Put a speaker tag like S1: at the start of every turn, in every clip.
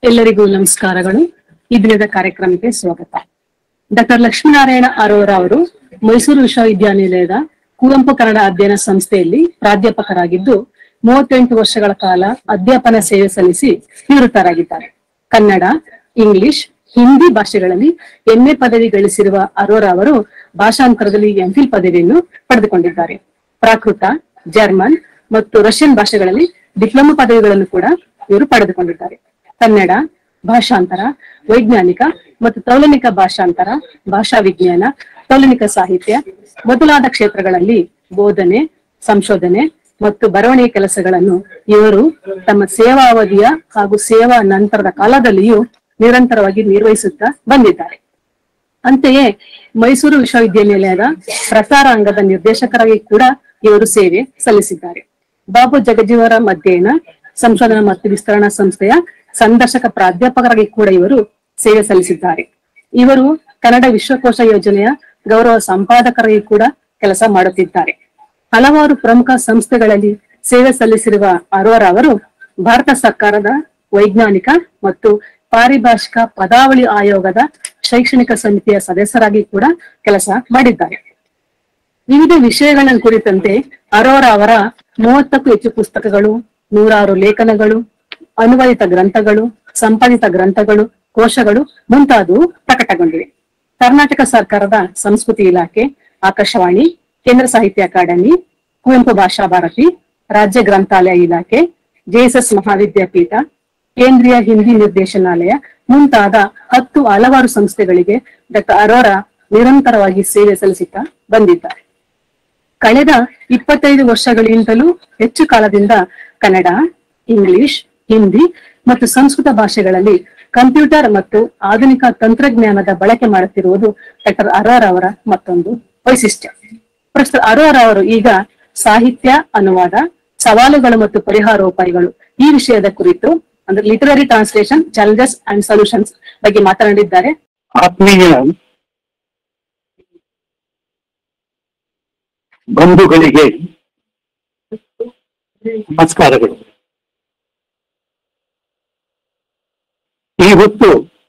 S1: ಎಲ್ಲರಿಗೂ ನಮಸ್ಕಾರಗಳು ಈ ದಿನದ ಕಾರ್ಯಕ್ರಮಕ್ಕೆ ಸ್ವಾಗತ ಡಾಕ್ಟರ್ ಲಕ್ಷ್ಮೀನಾರಾಯಣ ಅರೋರ ಅವರು ಮೈಸೂರು ವಿಶ್ವವಿದ್ಯಾನಿಲಯದ ಕುವೆಂಪು ಕನ್ನಡ ಅಧ್ಯಯನ ಸಂಸ್ಥೆಯಲ್ಲಿ ಪ್ರಾಧ್ಯಾಪಕರಾಗಿದ್ದು ಮೂವತ್ತೆಂಟು ವರ್ಷಗಳ ಕಾಲ ಅಧ್ಯಾಪನ ಸೇವೆ ಸಲ್ಲಿಸಿ ನಿವೃತ್ತರಾಗಿದ್ದಾರೆ ಕನ್ನಡ ಇಂಗ್ಲಿಷ್ ಹಿಂದಿ ಭಾಷೆಗಳಲ್ಲಿ ಎಂಎ ಪದವಿ ಗಳಿಸಿರುವ ಅರೋರ ಅವರು ಭಾಷಾಂತರದಲ್ಲಿ ಎಂಫಿಲ್ ಪದವಿಯನ್ನು ಪಡೆದುಕೊಂಡಿದ್ದಾರೆ ಪ್ರಾಕೃತ ಜರ್ಮನ್ ಮತ್ತು ರಷ್ಯನ್ ಭಾಷೆಗಳಲ್ಲಿ ಡಿಪ್ಲೊಮಾ ಪದವಿಗಳನ್ನು ಕೂಡ ಇವರು ಪಡೆದುಕೊಂಡಿದ್ದಾರೆ ಕನ್ನಡ ಭಾಷಾಂತರ ವೈಜ್ಞಾನಿಕ ಮತ್ತು ತೌಲನಿಕ ಭಾಷಾಂತರ ಭಾಷಾ ವಿಜ್ಞಾನ ತೌಲನಿಕ ಸಾಹಿತ್ಯ ಮೊದಲಾದ ಕ್ಷೇತ್ರಗಳಲ್ಲಿ ಬೋಧನೆ ಸಂಶೋಧನೆ ಮತ್ತು ಬರವಣಿಗೆ ಕೆಲಸಗಳನ್ನು ಇವರು ತಮ್ಮ ಸೇವಾ ಅವಧಿಯ ಹಾಗೂ ಸೇವಾ ನಂತರದ ಕಾಲದಲ್ಲಿಯೂ ನಿರಂತರವಾಗಿ ನಿರ್ವಹಿಸುತ್ತಾ ಬಂದಿದ್ದಾರೆ ಅಂತೆಯೇ ಮೈಸೂರು ವಿಶ್ವವಿದ್ಯಾನಿಲಯದ ಪ್ರಸಾರ ಅಂಗದ ನಿರ್ದೇಶಕರಾಗಿ ಕೂಡ ಇವರು ಸೇವೆ ಸಲ್ಲಿಸಿದ್ದಾರೆ ಬಾಬು ಜಗಜೀವರಾಮ್ ಅಧ್ಯಯನ ಸಂಶೋಧನಾ ಮತ್ತು ವಿಸ್ತರಣಾ ಸಂಸ್ಥೆಯ ಸಂದರ್ಶಕ ಪ್ರಾಧ್ಯಾಪಕರಾಗಿ ಕೂಡ ಇವರು ಸೇವೆ ಸಲ್ಲಿಸಿದ್ದಾರೆ ಇವರು ಕನ್ನಡ ವಿಶ್ವಕೋಶ ಯೋಜನೆಯ ಗೌರವ ಸಂಪಾದಕರಾಗಿ ಕೂಡ ಕೆಲಸ ಮಾಡುತ್ತಿದ್ದಾರೆ ಹಲವಾರು ಪ್ರಮುಖ ಸಂಸ್ಥೆಗಳಲ್ಲಿ ಸೇವೆ ಸಲ್ಲಿಸಿರುವ ಅರೋರ ಅವರು ಭಾರತ ಸರ್ಕಾರದ ವೈಜ್ಞಾನಿಕ ಮತ್ತು ಪಾರಿಭಾಷಿಕ ಪದಾವಳಿ ಆಯೋಗದ ಶೈಕ್ಷಣಿಕ ಸಮಿತಿಯ ಸದಸ್ಯರಾಗಿ ಕೂಡ ಕೆಲಸ ಮಾಡಿದ್ದಾರೆ ವಿವಿಧ ವಿಷಯಗಳ ಕುರಿತಂತೆ ಅರೋರ ಅವರ ಮೂವತ್ತಕ್ಕೂ ಹೆಚ್ಚು ಪುಸ್ತಕಗಳು ನೂರಾರು ಲೇಖನಗಳು ಅನುವಾದಿತ ಗ್ರಂಥಗಳು ಸಂಪಾದಿತ ಗ್ರಂಥಗಳು ಕೋಶಗಳು ಮುಂತಾದವು ಪ್ರಕಟಗೊಂಡಿವೆ ಕರ್ನಾಟಕ ಸರ್ಕಾರದ ಸಂಸ್ಕೃತಿ ಇಲಾಖೆ ಆಕಾಶವಾಣಿ ಕೇಂದ್ರ ಸಾಹಿತ್ಯ ಅಕಾಡೆಮಿ ಕುವೆಂಪು ಭಾಷಾ ಭಾರತಿ ರಾಜ್ಯ ಗ್ರಂಥಾಲಯ ಇಲಾಖೆ ಜೆಎಸ್ಎಸ್ ಮಹಾವಿದ್ಯಾಪೀಠ ಕೇಂದ್ರೀಯ ಹಿಂದಿ ನಿರ್ದೇಶನಾಲಯ ಮುಂತಾದ ಹತ್ತು ಹಲವಾರು ಸಂಸ್ಥೆಗಳಿಗೆ ಡಾಕ್ಟರ್ ಅರೋರ ನಿರಂತರವಾಗಿ ಸೇವೆ ಸಲ್ಲಿಸುತ್ತಾ ಬಂದಿದ್ದಾರೆ ಕಳೆದ ಇಪ್ಪತ್ತೈದು ವರ್ಷಗಳಿಗಿಂತಲೂ ಹೆಚ್ಚು ಕಾಲದಿಂದ ಕನ್ನಡ ಇಂಗ್ಲಿಷ್ ಹಿಂದಿ ಮತ್ತು ಸಂಸ್ಕೃತ ಭಾಷೆಗಳಲ್ಲಿ ಕಂಪ್ಯೂಟರ್ ಮತ್ತು ಆಧುನಿಕ ತಂತ್ರಜ್ಞಾನದ ಬಳಕೆ ಮಾಡುತ್ತಿರುವುದು ಡಾಕ್ಟರ್ ಅರೋರ್ ಅವರ ಮತ್ತೊಂದು ವೈಶಿಷ್ಟ್ಯ ಪ್ರಸ್ತುತ ಅರೋರ್ ಅವರು ಈಗ ಸಾಹಿತ್ಯ ಅನುವಾದ ಸವಾಲುಗಳು ಮತ್ತು ಪರಿಹಾರೋಪಾಯಗಳು ಈ ವಿಷಯದ ಕುರಿತು ಅಂದ್ರೆ literary translation challenges and solutions ಬಗ್ಗೆ ಮಾತನಾಡಿದ್ದಾರೆ
S2: ಆತ್ಮೀಯ ಬಂಧುಗಳಿಗೆ ನಮಸ್ಕಾರಗಳು ಈ ಹೊತ್ತು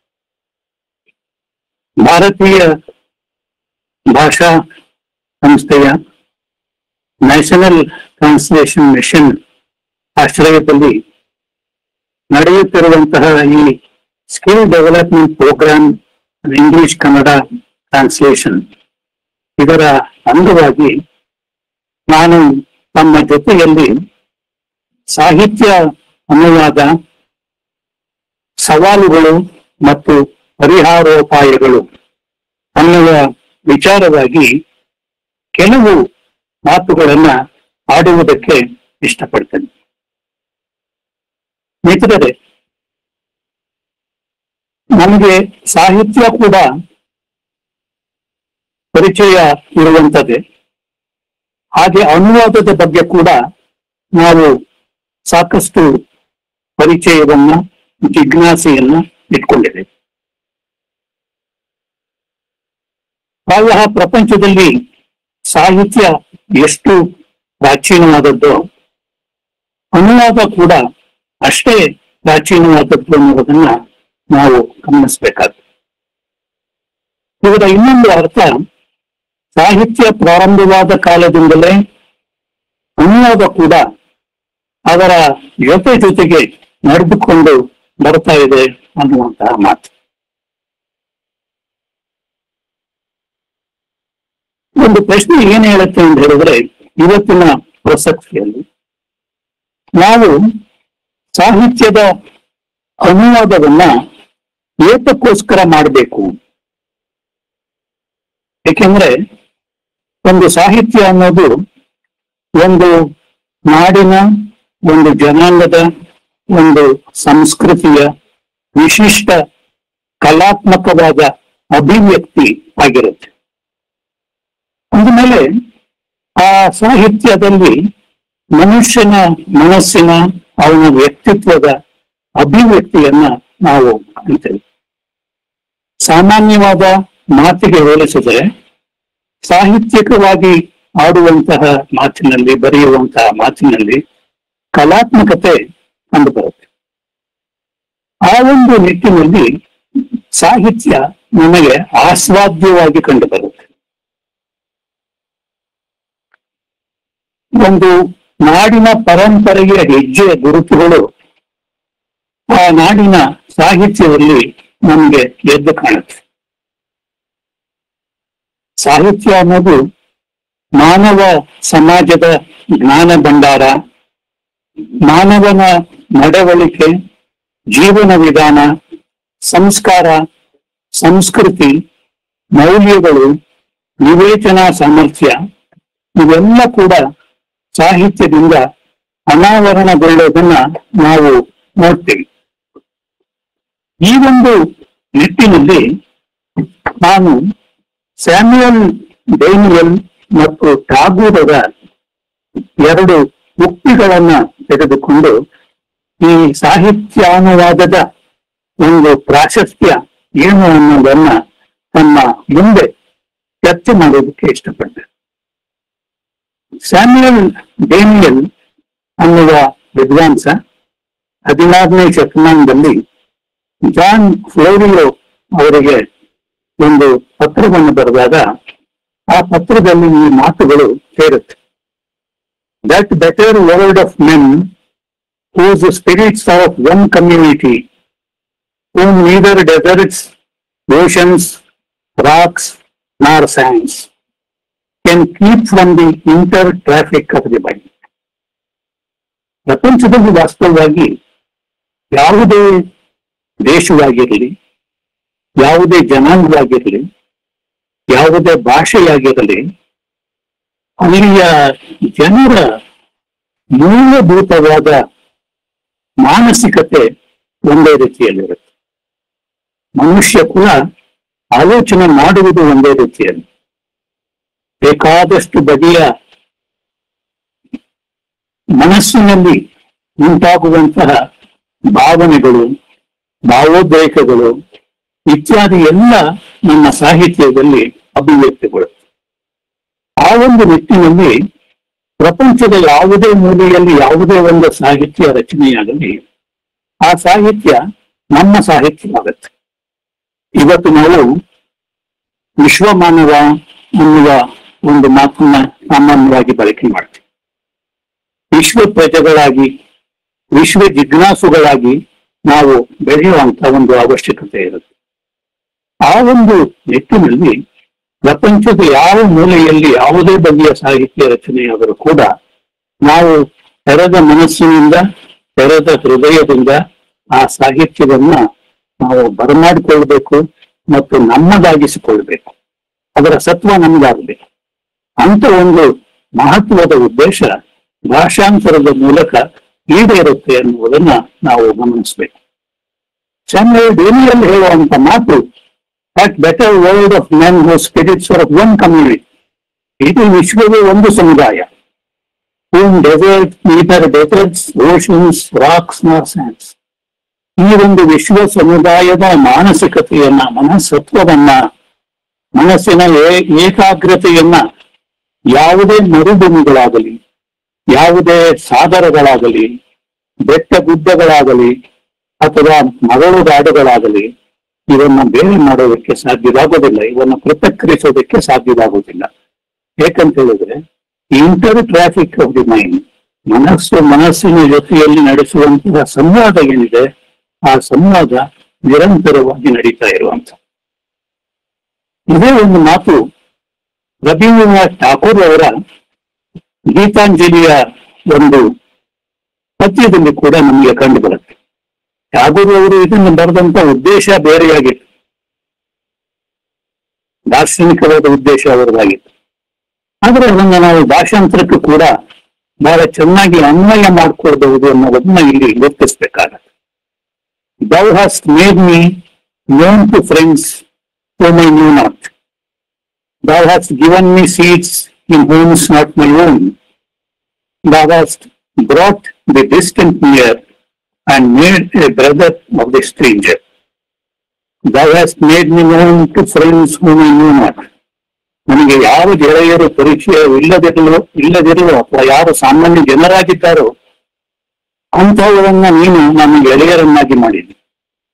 S2: ಭಾರತೀಯ ಭಾಷಾ ಸಂಸ್ಥೆಯ ನ್ಯಾಷನಲ್ ಟ್ರಾನ್ಸ್ಲೇಷನ್ ಮಿಷನ್ ಆಶ್ರಯದಲ್ಲಿ ನಡೆಯುತ್ತಿರುವಂತಹ ಈ skill development program English Kannada translation ಇದರ ಅಂಗವಾಗಿ ನಾನು ತಮ್ಮ ಜೊತೆಯಲ್ಲಿ ಸಾಹಿತ್ಯ ಅನುವಾದ ಸವಾಲುಗಳು ಮತ್ತು ಪರಿಹಾರೋಪಾಯಗಳು ಅನ್ನುವ ವಿಚಾರವಾಗಿ ಕೆಲವು ಮಾತುಗಳನ್ನ ಆಡುವುದಕ್ಕೆ ಇಷ್ಟಪಡ್ತೇನೆ ಮಿತ್ರರೇ ನಮಗೆ ಸಾಹಿತ್ಯ ಕೂಡ ಪರಿಚಯ ಇರುವಂತದ್ದೇ ಹಾಗೆ ಅನುವಾದದ ಬಗ್ಗೆ ಕೂಡ ನಾವು ಸಾಕಷ್ಟು ಪರಿಚಯವನ್ನ ಜಿಜ್ಞಾಸೆಯನ್ನ ಇಟ್ಕೊಂಡಿದೆ ಪ್ರಾಯಃ ಪ್ರಪಂಚದಲ್ಲಿ ಸಾಹಿತ್ಯ ಎಷ್ಟು ಪ್ರಾಚೀನವಾದದ್ದು ಅನುವಾದ ಕೂಡ ಅಷ್ಟೇ ಪ್ರಾಚೀನವಾದದ್ದು ಅನ್ನೋದನ್ನ ನಾವು ಗಮನಿಸಬೇಕಾಗ್ತದೆ ಇದರ ಇನ್ನೊಂದು ಅರ್ಥ ಸಾಹಿತ್ಯ ಪ್ರಾರಂಭವಾದ ಕಾಲದಿಂದಲೇ ಅನುವಾದ ಕೂಡ ಅದರ ಜೊತೆ ಜೊತೆಗೆ ನಡೆದುಕೊಂಡು ಬರ್ತಾ ಇದೆ ಅನ್ನುವಂತಹ ಮಾತು ಒಂದು ಪ್ರಶ್ನೆ ಏನ್ ಹೇಳುತ್ತೆ ಅಂತ ಹೇಳಿದ್ರೆ ಇವತ್ತಿನ ಪ್ರಸಕ್ತಿಯಲ್ಲಿ ನಾವು ಸಾಹಿತ್ಯದ ಅನುವಾದವನ್ನ ಏತಕ್ಕೋಸ್ಕರ ಮಾಡಬೇಕು ಏಕೆಂದ್ರೆ ಒಂದು ಸಾಹಿತ್ಯ ಅನ್ನೋದು ಒಂದು ನಾಡಿನ ಒಂದು ಜನಾಂಗದ ಒಂದು ಸಂಸ್ಕೃತಿಯ ವಿಶಿಷ್ಟ ಕಲಾತ್ಮಕವಾದ ಅಭಿವ್ಯಕ್ತಿ ಆಗಿರುತ್ತೆ ಅಂದಮೇಲೆ ಆ ಸಾಹಿತ್ಯದಲ್ಲಿ ಮನುಷ್ಯನ ಮನಸ್ಸಿನ ಅವನ ವ್ಯಕ್ತಿತ್ವದ ಅಭಿವ್ಯಕ್ತಿಯನ್ನ ನಾವು ಕಾಣ್ತೇವೆ ಸಾಮಾನ್ಯವಾದ ಮಾತಿಗೆ ಹೋಲಿಸಿದರೆ ಸಾಹಿತ್ಯಿಕವಾಗಿ ಆಡುವಂತಹ ಮಾತಿನಲ್ಲಿ ಬರೆಯುವಂತಹ ಮಾತಿನಲ್ಲಿ ಕಲಾತ್ಮಕತೆ ಕಂಡುಬರುತ್ತೆ ಆ ಒಂದು ನಿಟ್ಟಿನಲ್ಲಿ ಸಾಹಿತ್ಯ ನಮಗೆ ಆಸ್ವಾದ್ಯವಾಗಿ ಕಂಡು ಬರುತ್ತೆ ಒಂದು ನಾಡಿನ ಪರಂಪರೆಯ ಹೆಜ್ಜೆಯ ಗುರುತುಗಳು ಆ ನಾಡಿನ ಸಾಹಿತ್ಯದಲ್ಲಿ ನಮಗೆ ಎದ್ದು ಕಾಣುತ್ತೆ ಸಾಹಿತ್ಯ ಅನ್ನೋದು ಮಾನವ ಸಮಾಜದ ಜ್ಞಾನ ಭಂಡಾರ ಮಾನವನ ನಡವಳಿಕೆ ಜೀವನ ವಿಧಾನ ಸಂಸ್ಕಾರ ಸಂಸ್ಕೃತಿ ಮೌಲ್ಯಗಳು ವಿವೇಚನಾ ಸಾಮರ್ಥ್ಯ ಇವೆಲ್ಲ ಕೂಡ ಸಾಹಿತ್ಯದಿಂದ ಅನಾವರಣಗೊಳ್ಳೋದನ್ನ ನಾವು ನೋಡ್ತೀವಿ ಈ ಒಂದು ನಿಟ್ಟಿನಲ್ಲಿ ನಾನು ಸ್ಯಾಮ್ಯುಯಲ್ ಡೇನಿಯಲ್ ಮತ್ತು ಟಾಗೂರರ ಎರಡು ಉಕ್ತಿಗಳನ್ನ ತೆಗೆದುಕೊಂಡು ಈ ಸಾಹಿತ್ಯಾನುವಾದದ ಒಂದು ಪ್ರಾಶಸ್ತ್ಯ ಏನು ಅನ್ನೋದನ್ನ ತಮ್ಮ ಮುಂದೆ ಚರ್ಚೆ ಮಾಡೋದಕ್ಕೆ ಇಷ್ಟಪಟ್ಟೆ ಸ್ಯಾಮ್ಯುಯಲ್ ಡೇನಿಯಲ್ ಅನ್ನುವ ವಿದ್ವಾಂಸ ಹದಿನಾರನೇ ಶತಮಾನದಲ್ಲಿ ಜಾನ್ ಫ್ಲೋರಿಯೋ ಅವರಿಗೆ ಒಂದು ಪತ್ರವನ್ನು ಬರೆದಾಗ ಆ ಪತ್ರದಲ್ಲಿ ಈ ಮಾತುಗಳು ಸೇರುತ್ತೆ that better world of men whose spirits are of one community, whom neither deserts, oceans, rocks, nor sands can keep from the inter-traffic of the mind. ಪ್ರಪಂಚದಲ್ಲಿ ವಾಸ್ತವವಾಗಿ ಯಾವುದೇ ದೇಶವಾಗಿರಲಿ ಯಾವುದೇ ಜನಾಂಗವಾಗಿರಲಿ ಯಾವುದೇ ಭಾಷೆಯಾಗಿರಲಿ ಅಲ್ಲಿಯ ಜನರ ಮೂಲಭೂತವಾದ ಮಾನಸಿಕತೆ ಒಂದೇ ರೀತಿಯಲ್ಲಿರುತ್ತೆ ಮನುಷ್ಯ ಕುಲ ಆಲೋಚನೆ ಮಾಡುವುದು ಒಂದೇ ರೀತಿಯಲ್ಲಿ ಬೇಕಾದಷ್ಟು ಬಗೆಯ ಮನಸ್ಸಿನಲ್ಲಿ ಉಂಟಾಗುವಂತಹ ಭಾವನೆಗಳು ಭಾವೋದ್ರೇಕಗಳು ಇತ್ಯಾದಿ ಎಲ್ಲ ನಮ್ಮ ಸಾಹಿತ್ಯದಲ್ಲಿ ಅಭಿವ್ಯಕ್ತಿಗಳು ಆ ಒಂದು ನಿಟ್ಟಿನಲ್ಲಿ ಪ್ರಪಂಚದ ಯಾವುದೇ ಮೂಲೆಯಲ್ಲಿ ಯಾವುದೇ ಒಂದು ಸಾಹಿತ್ಯ ರಚನೆಯಾಗಲಿ ಆ ಸಾಹಿತ್ಯ ನಮ್ಮ ಸಾಹಿತ್ಯವಾಗತ್ತೆ ಇವತ್ತು ನಾವು ವಿಶ್ವಮಾನವ ಅನ್ನುವ ಒಂದು ಮಾತನ್ನ ಸಾಮಾನ್ಯವಾಗಿ ಬಳಕೆ ಮಾಡ್ತೀವಿ ವಿಶ್ವ ಪ್ರಜೆಗಳಾಗಿ ವಿಶ್ವ ಜಿಜ್ಞಾಸುಗಳಾಗಿ ನಾವು ಬೆಳೆಯುವಂತ ಒಂದು ಅವಶ್ಯಕತೆ ಇರುತ್ತೆ ಆ ಒಂದು ನಿಟ್ಟಿನಲ್ಲಿ ಪ್ರಪಂಚದ ಯಾವ ಮೂಲೆಯಲ್ಲಿ ಯಾವುದೇ ಬಗೆಯ ಸಾಹಿತ್ಯ ರಚನೆಯಾದರೂ ಕೂಡ ನಾವು ತೆರೆದ ಮನಸ್ಸಿನಿಂದ ತೆರೆದ ಹೃದಯದಿಂದ ಆ ಸಾಹಿತ್ಯವನ್ನ ನಾವು ಬರಮಾಡಿಕೊಳ್ಬೇಕು ಮತ್ತು ನಮ್ಮದಾಗಿಸಿಕೊಳ್ಬೇಕು ಅದರ ಸತ್ವ ನಮಗಾಗಬೇಕು ಅಂತ ಒಂದು ಮಹತ್ವದ ಉದ್ದೇಶ ಭಾಷಾಂತರದ ಮೂಲಕ ಈಡೇರುತ್ತೆ ಅನ್ನುವುದನ್ನ ನಾವು ಗಮನಿಸಬೇಕು ಸ್ಯಾಮ್ಯುಯಲ್ ಡೇನಿಯಲ್ ಹೇಳುವಂತ ಮಾತು that better world of men who spirits of one community ಇದು ವಿಶ್ವವೇ ಒಂದು ಸಮುದಾಯ whom desert neither deserts, oceans, rocks nor sands. ಈ ಒಂದು ವಿಶ್ವ ಸಮುದಾಯದ ಮಾನಸಿಕತೆಯನ್ನ ಮನಸತ್ವವನ್ನ ಮನಸ್ಸಿನ ಏ- ಏಕಾಗ್ರತೆಯನ್ನ ಯಾವುದೇ ಮರುಭೂಮಿಗಳಾಗಲಿ ಯಾವುದೇ ಸಾಗರಗಳಾಗಲಿ ಬೆಟ್ಟ ಗುಡ್ಡಗಳಾಗಲಿ ಅಥವಾ ಮರಳುಗಾಡುಗಳಾಗಲಿ ಇವನ್ನ ಬೇರೆ ಮಾಡೋದಕ್ಕೆ ಸಾಧ್ಯವಾಗೋದಿಲ್ಲ ಇವನ್ನ ಪೃಥಕ್ಕರಿಸೋದಕ್ಕೆ ಸಾಧ್ಯವಾಗೋದಿಲ್ಲ ಯಾಕಂತ ಹೇಳಿದ್ರೆ inter traffic of the mind ಮನಸ್ಸು ಮನಸ್ಸಿನ ಜೊತೆಯಲ್ಲಿ ನಡೆಸುವಂತಹ ಸಂವಾದ ಏನಿದೆ ಆ ಸಂವಾದ ನಿರಂತರವಾಗಿ ನಡೀತಾ ಇರುವಂತ ಇದೇ ಒಂದು ಮಾತು ರವೀಂದ್ರನಾಥ್ ಠಾಕೂರ್ ಅವರ ಗೀತಾಂಜಲಿಯ ಒಂದು ಪದ್ಯದಲ್ಲಿ ಕೂಡ ನಮಗೆ ಕಂಡು ಬರುತ್ತೆ ಠಾಗೂರ್ ಅವರು ಇದನ್ನು ಬರೆದಂತ ಉದ್ದೇಶ ಬೇರೆಯಾಗಿತ್ತು ದಾರ್ಶನಿಕವಾದ ಉದ್ದೇಶ ಅವರದಾಗಿತ್ತು ಆದ್ರೆ ಅದನ್ನ ನಾವು ಭಾಷಾಂತರಕ್ಕೂ ಕೂಡ ಬಹಳ ಚೆನ್ನಾಗಿ ಅನ್ವಯ ಮಾಡ್ಕೊಳ್ಬಹುದು ಅನ್ನೋದನ್ನ ಇಲ್ಲಿ ಗುರುತಿಸ್ಬೇಕಾಗತ್ತೆ thou hast made me known to friends whom I knew not. Thou hast given me seats in homes not my own. Thou hast brought the distant near and made a brother of the stranger. Thou hast made me known to friends whom I knew not. ನನಗೆ ಯಾವ ಗೆಳೆಯರು ಪರಿಚಯವಿಲ್ಲದಿರಲು ಇಲ್ಲದಿರಲು ಅಥವಾ ಯಾರು ಸಾಮಾನ್ಯ ಜನರಾಗಿದ್ದಾರೋ ಅಂಥವರನ್ನ ನೀನು ನನ್ನ ಗೆಳೆಯರನ್ನಾಗಿ ಮಾಡಿದ್ದಿ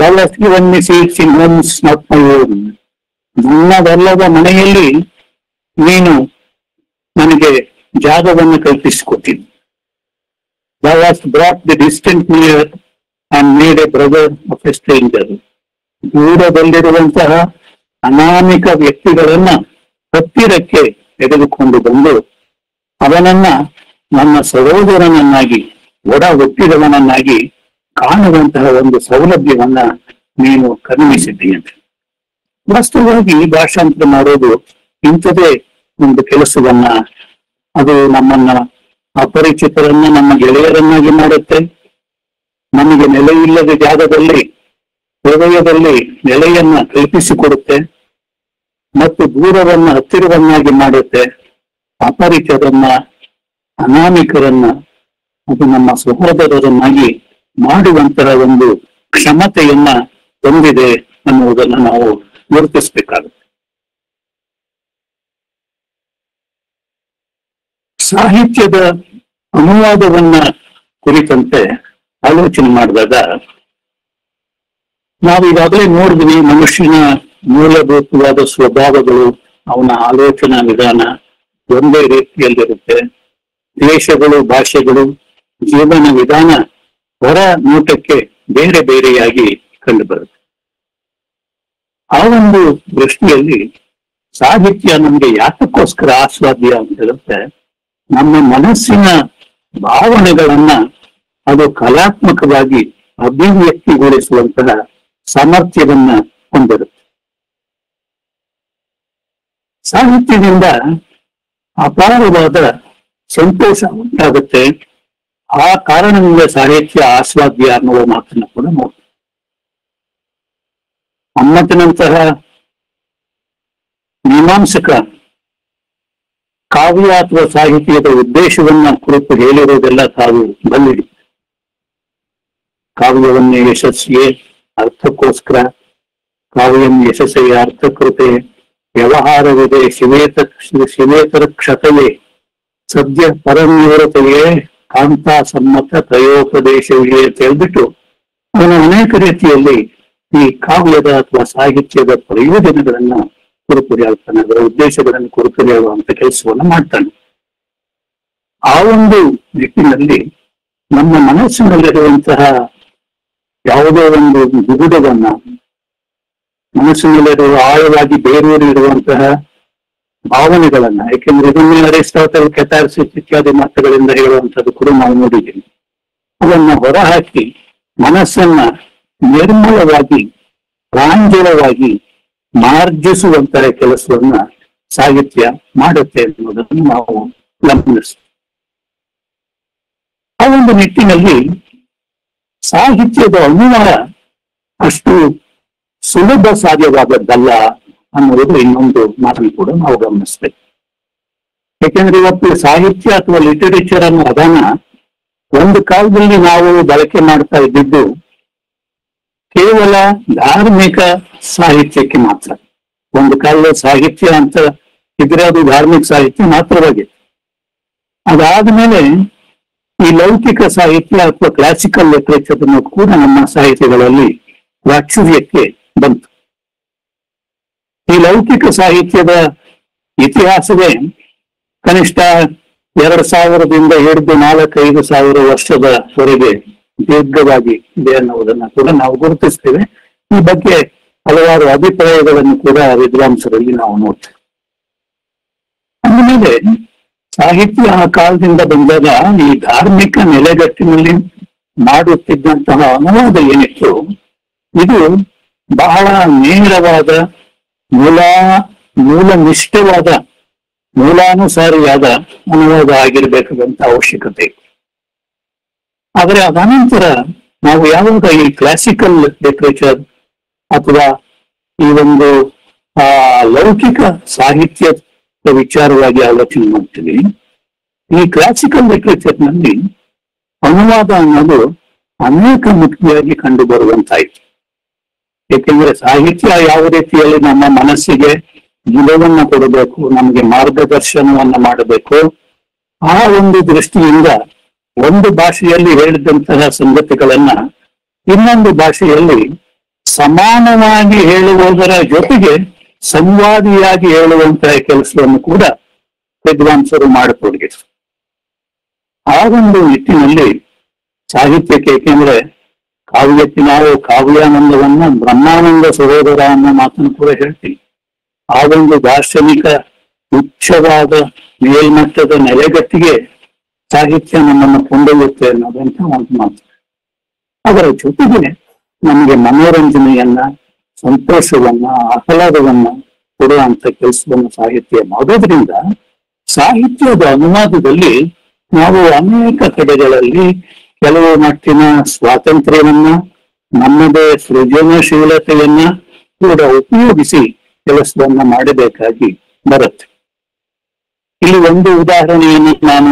S2: Thou hast given me seats in homes not my own. ನನ್ನದಲ್ಲದ ಮನೆಯಲ್ಲಿ ನೀನು ನನಗೆ ಜಾಗವನ್ನು ಕಲ್ಪಿಸಿಕೊಟ್ಟಿದ್ದು Thou hast brought the distant near and made a brother of a stranger. ದೂರದಲ್ಲಿರುವಂತಹ ಅನಾಮಿಕ ವ್ಯಕ್ತಿಗಳನ್ನ ಹತ್ತಿರಕ್ಕೆ ತೆಗೆದುಕೊಂಡು ಬಂದು ಅವನನ್ನ ನನ್ನ ಸಹೋದರನನ್ನಾಗಿ ಒಡ ಹುಟ್ಟಿದವನನ್ನಾಗಿ ಕಾಣುವಂತಹ ಒಂದು ಸೌಲಭ್ಯವನ್ನ ನೀನು ಕರುಣಿಸಿದ್ದೀಯಂತೆ ವಾಸ್ತವವಾಗಿ ಭಾಷಾಂತರ ಮಾಡೋದು ಇಂಥದೇ ಒಂದು ಕೆಲಸವನ್ನ ಅದು ನಮ್ಮನ್ನ ಅಪರಿಚಿತರನ್ನ ನಮ್ಮ ಗೆಳೆಯರನ್ನಾಗಿ ಮಾಡುತ್ತೆ ನಮಗೆ ನೆಲೆ ಇಲ್ಲದ ಜಾಗದಲ್ಲಿ ಹೃದಯದಲ್ಲಿ ನೆಲೆಯನ್ನ ಕಲ್ಪಿಸಿಕೊಡುತ್ತೆ ಮತ್ತು ದೂರವನ್ನ ಹತ್ತಿರವನ್ನಾಗಿ ಮಾಡುತ್ತೆ ಅಪರಿಚಿತರನ್ನ ಅನಾಮಿಕರನ್ನ ಅದು ನಮ್ಮ ಸಹೋದರರನ್ನಾಗಿ ಮಾಡುವಂತಹ ಒಂದು ಕ್ಷಮತೆಯನ್ನ ಹೊಂದಿದೆ ಅನ್ನುವುದನ್ನು ನಾವು ಗುರುತಿಸಬೇಕಾಗುತ್ತೆ ಸಾಹಿತ್ಯದ ಅನುವಾದವನ್ನ ಕುರಿತಂತೆ ಆಲೋಚನೆ ಮಾಡಿದಾಗ ನಾವೀಗಾಗಲೇ ನೋಡಿದ್ವಿ ಮನುಷ್ಯನ ಮೂಲಭೂತವಾದ ಸ್ವಭಾವಗಳು ಅವನ ಆಲೋಚನಾ ವಿಧಾನ ಒಂದೇ ರೀತಿಯಲ್ಲಿರುತ್ತೆ ದೇಶಗಳು ಭಾಷೆಗಳು ಜೀವನ ವಿಧಾನ ಹೊರ ನೋಟಕ್ಕೆ ಬೇರೆ ಬೇರೆಯಾಗಿ ಕಂಡುಬರುತ್ತೆ ಆ ಒಂದು ದೃಷ್ಟಿಯಲ್ಲಿ ಸಾಹಿತ್ಯ ನಮ್ಗೆ ಯಾತಕ್ಕೋಸ್ಕರ ಆಸ್ವಾದ್ಯ ಅಂತ ಹೇಳಿದ್ರೆ ನಮ್ಮ ಮನಸ್ಸಿನ ಭಾವನೆಗಳನ್ನ ಅದು ಕಲಾತ್ಮಕವಾಗಿ ಅಭಿವ್ಯಕ್ತಿಗೊಳಿಸುವಂತಹ ಸಾಮರ್ಥ್ಯವನ್ನ ಹೊಂದಿರುತ್ತೆ ಸಾಹಿತ್ಯದಿಂದ ಅಪಾರವಾದ ಸಂತೋಷ ಉಂಟಾಗುತ್ತೆ ಆ ಕಾರಣದಿಂದ ಸಾಹಿತ್ಯ ಆಸ್ವಾದ್ಯ ಅನ್ನುವ ಮಾತನ್ನ ಕೂಡ ನೋಡಿ ಅಮ್ಮತನಂತಹ ಮೀಮಾಂಸಕ ಕಾವ್ಯ ಅಥವಾ ಸಾಹಿತ್ಯದ ಉದ್ದೇಶವನ್ನ ಕುರಿತು ಹೇಳಿರುವುದೆಲ್ಲ ತಾವು ಬಲ್ಲಿಡಿ ಕಾವ್ಯವನ್ನೇ ಯಶಸ್ಸಿಯೇ ಅರ್ಥಕ್ಕೋಸ್ಕರ ಕಾವ್ಯಂ ಯಶಸ್ಸೆಯ ಅರ್ಥಕೃತೆ ವ್ಯವಹಾರವಿದೆ ಶಿವೇತ ಶಿವೇತರ ಕ್ಷತೆಯೇ ಸದ್ಯ ಪರನಿವೃತೆಯೇ ಕಾಂತ ಸಮ್ಮತ ತ್ರಯೋಪದೇಶವಿದೆ ಅಂತ ಹೇಳ್ಬಿಟ್ಟು ಅವನು ಅನೇಕ ರೀತಿಯಲ್ಲಿ ಈ ಕಾವ್ಯದ ಅಥವಾ ಸಾಹಿತ್ಯದ ಪ್ರಯೋಜನಗಳನ್ನ ಕುರಿತು ಹೇಳ್ತಾನೆ ಅದರ ಉದ್ದೇಶಗಳನ್ನು ಕುರಿತು ಹೇಳುವಂತ ಕೆಲಸವನ್ನ ಮಾಡ್ತಾನೆ ಆ ಒಂದು ನಿಟ್ಟಿನಲ್ಲಿ ನಮ್ಮ ಮನಸ್ಸಿನಲ್ಲಿರುವಂತಹ ಯಾವುದೋ ಒಂದು ದುಗುಡವನ್ನ ಮನಸ್ಸಿನಲ್ಲಿರುವ ಆಳವಾಗಿ ಬೇರೂರಿ ಇರುವಂತಹ ಭಾವನೆಗಳನ್ನ ಯಾಕೆಂದ್ರೆ ಇದನ್ನೇ ಅರಿಸ್ಟಾಟಲ್ ಕೆಥಾರ್ಸಿಸ್ ಇತ್ಯಾದಿ ಮಾತುಗಳಿಂದ ಹೇಳುವಂತದ್ದು ಕೂಡ ನಾವು ನೋಡಿದ್ದೀವಿ ಅವನ್ನ ಹೊರಹಾಕಿ ಮನಸ್ಸನ್ನ ನಿರ್ಮಲವಾಗಿ ಪ್ರಾಂಜಲವಾಗಿ ಮಾರ್ಜಿಸುವಂತಹ ಕೆಲಸವನ್ನ ಸಾಹಿತ್ಯ ಮಾಡುತ್ತೆ ಎನ್ನುವುದನ್ನು ನಾವು ಗಮನಿಸ್ತೀವಿ ಆ ಒಂದು ನಿಟ್ಟಿನಲ್ಲಿ ಸಾಹಿತ್ಯದ ಅನುವಾದ ಅಷ್ಟು ಸುಲಭ ಸಾಧ್ಯವಾದದ್ದಲ್ಲ ಅನ್ನುವುದು ಇನ್ನೊಂದು ಮಾತನ್ನು ಕೂಡ ನಾವು ಗಮನಿಸ್ಬೇಕು ಯಾಕೆಂದ್ರೆ ಇವತ್ತು ಸಾಹಿತ್ಯ ಅಥವಾ ಲಿಟರೇಚರ್ ಅನ್ನೋ ಅದನ್ನ ಒಂದು ಕಾಲದಲ್ಲಿ ನಾವು ಬಳಕೆ ಮಾಡ್ತಾ ಇದ್ದಿದ್ದು ಕೇವಲ ಧಾರ್ಮಿಕ ಸಾಹಿತ್ಯಕ್ಕೆ ಮಾತ್ರ ಒಂದು ಕಾಲದ ಸಾಹಿತ್ಯ ಅಂತ ಇದ್ರೆ ಅದು ಧಾರ್ಮಿಕ ಸಾಹಿತ್ಯ ಮಾತ್ರವಾಗಿತ್ತು ಅದಾದ್ಮೇಲೆ ಈ ಲೌಕಿಕ ಸಾಹಿತ್ಯ ಅಥವಾ ಕ್ಲಾಸಿಕಲ್ ಲಿಟರೇಚರ್ ಅನ್ನು ಕೂಡ ನಮ್ಮ ಸಾಹಿತ್ಯಗಳಲ್ಲಿ ಪ್ರಾಚುರ್ಯಕ್ಕೆ ಬಂತು ಈ ಲೌಕಿಕ ಸಾಹಿತ್ಯದ ಇತಿಹಾಸವೇ ಕನಿಷ್ಠ ಎರಡ್ ಸಾವಿರದಿಂದ ಹಿಡಿದು ನಾಲ್ಕೈದು ಸಾವಿರ ವರ್ಷದವರೆಗೆ ದೀರ್ಘವಾಗಿ ಇದೆ ಅನ್ನುವುದನ್ನ ಕೂಡ ನಾವು ಗುರುತಿಸ್ತೇವೆ ಈ ಬಗ್ಗೆ ಹಲವಾರು ಅಭಿಪ್ರಾಯಗಳನ್ನು ಕೂಡ ವಿದ್ವಾಂಸರಲ್ಲಿ ನಾವು ನೋಡ್ತೇವೆ ಅಂದಮೇಲೆ ಸಾಹಿತ್ಯ ಆ ಕಾಲದಿಂದ ಬಂದಾಗ ಈ ಧಾರ್ಮಿಕ ನೆಲೆಗಟ್ಟಿನಲ್ಲಿ ಮಾಡುತ್ತಿದ್ದಂತಹ ಅನುವಾದ ಏನಿತ್ತು ಇದು ಬಹಳ ನೇರವಾದ ಮೂಲ ಮೂಲ ನಿಷ್ಠವಾದ ಮೂಲಾನುಸಾರಿಯಾದ ಅನುವಾದ ಆಗಿರ್ಬೇಕಾದಂತ ಅವಶ್ಯಕತೆ ಇತ್ತು ಆದರೆ ಅದಾನಂತರ ನಾವು ಯಾವಾಗ ಈ ಕ್ಲಾಸಿಕಲ್ ಲಿಟ್ರೇಚರ್ ಅಥವಾ ಈ ಒಂದು ಆ ಲೌಕಿಕ ಸಾಹಿತ್ಯದ ವಿಚಾರವಾಗಿ ಆಲೋಚನೆ ಮಾಡ್ತೀವಿ ಈ ಕ್ಲಾಸಿಕಲ್ ಲಿಟ್ರೇಚರ್ ನಲ್ಲಿ ಅನುವಾದ ಅನ್ನೋದು ಅನೇಕ ಮುಖ್ಯವಾಗಿ ಕಂಡು ಬರುವಂತಾಯ್ತು ಏಕೆಂದ್ರೆ ಸಾಹಿತ್ಯ ಯಾವ ರೀತಿಯಲ್ಲಿ ನಮ್ಮ ಮನಸ್ಸಿಗೆ ಮುದವನ್ನ ಕೊಡಬೇಕು ನಮಗೆ ಮಾರ್ಗದರ್ಶನವನ್ನ ಮಾಡಬೇಕು ಆ ಒಂದು ದೃಷ್ಟಿಯಿಂದ ಒಂದು ಭಾಷೆಯಲ್ಲಿ ಹೇಳಿದಂತಹ ಸಂಗತಿಗಳನ್ನ ಇನ್ನೊಂದು ಭಾಷೆಯಲ್ಲಿ ಸಮಾನವಾಗಿ ಹೇಳುವುದರ ಜೊತೆಗೆ ಸಂವಾದಿಯಾಗಿ ಹೇಳುವಂತಹ ಕೆಲಸವನ್ನು ಕೂಡ ವಿದ್ವಾಂಸರು ಮಾಡಿಕೊಡಗಿದ್ರು ಆ ಒಂದು ನಿಟ್ಟಿನಲ್ಲಿ ಸಾಹಿತ್ಯಕ್ಕೆ ಏಕೆಂದ್ರೆ ಕಾವ್ಯಕ್ಕೆ ನಾವು ಕಾವ್ಯಾನಂದವನ್ನ ಬ್ರಹ್ಮಾನಂದ ಸಹೋದರ ಅನ್ನೋ ಮಾತನ್ನು ಕೂಡ ಹೇಳ್ತೀವಿ ಆ ಒಂದು ದಾರ್ಶನಿಕ ಉಚ್ಚವಾದ ಮೇಲ್ಮಟ್ಟದ ನೆಲೆಗಟ್ಟಿಗೆ ಸಾಹಿತ್ಯ ನಮ್ಮನ್ನು ಕೊಂಡೊಯ್ಯುತ್ತೆ ಅನ್ನೋದಂತ ಒಂದು ಮಾತು ಅದರ ಜೊತೆಗೆ ನಮಗೆ ಮನೋರಂಜನೆಯನ್ನ ಸಂತೋಷವನ್ನ ಆಹ್ಲಾದವನ್ನ ಕೊಡುವಂತ ಕೆಲಸವನ್ನು ಸಾಹಿತ್ಯ ಮಾಡೋದ್ರಿಂದ ಸಾಹಿತ್ಯದ ಅನುವಾದದಲ್ಲಿ ನಾವು ಅನೇಕ ಕಡೆಗಳಲ್ಲಿ ಕೆಲವು ಮಟ್ಟಿನ ಸ್ವಾತಂತ್ರ್ಯವನ್ನ ನಮ್ಮದೇ ಸೃಜನಶೀಲತೆಯನ್ನ ಕೂಡ ಉಪಯೋಗಿಸಿ ಕೆಲಸವನ್ನ ಮಾಡಬೇಕಾಗಿ ಬರುತ್ತೆ ಇಲ್ಲಿ ಒಂದು ಉದಾಹರಣೆಯನ್ನು ನಾನು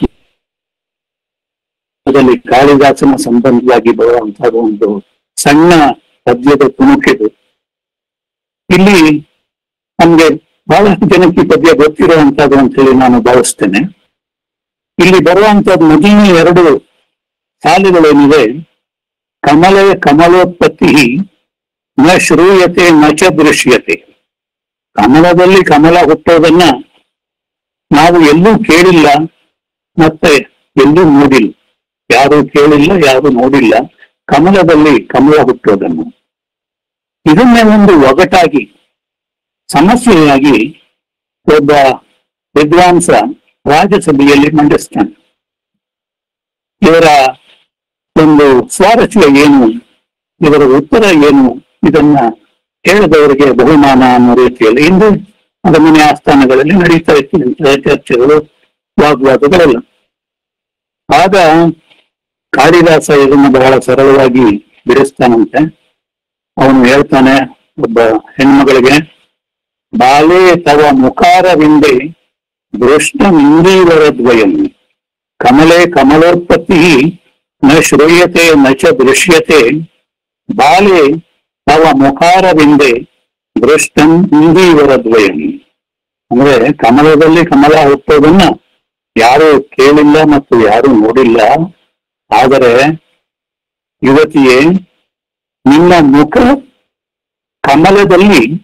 S2: ಅದರಲ್ಲಿ ಕಾಳಿದಾಸನ ಸಂಬಂಧವಾಗಿ ಬರುವಂತಹ ಒಂದು ಸಣ್ಣ ಪದ್ಯದ ತುಣುಕಿದು ಇಲ್ಲಿ ನಮ್ಗೆ ಬಹಳಷ್ಟು ಜನಕ್ಕೆ ಈ ಪದ್ಯ ಗೊತ್ತಿರುವಂತದ್ದು ಅಂತ ಹೇಳಿ ನಾನು ಭಾವಿಸ್ತೇನೆ ಇಲ್ಲಿ ಬರುವಂತದ್ದು ಮೊದಲನೇ ಎರಡು ಸಾಲುಗಳೇನಿವೆ ಕಮಲ ಕಮಲೋತ್ಪತ್ತಿ ನ ಶ್ರೂಯತೆ ನ ಚ ದೃಶ್ಯತೆ ಕಮಲದಲ್ಲಿ ಕಮಲ ಹುಟ್ಟೋದನ್ನ ನಾವು ಎಲ್ಲೂ ಕೇಳಿಲ್ಲ ಮತ್ತೆ ಎಲ್ಲೂ ನೋಡಿಲ್ಲ ಯಾರು ಕೇಳಿಲ್ಲ ಯಾರು ನೋಡಿಲ್ಲ ಕಮಲದಲ್ಲಿ ಕಮಲ ಹುಟ್ಟೋದನ್ನು ಇದನ್ನೇ ಒಂದು ಒಗಟಾಗಿ ಸಮಸ್ಯೆಯಾಗಿ ಒಬ್ಬ ವಿದ್ವಾಂಸ ರಾಜ್ಯಸಭೆಯಲ್ಲಿ ಮಂಡಿಸ್ತಾನೆ ಇವರ ಒಂದು ಸ್ವಾರಸ್ಯ ಏನು ಇವರ ಉತ್ತರ ಏನು ಇದನ್ನ ಹೇಳಿದವರಿಗೆ ಬಹುಮಾನ ಅನ್ನೋ ರೀತಿಯಲ್ಲಿ ಇಂದು ಅರಮನೆ ಆಸ್ಥಾನಗಳಲ್ಲಿ ನಡೀತಾ ಇತ್ತು ಇಂತಹ ಚರ್ಚೆಗಳು ವಾಗ್ವಾದಗಳೆಲ್ಲ ಆಗ ಕಾಳಿದಾಸ ಇದನ್ನು ಬಹಳ ಸರಳವಾಗಿ ಬಿಡಿಸ್ತಾನಂತೆ ಅವನು ಹೇಳ್ತಾನೆ ಒಬ್ಬ ಹೆಣ್ಮಗಳಿಗೆ ಬಾಲೆ ತವ ಮುಖಾರವಿಂದೆ ದೃಷ್ಟಮಿಂದೀವರ ದ್ವಯಂ ಕಮಲೆ ಕಮಲೋತ್ಪತ್ತಿ ನ ಶ್ರೂಯತೆ ನ ಚ ದೃಶ್ಯತೆ ಬಾಲೆ ತವ ಮುಖಾರವಿಂದೆ ದೃಷ್ಟಂ ಇಂದೀವರ ದ್ವಯಂ ಅಂದ್ರೆ ಕಮಲದಲ್ಲಿ ಕಮಲ ಹುಟ್ಟೋದನ್ನ ಯಾರು ಕೇಳಿಲ್ಲ ಮತ್ತು ಯಾರು ನೋಡಿಲ್ಲ ಆದರೆ ಯುವತಿಯೇ ನಿನ್ನ ಮುಖ ಕಮಲದಲ್ಲಿ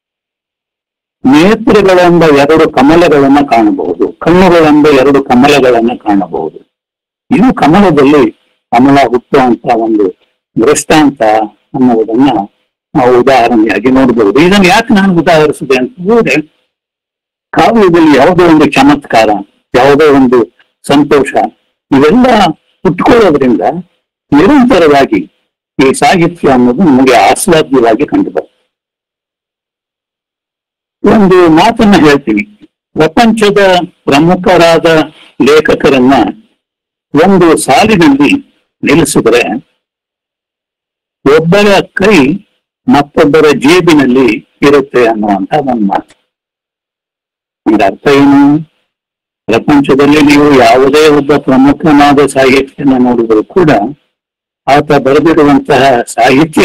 S2: ನೇತ್ರಗಳೆಂಬ ಎರಡು ಕಮಲಗಳನ್ನ ಕಾಣಬಹುದು ಕಣ್ಣುಗಳೆಂಬ ಎರಡು ಕಮಲಗಳನ್ನ ಕಾಣಬಹುದು ಇದು ಕಮಲದಲ್ಲಿ ಕಮಲ ಹುಟ್ಟುವಂತ ಒಂದು ದೃಷ್ಟಾಂತ ಅನ್ನುವುದನ್ನ ನಾವು ಉದಾಹರಣೆಯಾಗಿ ನೋಡಬಹುದು ಇದನ್ನು ಯಾಕೆ ನಾನು ಉದಾಹರಿಸಿದೆ ಅಂತ ಹೇಳಿದ್ರೆ ಕಾವ್ಯದಲ್ಲಿ ಯಾವುದೋ ಒಂದು ಚಮತ್ಕಾರ ಯಾವುದೋ ಒಂದು ಸಂತೋಷ ಇವೆಲ್ಲ ಹುಟ್ಕೊಳ್ಳೋದ್ರಿಂದ ನಿರಂತರವಾಗಿ ಈ ಸಾಹಿತ್ಯ ಅನ್ನೋದು ನಮಗೆ ಆಸ್ವಾದ್ಯವಾಗಿ ಕಂಡುಬರುತ್ತೆ ಒಂದು ಮಾತನ್ನ ಹೇಳ್ತೀವಿ ಪ್ರಪಂಚದ ಪ್ರಮುಖರಾದ ಲೇಖಕರನ್ನ ಒಂದು ಸಾಲಿನಲ್ಲಿ ನಿಲ್ಲಿಸಿದ್ರೆ ಒಬ್ಬರ ಕೈ ಮತ್ತೊಬ್ಬರ ಜೇಬಿನಲ್ಲಿ ಇರುತ್ತೆ ಅನ್ನುವಂತ ಒಂದು ಮಾತು ಇದರ ಅರ್ಥ ಏನು ಪ್ರಪಂಚದಲ್ಲಿ ನೀವು ಯಾವುದೇ ಒಬ್ಬ ಪ್ರಮುಖನಾದ ಸಾಹಿತ್ಯನ ನೋಡಿದ್ರು ಕೂಡ ಆತ ಬರೆದಿರುವಂತಹ ಸಾಹಿತ್ಯ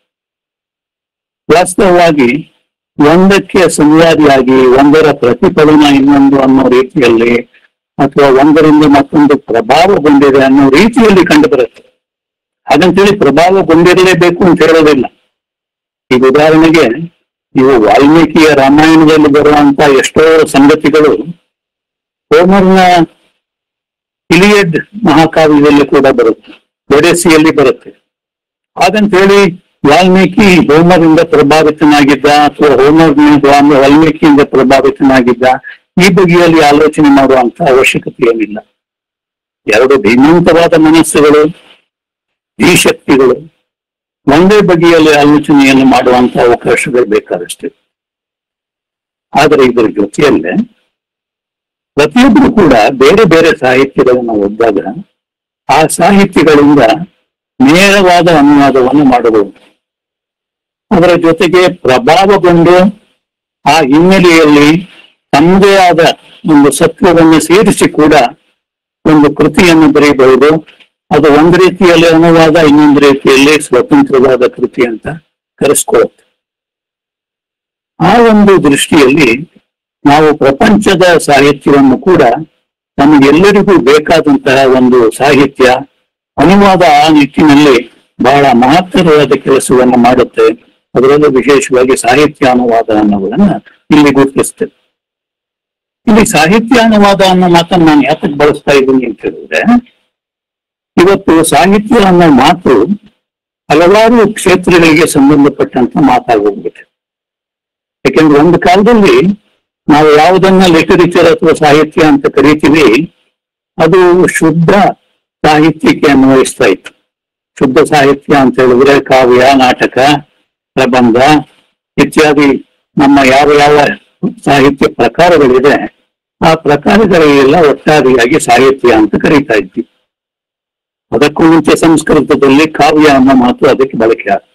S2: ವಾಸ್ತವವಾಗಿ ಒಂದಕ್ಕೆ ಸಂವಾದಿಯಾಗಿ ಒಂದರ ಪ್ರತಿಫಲನ ಇನ್ನೊಂದು ಅನ್ನೋ ರೀತಿಯಲ್ಲಿ ಅಥವಾ ಒಂದರಿಂದ ಮತ್ತೊಂದು ಪ್ರಭಾವಗೊಂಡಿದೆ ಅನ್ನೋ ರೀತಿಯಲ್ಲಿ ಕಂಡು ಬರುತ್ತೆ ಹಾಗಂತೇಳಿ ಪ್ರಭಾವಗೊಂಡಿರಲೇಬೇಕು ಅಂತ ಹೇಳೋದಿಲ್ಲ ಈಗ ಉದಾಹರಣೆಗೆ ಇವು ವಾಲ್ಮೀಕಿಯ ರಾಮಾಯಣದಲ್ಲಿ ಬರುವಂತ ಎಷ್ಟೋ ಸಂಗತಿಗಳು ಹೋಮರ್ನ ಇಲಿಯಡ್ ಮಹಾಕಾವ್ಯದಲ್ಲಿ ಕೂಡ ಬರುತ್ತೆ ಒಡೆಸಿಯಲ್ಲಿ ಬರುತ್ತೆ ಹಾಗಂತ ಹೇಳಿ ವಾಲ್ಮೀಕಿ ಹೋಮರಿಂದ ಪ್ರಭಾವಿತನಾಗಿದ್ದ ಅಥವಾ ಹೋಮರ್ ವಾಲ್ಮೀಕಿಯಿಂದ ಪ್ರಭಾವಿತನಾಗಿದ್ದ ಈ ಬಗೆಯಲ್ಲಿ ಆಲೋಚನೆ ಮಾಡುವಂತ ಅವಶ್ಯಕತೆ ಏನಿಲ್ಲ ಎರಡು ಭಿನ್ನಂತವಾದ ಮನಸ್ಸುಗಳು ಈ ಶಕ್ತಿಗಳು ಒಂದೇ ಬಗೆಯಲ್ಲಿ ಆಲೋಚನೆಯನ್ನು ಮಾಡುವಂತ ಅವಕಾಶಗಳು ಬೇಕಾದಷ್ಟೇ ಆದರೆ ಇದರ ಜೊತೆಯಲ್ಲೇ ಪ್ರತಿಯೊಬ್ಬರು ಕೂಡ ಬೇರೆ ಬೇರೆ ಸಾಹಿತ್ಯಗಳನ್ನು ಓದಿದಾಗ ಆ ಸಾಹಿತ್ಯಗಳಿಂದ ನೇರವಾದ ಅನುವಾದವನ್ನು ಮಾಡಬಹುದು ಅದರ ಜೊತೆಗೆ ಪ್ರಭಾವಗೊಂಡು ಆ ಹಿನ್ನೆಲೆಯಲ್ಲಿ ತಮ್ಮದೇ ಆದ ಒಂದು ಸತ್ವವನ್ನು ಸೇರಿಸಿ ಕೂಡ ಒಂದು ಕೃತಿಯನ್ನು ಬರೆಯಬಹುದು ಅದು ಒಂದು ರೀತಿಯಲ್ಲಿ ಅನುವಾದ ಇನ್ನೊಂದು ರೀತಿಯಲ್ಲಿ ಸ್ವತಂತ್ರವಾದ ಕೃತಿ ಅಂತ ಕರೆಸ್ಕೊಳ್ಳುತ್ತೆ ಆ ಒಂದು ದೃಷ್ಟಿಯಲ್ಲಿ ನಾವು ಪ್ರಪಂಚದ ಸಾಹಿತ್ಯವನ್ನು ಕೂಡ ನಮಗೆಲ್ಲರಿಗೂ ಬೇಕಾದಂತಹ ಒಂದು ಸಾಹಿತ್ಯ ಅನುವಾದ ಆ ನಿಟ್ಟಿನಲ್ಲಿ ಬಹಳ ಮಹತ್ತರವಾದ ಕೆಲಸವನ್ನು ಮಾಡುತ್ತೆ ಅದರಲ್ಲೂ ವಿಶೇಷವಾಗಿ ಸಾಹಿತ್ಯ ಅನುವಾದ ಅನ್ನೋದನ್ನ ಇಲ್ಲಿ ಗುರುತಿಸ್ತೇವೆ ಇಲ್ಲಿ ಸಾಹಿತ್ಯ ಅನುವಾದ ಅನ್ನೋ ಮಾತನ್ನು ನಾನು ಯಾತಕ್ಕೆ ಬಳಸ್ತಾ ಇದ್ದೀನಿ ಅಂತ ಹೇಳಿದ್ರೆ ಇವತ್ತು ಸಾಹಿತ್ಯ ಅನ್ನೋ ಮಾತು ಹಲವಾರು ಕ್ಷೇತ್ರಗಳಿಗೆ ಸಂಬಂಧಪಟ್ಟಂತ ಮಾತಾಗೋಗ್ಬಿಟ್ಟೆ ಯಾಕೆಂದ್ರೆ ಒಂದು ಕಾಲದಲ್ಲಿ ನಾವು ಯಾವುದನ್ನ ಲಿಟರೇಚರ್ ಅಥವಾ ಸಾಹಿತ್ಯ ಅಂತ ಕರಿತೀವಿ ಅದು ಶುದ್ಧ ಸಾಹಿತ್ಯಕ್ಕೆ ಅನ್ವಯಿಸ್ತಾ ಇತ್ತು ಶುದ್ಧ ಸಾಹಿತ್ಯ ಅಂತ ಹೇಳಿದ್ರೆ ಕಾವ್ಯ ನಾಟಕ ಪ್ರಬಂಧ ಇತ್ಯಾದಿ ನಮ್ಮ ಯಾವ ಯಾವ ಸಾಹಿತ್ಯ ಪ್ರಕಾರಗಳಿದೆ ಆ ಪ್ರಕಾರಗಳಿಗೆಲ್ಲ ಒಟ್ಟಾರೆಯಾಗಿ ಸಾಹಿತ್ಯ ಅಂತ ಕರೀತಾ ಇದ್ವಿ ಅದಕ್ಕೂ ಮುಂಚೆ ಸಂಸ್ಕೃತದಲ್ಲಿ ಕಾವ್ಯ ಅನ್ನೋ ಮಾತು ಅದಕ್ಕೆ ಬಳಕೆ ಆಗುತ್ತೆ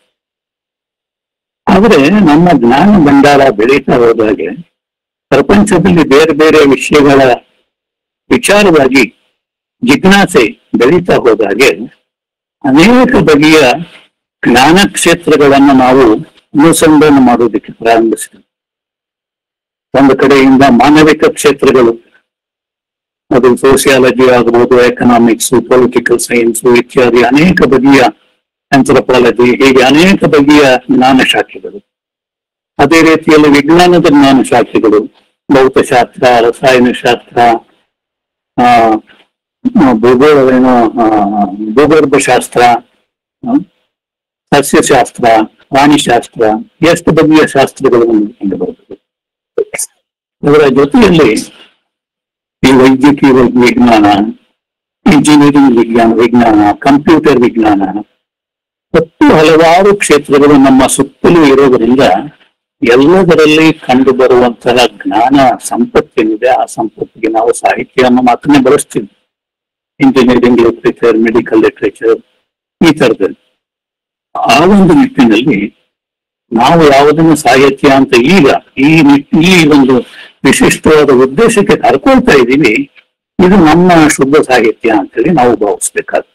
S2: ಆದ್ರೆ ನಮ್ಮ ಜ್ಞಾನ ಭಂಡಾರ ಬೆಳೀತಾ ಹೋದಾಗೆ ಪ್ರಪಂಚದಲ್ಲಿ ಬೇರೆ ಬೇರೆ ವಿಷಯಗಳ ವಿಚಾರವಾಗಿ ಜಿಜ್ಞಾಸೆ ಬೆಳೀತಾ ಹೋದಾಗೆ ಅನೇಕ ಬಗೆಯ ಜ್ಞಾನ ಕ್ಷೇತ್ರಗಳನ್ನು ನಾವು ಅನುಸಂಧಾನ ಮಾಡೋದಕ್ಕೆ ಪ್ರಾರಂಭಿಸಿದ್ವಿ ಒಂದು ಕಡೆಯಿಂದ ಮಾನವಿಕ ಕ್ಷೇತ್ರಗಳು ಅದು ಸೋಸಿಯಾಲಜಿ ಆಗಬಹುದು ಎಕನಾಮಿಕ್ಸ್ ಪೊಲಿಟಿಕಲ್ ಸೈನ್ಸ್ ಇತ್ಯಾದಿ ಅನೇಕ ಬಗೆಯ ಆಂಥ್ರೋಪಾಲಜಿ ಹೀಗೆ ಅನೇಕ ಬಗೆಯ ಜ್ಞಾನ ಶಾಖೆಗಳು ಅದೇ ರೀತಿಯಲ್ಲಿ ವಿಜ್ಞಾನದ ಜ್ಞಾನ ಶಾಖೆಗಳು ಭೌತಶಾಸ್ತ್ರ ರಸಾಯನಶಾಸ್ತ್ರ ಆ ಭೂಗೋಳವೇನೋ ಆ, ಭೂಗರ್ಭಶಾಸ್ತ್ರ ಆ, ಸಸ್ಯಶಾಸ್ತ್ರ ಪ್ರಾಣಿಶಾಸ್ತ್ರ ಎಷ್ಟು ಬಗೆಯ ಶಾಸ್ತ್ರಗಳು ನಮಗೆ ಕಂಡು ಬರುತ್ತದೆ ಅದರ ಜೊತೆಯಲ್ಲಿ ಈ ವೈದ್ಯಕೀಯ ವಿಜ್ಞಾನ ಇಂಜಿನಿಯರಿಂಗ್ ವಿಜ್ಞಾನ ವಿಜ್ಞಾನ ಕಂಪ್ಯೂಟರ್ ವಿಜ್ಞಾನ ಮತ್ತು ಹಲವಾರು ಕ್ಷೇತ್ರಗಳು ನಮ್ಮ ಸುತ್ತಲೂ ಇರೋದರಿಂದ ಎಲ್ಲದರಲ್ಲಿ ಕಂಡು ಬರುವಂತಹ ಜ್ಞಾನ ಸಂಪತ್ತೇನಿದೆ ಆ ಸಂಪತ್ತಿಗೆ ನಾವು ಸಾಹಿತ್ಯ ಅನ್ನೋ ಮಾತನ್ನೇ ಬಳಸ್ತೀವಿ ಇಂಜಿನಿಯರಿಂಗ್ ಲಿಟ್ರೇಚರ್ ಮೆಡಿಕಲ್ ಲಿಟ್ರೇಚರ್ ಈ ತರದಲ್ಲಿ ಆ ಒಂದು ನಿಟ್ಟಿನಲ್ಲಿ ನಾವು ಯಾವುದನ್ನು ಸಾಹಿತ್ಯ ಅಂತ ಈಗ ಈ ನಿಟ್- ಈ ಒಂದು ವಿಶಿಷ್ಟವಾದ ಉದ್ದೇಶಕ್ಕೆ ಕರ್ಕೊಳ್ತಾ ಇದ್ದೀವಿ ಇದು ನಮ್ಮ ಶುದ್ಧ ಸಾಹಿತ್ಯ ಅಂತೇಳಿ ನಾವು ಭಾವಿಸ್ಬೇಕಾಗ್ತದೆ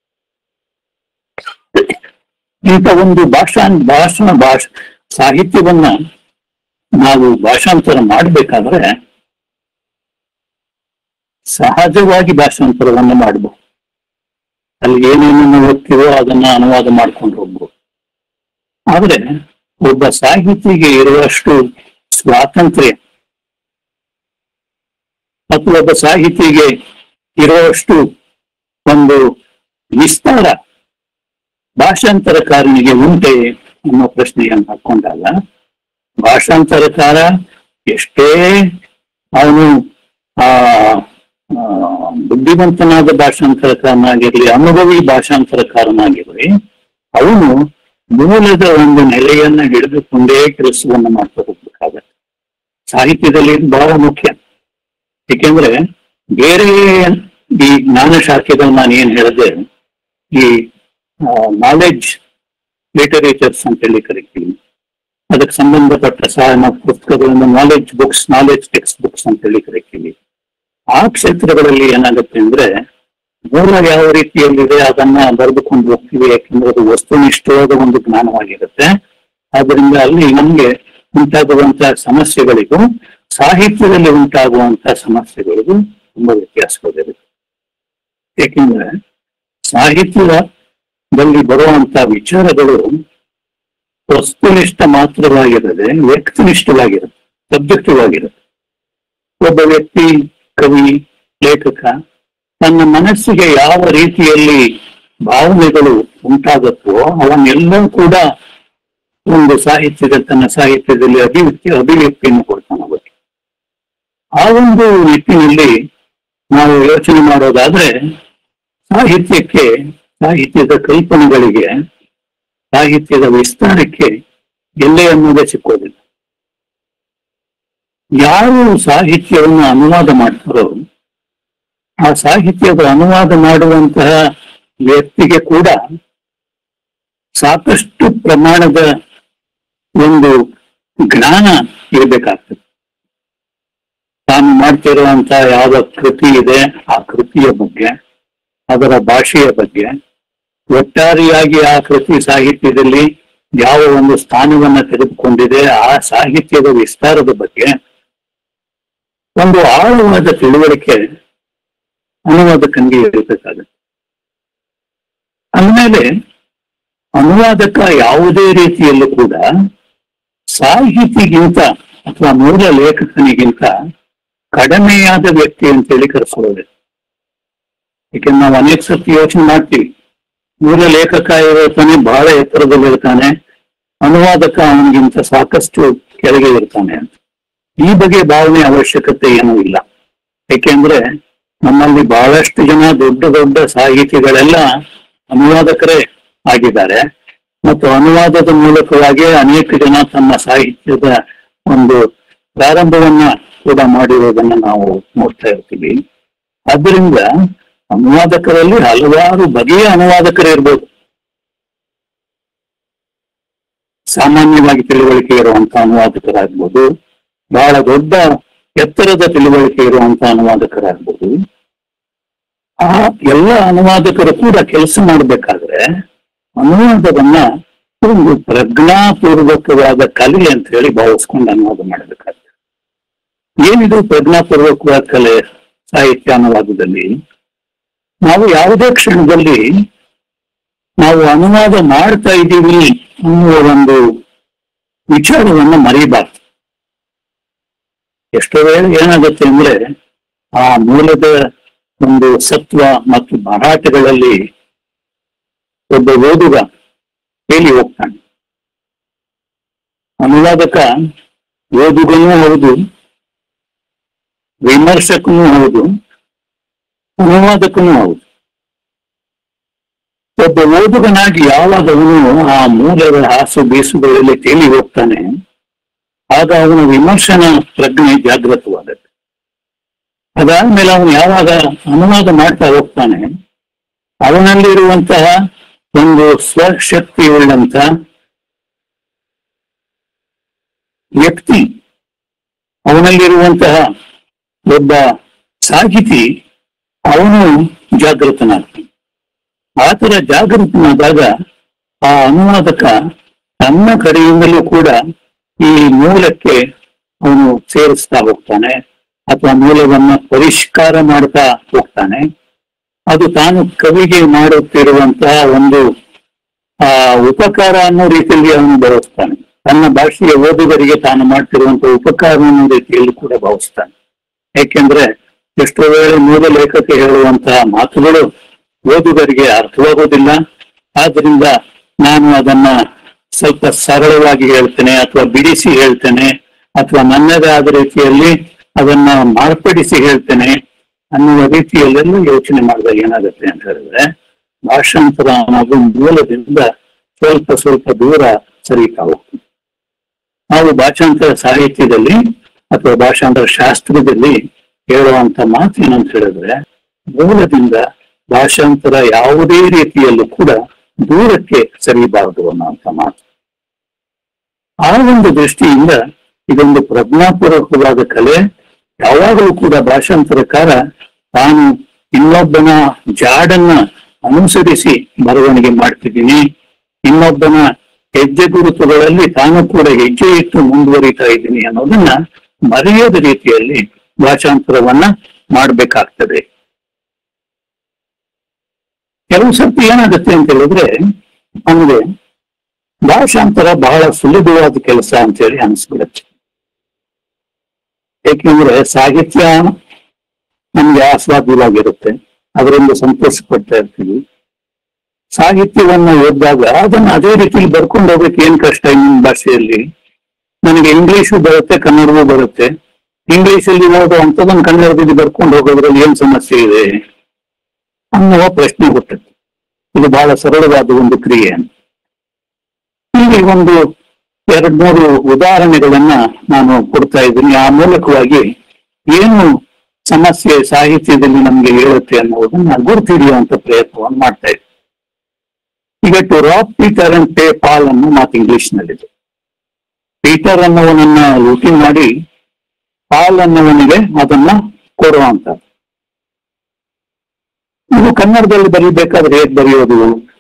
S2: ಇಂಥ ಒಂದು ಭಾಷಾ ಭಾಷಣ ಭಾಷ ಸಾಹಿತ್ಯವನ್ನ ನಾವು ಭಾಷಾಂತರ ಮಾಡಬೇಕಾದ್ರೆ ಸಹಜವಾಗಿ ಭಾಷಾಂತರವನ್ನು ಮಾಡಬಹುದು ಅಲ್ಲಿ ಏನೇನನ್ನು ಓದ್ತೀವೋ ಅದನ್ನ ಅನುವಾದ ಮಾಡ್ಕೊಂಡು ಹೋಗ್ಬೋದು ಆದ್ರೆ ಒಬ್ಬ ಸಾಹಿತಿಗೆ ಇರುವಷ್ಟು ಸ್ವಾತಂತ್ರ್ಯ ಮತ್ತು ಒಬ್ಬ ಸಾಹಿತಿಗೆ ಇರುವಷ್ಟು ಒಂದು ವಿಸ್ತಾರ ಭಾಷಾಂತರಕಾರನಿಗೆ ಉಂಟೆ ಅನ್ನೋ ಪ್ರಶ್ನೆಯನ್ನು ಹಾಕೊಂಡಾಗ ಭಾಷಾಂತರಕಾರ ಎಷ್ಟೇ ಅವನು ಆ ಆ, ಬುದ್ಧಿವಂತನಾದ ಭಾಷಾಂತರಕಾರನಾಗಿರ್ಲಿ ಅನುಭವಿ ಭಾಷಾಂತರಕಾರನಾಗಿರ್ಲಿ ಅವನು ಮೂಲದ ಒಂದು ನೆಲೆಯನ್ನ ಹಿಡಿದುಕೊಂಡೇ ಕೆಲಸವನ್ನ ಮಾಡ್ತಾ ಹೋಗ್ಬೇಕಾಗತ್ತೆ ಸಾಹಿತ್ಯದಲ್ಲಿ ಇದು ಬಹಳ ಮುಖ್ಯ ಏಕೆಂದ್ರೆ ಬೇರೆ ಈ ಜ್ಞಾನ ಶಾಖೆಗಳು ನಾನು ಏನ್ ಹೇಳಿದೆ ಈ ನಾಲೆಡ್ಜ್ ಲಿಟರೇಚರ್ಸ್ ಅಂತ ಹೇಳಿ ಕರಿತೀವಿ ಅದಕ್ಕೆ ಸಂಬಂಧಪಟ್ಟ ಸಹ ನಾವು ಪುಸ್ತಕಗಳನ್ನು knowledge books knowledge text books ಅಂತ ಹೇಳಿ ಕರಿತೀವಿ ಆ ಕ್ಷೇತ್ರಗಳಲ್ಲಿ ಏನಾಗುತ್ತೆ ಅಂದ್ರೆ ಮೂಲ ಯಾವ ರೀತಿಯಲ್ಲಿದೆ ಅದನ್ನ ಬರೆದುಕೊಂಡು ಹೋಗ್ತೀವಿ ಯಾಕೆಂದ್ರೆ ಅದು ವಸ್ತುನಿಷ್ಠವಾದ ಒಂದು ಜ್ಞಾನವಾಗಿರುತ್ತೆ ಆದ್ರಿಂದ ಅಲ್ಲಿ ನಮ್ಗೆ ಉಂಟಾಗುವಂತಹ ಸಮಸ್ಯೆಗಳಿಗೂ ಸಾಹಿತ್ಯದಲ್ಲಿ ಉಂಟಾಗುವಂತಹ ಸಮಸ್ಯೆಗಳಿಗೂ ತುಂಬಾ ವ್ಯತ್ಯಾಸಗಳಿರುತ್ತೆ ಏಕೆಂದ್ರೆ ಸಾಹಿತ್ಯದಲ್ಲಿ ಬರುವಂತಹ ವಿಚಾರಗಳು ವಸ್ತುನಿಷ್ಠ ಮಾತ್ರವಾಗಿರದೆ ವ್ಯಕ್ತಿನಿಷ್ಠವಾಗಿರುತ್ತೆ ಸಬ್ಜೆಕ್ಟಿವ್ ಆಗಿರುತ್ತೆ ಒಬ್ಬ ವ್ಯಕ್ತಿ ಕವಿ ಲೇಖಕ ತನ್ನ ಮನಸ್ಸಿಗೆ ಯಾವ ರೀತಿಯಲ್ಲಿ ಭಾವನೆಗಳು ಉಂಟಾಗುತ್ತೋ ಅವನ್ನೆಲ್ಲ ಕೂಡ ಒಂದು ಸಾಹಿತ್ಯದ ತನ್ನ ಸಾಹಿತ್ಯದಲ್ಲಿ ಅಭಿವ್ಯಕ್ತಿ ಅಭಿವ್ಯಕ್ತಿಯನ್ನು ಕೊಡ್ತಾನೆ ಅವರಿಗೆ ಆ ಒಂದು ನಿಟ್ಟಿನಲ್ಲಿ ನಾವು ಯೋಚನೆ ಮಾಡೋದಾದ್ರೆ ಸಾಹಿತ್ಯಕ್ಕೆ ಸಾಹಿತ್ಯದ ಕಲ್ಪನೆಗಳಿಗೆ ಸಾಹಿತ್ಯದ ವಿಸ್ತಾರಕ್ಕೆ ಎಲ್ಲೇ ಅನ್ನೋದೇ ಸಿಕ್ಕೋದಿಲ್ಲ ಯಾರು ಸಾಹಿತ್ಯವನ್ನು ಅನುವಾದ ಮಾಡ್ತಾರೋ ಆ ಸಾಹಿತ್ಯದ ಅನುವಾದ ಮಾಡುವಂತಹ ವ್ಯಕ್ತಿಗೆ ಕೂಡ ಸಾಕಷ್ಟು ಪ್ರಮಾಣದ ಒಂದು ಜ್ಞಾನ ಇರಬೇಕಾಗ್ತದೆ ತಾನು ಮಾಡ್ತಿರುವಂತಹ ಯಾವ ಕೃತಿ ಇದೆ ಆ ಕೃತಿಯ ಬಗ್ಗೆ ಅದರ ಭಾಷೆಯ ಬಗ್ಗೆ ಒಟ್ಟಾರೆಯಾಗಿ ಆ ಕೃತಿ ಸಾಹಿತ್ಯದಲ್ಲಿ ಯಾವ ಒಂದು ಸ್ಥಾನವನ್ನ ತೆಗೆದುಕೊಂಡಿದೆ ಆ ಸಾಹಿತ್ಯದ ವಿಸ್ತಾರದ ಬಗ್ಗೆ ಒಂದು ಆಳವಾದ ತಿಳುವಳಿಕೆ ಅನುವಾದಕನಿಗೆ ಇರಬೇಕಾಗುತ್ತೆ ಅಂದಮೇಲೆ ಅನುವಾದಕ ಯಾವುದೇ ರೀತಿಯಲ್ಲೂ ಕೂಡ ಸಾಹಿತಿಗಿಂತ ಅಥವಾ ಮೂಲ ಲೇಖಕನಿಗಿಂತ ಕಡಿಮೆಯಾದ ವ್ಯಕ್ತಿ ಅಂತೇಳಿ ಕರೆಸ್ಕೊಳ್ಳೋದು ಯಾಕೆಂದ್ರೆ ನಾವು ಅನೇಕ ಸರ್ತಿ ಯೋಚನೆ ಮಾಡ್ತೀವಿ ಮೂಲ ಲೇಖಕ ಇರ್ತಾನೆ ಬಹಳ ಎತ್ತರದಲ್ಲಿ ಇರ್ತಾನೆ ಅನುವಾದಕ ಅವನಿಗಿಂತ ಸಾಕಷ್ಟು ಕೆಳಗೆ ಇರ್ತಾನೆ ಅಂತ ಈ ಬಗ್ಗೆ ಭಾವನೆ ಅವಶ್ಯಕತೆ ಏನೂ ಇಲ್ಲ ಏಕೆಂದ್ರೆ ನಮ್ಮಲ್ಲಿ ಬಹಳಷ್ಟು ಜನ ದೊಡ್ಡ ದೊಡ್ಡ ಸಾಹಿತಿಗಳೆಲ್ಲ ಅನುವಾದಕರೇ ಆಗಿದ್ದಾರೆ ಮತ್ತು ಅನುವಾದದ ಮೂಲಕವಾಗಿ ಅನೇಕ ಜನ ತಮ್ಮ ಸಾಹಿತ್ಯದ ಒಂದು ಪ್ರಾರಂಭವನ್ನ ಕೂಡ ಮಾಡಿರೋದನ್ನ ನಾವು ನೋಡ್ತಾ ಇರ್ತೀವಿ ಆದ್ದರಿಂದ ಅನುವಾದಕರಲ್ಲಿ ಹಲವಾರು ಬಗೆಯ ಅನುವಾದಕರು ಇರ್ಬೋದು ಸಾಮಾನ್ಯವಾಗಿ ತಿಳುವಳಿಕೆ ಇರುವಂತ ಅನುವಾದಕರಾಗ್ಬೋದು ಬಹಳ ದೊಡ್ಡ ಎತ್ತರದ ತಿಳುವಳಿಕೆ ಇರುವಂತ ಅನುವಾದಕರಾಗ್ಬೋದು ಆ ಎಲ್ಲ ಅನುವಾದಕರು ಕೂಡ ಕೆಲಸ ಮಾಡಬೇಕಾದ್ರೆ ಅನುವಾದವನ್ನ ಒಂದು ಪ್ರಜ್ಞಾಪೂರ್ವಕವಾದ ಕಲೆ ಅಂತ ಹೇಳಿ ಭಾವಿಸ್ಕೊಂಡು ಅನುವಾದ ಮಾಡಬೇಕಾಗ್ತದೆ ಏನಿದು ಪ್ರಜ್ಞಾಪೂರ್ವಕವಾದ ಕಲೆ ಸಾಹಿತ್ಯ ಅನುವಾದದಲ್ಲಿ ನಾವು ಯಾವುದೇ ಕ್ಷಣದಲ್ಲಿ ನಾವು ಅನುವಾದ ಮಾಡ್ತಾ ಇದ್ದೀವಿ ಅನ್ನುವ ಒಂದು ವಿಚಾರವನ್ನ ಮರಿಬಾರ್ದು ಎಷ್ಟೋ ವೇಳೆ ಏನಾಗುತ್ತೆ ಅಂದ್ರೆ ಆ ಮೂಲದ ಒಂದು ಸತ್ವ ಮತ್ತು ಭರಾಟೆಗಳಲ್ಲಿ ಒಬ್ಬ ಓದುಗ ಹೇಳಿ ಹೋಗ್ತಾನೆ ಅನುವಾದಕ ಓದುಗನೂ ಹೌದು ವಿಮರ್ಶಕನೂ ಹೌದು ಅನುವಾದಕನೂ ಹೌದು ಒಬ್ಬ ಓದುಗನಾಗಿ ಯಾವಾಗ ಅವನು ಆ ಮೂಲದ ಹಾಸು ಬೀಸುಗಳಲ್ಲಿ ತೇಲಿ ಹೋಗ್ತಾನೆ ಆಗ ಅವನ ವಿಮರ್ಶನ ಪ್ರಜ್ಞೆ ಜಾಗೃತವಾಗುತ್ತೆ ಅದಾದ್ಮೇಲೆ ಅವನು ಯಾವಾಗ ಅನುವಾದ ಮಾಡ್ತಾ ಹೋಗ್ತಾನೆ ಅವನಲ್ಲಿರುವಂತಹ ಒಂದು ಸ್ವಶಕ್ತಿ ಉಳ್ಳಂತ ವ್ಯಕ್ತಿ ಅವನಲ್ಲಿರುವಂತಹ ಒಬ್ಬ ಸಾಹಿತಿ ಅವನು ಜಾಗೃತನಾಗ್ತಾನೆ ಆತರ ಜಾಗೃತನಾದಾಗ ಆ ಅನುವಾದಕ ತನ್ನ ಕಡೆಯಿಂದಲೂ ಕೂಡ ಈ ಮೂಲಕ್ಕೆ ಅವನು ಸೇರಿಸ್ತಾ ಹೋಗ್ತಾನೆ ಅಥವಾ ಮೂಲವನ್ನ ಪರಿಷ್ಕಾರ ಮಾಡ್ತಾ ಹೋಗ್ತಾನೆ ಅದು ತಾನು ಕವಿಗೆ ಮಾಡುತ್ತಿರುವಂತಹ ಒಂದು ಆ ಉಪಕಾರ ಅನ್ನೋ ರೀತಿಯಲ್ಲಿ ಅವನು ಭಾವಿಸ್ತಾನೆ ತನ್ನ ಭಾಷೆಯ ಓದುಗರಿಗೆ ತಾನು ಮಾಡ್ತಿರುವಂತಹ ಉಪಕಾರ ಅನ್ನೋ ರೀತಿಯಲ್ಲಿ ಕೂಡ ಭಾವಿಸ್ತಾನೆ ಯಾಕೆಂದ್ರೆ ಎಷ್ಟೋ ವೇಳೆ ಮೂಲ ಲೇಖಕ ಹೇಳುವಂತಹ ಮಾತುಗಳು ಓದುಗರಿಗೆ ಅರ್ಥವಾಗೋದಿಲ್ಲ ಆದ್ರಿಂದ ನಾನು ಅದನ್ನ ಸ್ವಲ್ಪ ಸರಳವಾಗಿ ಹೇಳ್ತೇನೆ ಅಥವಾ ಬಿಡಿಸಿ ಹೇಳ್ತೇನೆ ಅಥವಾ ನನ್ನದೇ ಆದ ರೀತಿಯಲ್ಲಿ ಅದನ್ನ ಮಾರ್ಪಡಿಸಿ ಹೇಳ್ತೇನೆ ಅನ್ನುವ ರೀತಿಯಲ್ಲೆಲ್ಲ ಯೋಚನೆ ಮಾಡಿದಾಗ ಏನಾಗುತ್ತೆ ಅಂತ ಹೇಳಿದ್ರೆ ಭಾಷಾಂತರ ಅನ್ನೋದು ಮೂಲದಿಂದ ಸ್ವಲ್ಪ ಸ್ವಲ್ಪ ದೂರ ಸರಿತಾ ಹೋಗ್ತದೆ ನಾವು ಭಾಷಾಂತರ ಸಾಹಿತ್ಯದಲ್ಲಿ ಅಥವಾ ಭಾಷಾಂತರ ಶಾಸ್ತ್ರದಲ್ಲಿ ಹೇಳುವಂತ ಮಾತು ಏನಂತ ಹೇಳಿದ್ರೆ ಮೂಲದಿಂದ ಭಾಷಾಂತರ ಯಾವುದೇ ರೀತಿಯಲ್ಲೂ ಕೂಡ ದೂರಕ್ಕೆ ಸರಿಬಾರದು ಅನ್ನುವಂತ ಮಾತು ಆ ಒಂದು ದೃಷ್ಟಿಯಿಂದ ಇದೊಂದು ಪ್ರಜ್ಞಾಪೂರ್ವಕವಾದ ಕಲೆ ಯಾವಾಗಲೂ ಕೂಡ ಭಾಷಾಂತರಕಾರ ತಾನು ಇನ್ನೊಬ್ಬನ ಜಾಡನ್ನ ಅನುಸರಿಸಿ ಬರವಣಿಗೆ ಮಾಡ್ತಿದ್ದೀನಿ ಇನ್ನೊಬ್ಬನ ಹೆಜ್ಜೆ ಗುರುತುಗಳಲ್ಲಿ ತಾನು ಕೂಡ ಹೆಜ್ಜೆ ಇಟ್ಟು ಮುಂದುವರಿತಾ ಇದ್ದೀನಿ ಅನ್ನೋದನ್ನ ಮರೆಯದ ರೀತಿಯಲ್ಲಿ ಭಾಷಾಂತರವನ್ನ ಮಾಡ್ಬೇಕಾಗ್ತದೆ ಕೆಲವು ಸರ್ತಿ ಏನಾಗುತ್ತೆ ಅಂತ ಹೇಳಿದ್ರೆ ನಮಗೆ ಭಾಷಾಂತರ ಬಹಳ ಸುಲಭವಾದ ಕೆಲಸ ಅಂತ ಹೇಳಿ ಅನಿಸ್ಬಿಡುತ್ತೆ ಏಕೆಂದ್ರೆ ಸಾಹಿತ್ಯ ನಮ್ಗೆ ಆಸ್ವಾದ್ಯವಾಗಿರುತ್ತೆ ಅದರಿಂದ ಸಂತೋಷ ಪಡ್ತಾ ಇರ್ತೀವಿ ಸಾಹಿತ್ಯವನ್ನ ಓದಿದಾಗ ಅದನ್ನ ಅದೇ ರೀತಿಲಿ ಬರ್ಕೊಂಡು ಹೋಗ್ಬೇಕು ಏನ್ ಕಷ್ಟ ಇನ್ನೊಂದು ಭಾಷೆಯಲ್ಲಿ ನನಗೆ ಇಂಗ್ಲಿಷು ಬರುತ್ತೆ ಕನ್ನಡವೂ ಬರುತ್ತೆ ಇಂಗ್ಲಿಷಲ್ಲಿ ಓದೋ ಅಂಥದನ್ನ ಕನ್ನಡದಲ್ಲಿ ಬರ್ಕೊಂಡು ಹೋಗೋದ್ರಲ್ಲಿ ಏನ್ ಸಮಸ್ಯೆ ಇದೆ ಅನ್ನುವ ಪ್ರಶ್ನೆ ಹುಟ್ಟುತ್ತೆ ಇದು ಬಹಳ ಸರಳವಾದ ಒಂದು ಕ್ರಿಯೆ ಇಲ್ಲಿ ಒಂದು ಎರಡ್ ಮೂರು ಉದಾಹರಣೆಗಳನ್ನ ನಾನು ಕೊಡ್ತಾ ಇದ್ದೀನಿ ಆ ಮೂಲಕವಾಗಿ ಏನು ಸಮಸ್ಯೆ ಸಾಹಿತ್ಯದಲ್ಲಿ ನಮ್ಗೆ ಹೇಳುತ್ತೆ ಅನ್ನೋದನ್ನ ಗುರುತಿಡಿಯುವಂತ ಪ್ರಯತ್ನವನ್ನು ಮಾಡ್ತಾ ಇದ್ದೀನಿ ಈಗ to rob Peter and pay Paul ಅನ್ನೋ ಮಾತು ಇಂಗ್ಲಿಷ್ ನಲ್ಲಿದೆ ಪೀಟರ್ ಅನ್ನೋವನನ್ನ ಲೂಟಿ ಮಾಡಿ ಪಾಲ್ ಅನ್ನೋವನಿಗೆ ಅದನ್ನ ಕೊಡುವಂತ ಇದು ಕನ್ನಡದಲ್ಲಿ ಬರೀಬೇಕಾದ್ರೆ ಹೇಗ್ ಬರೆಯೋದು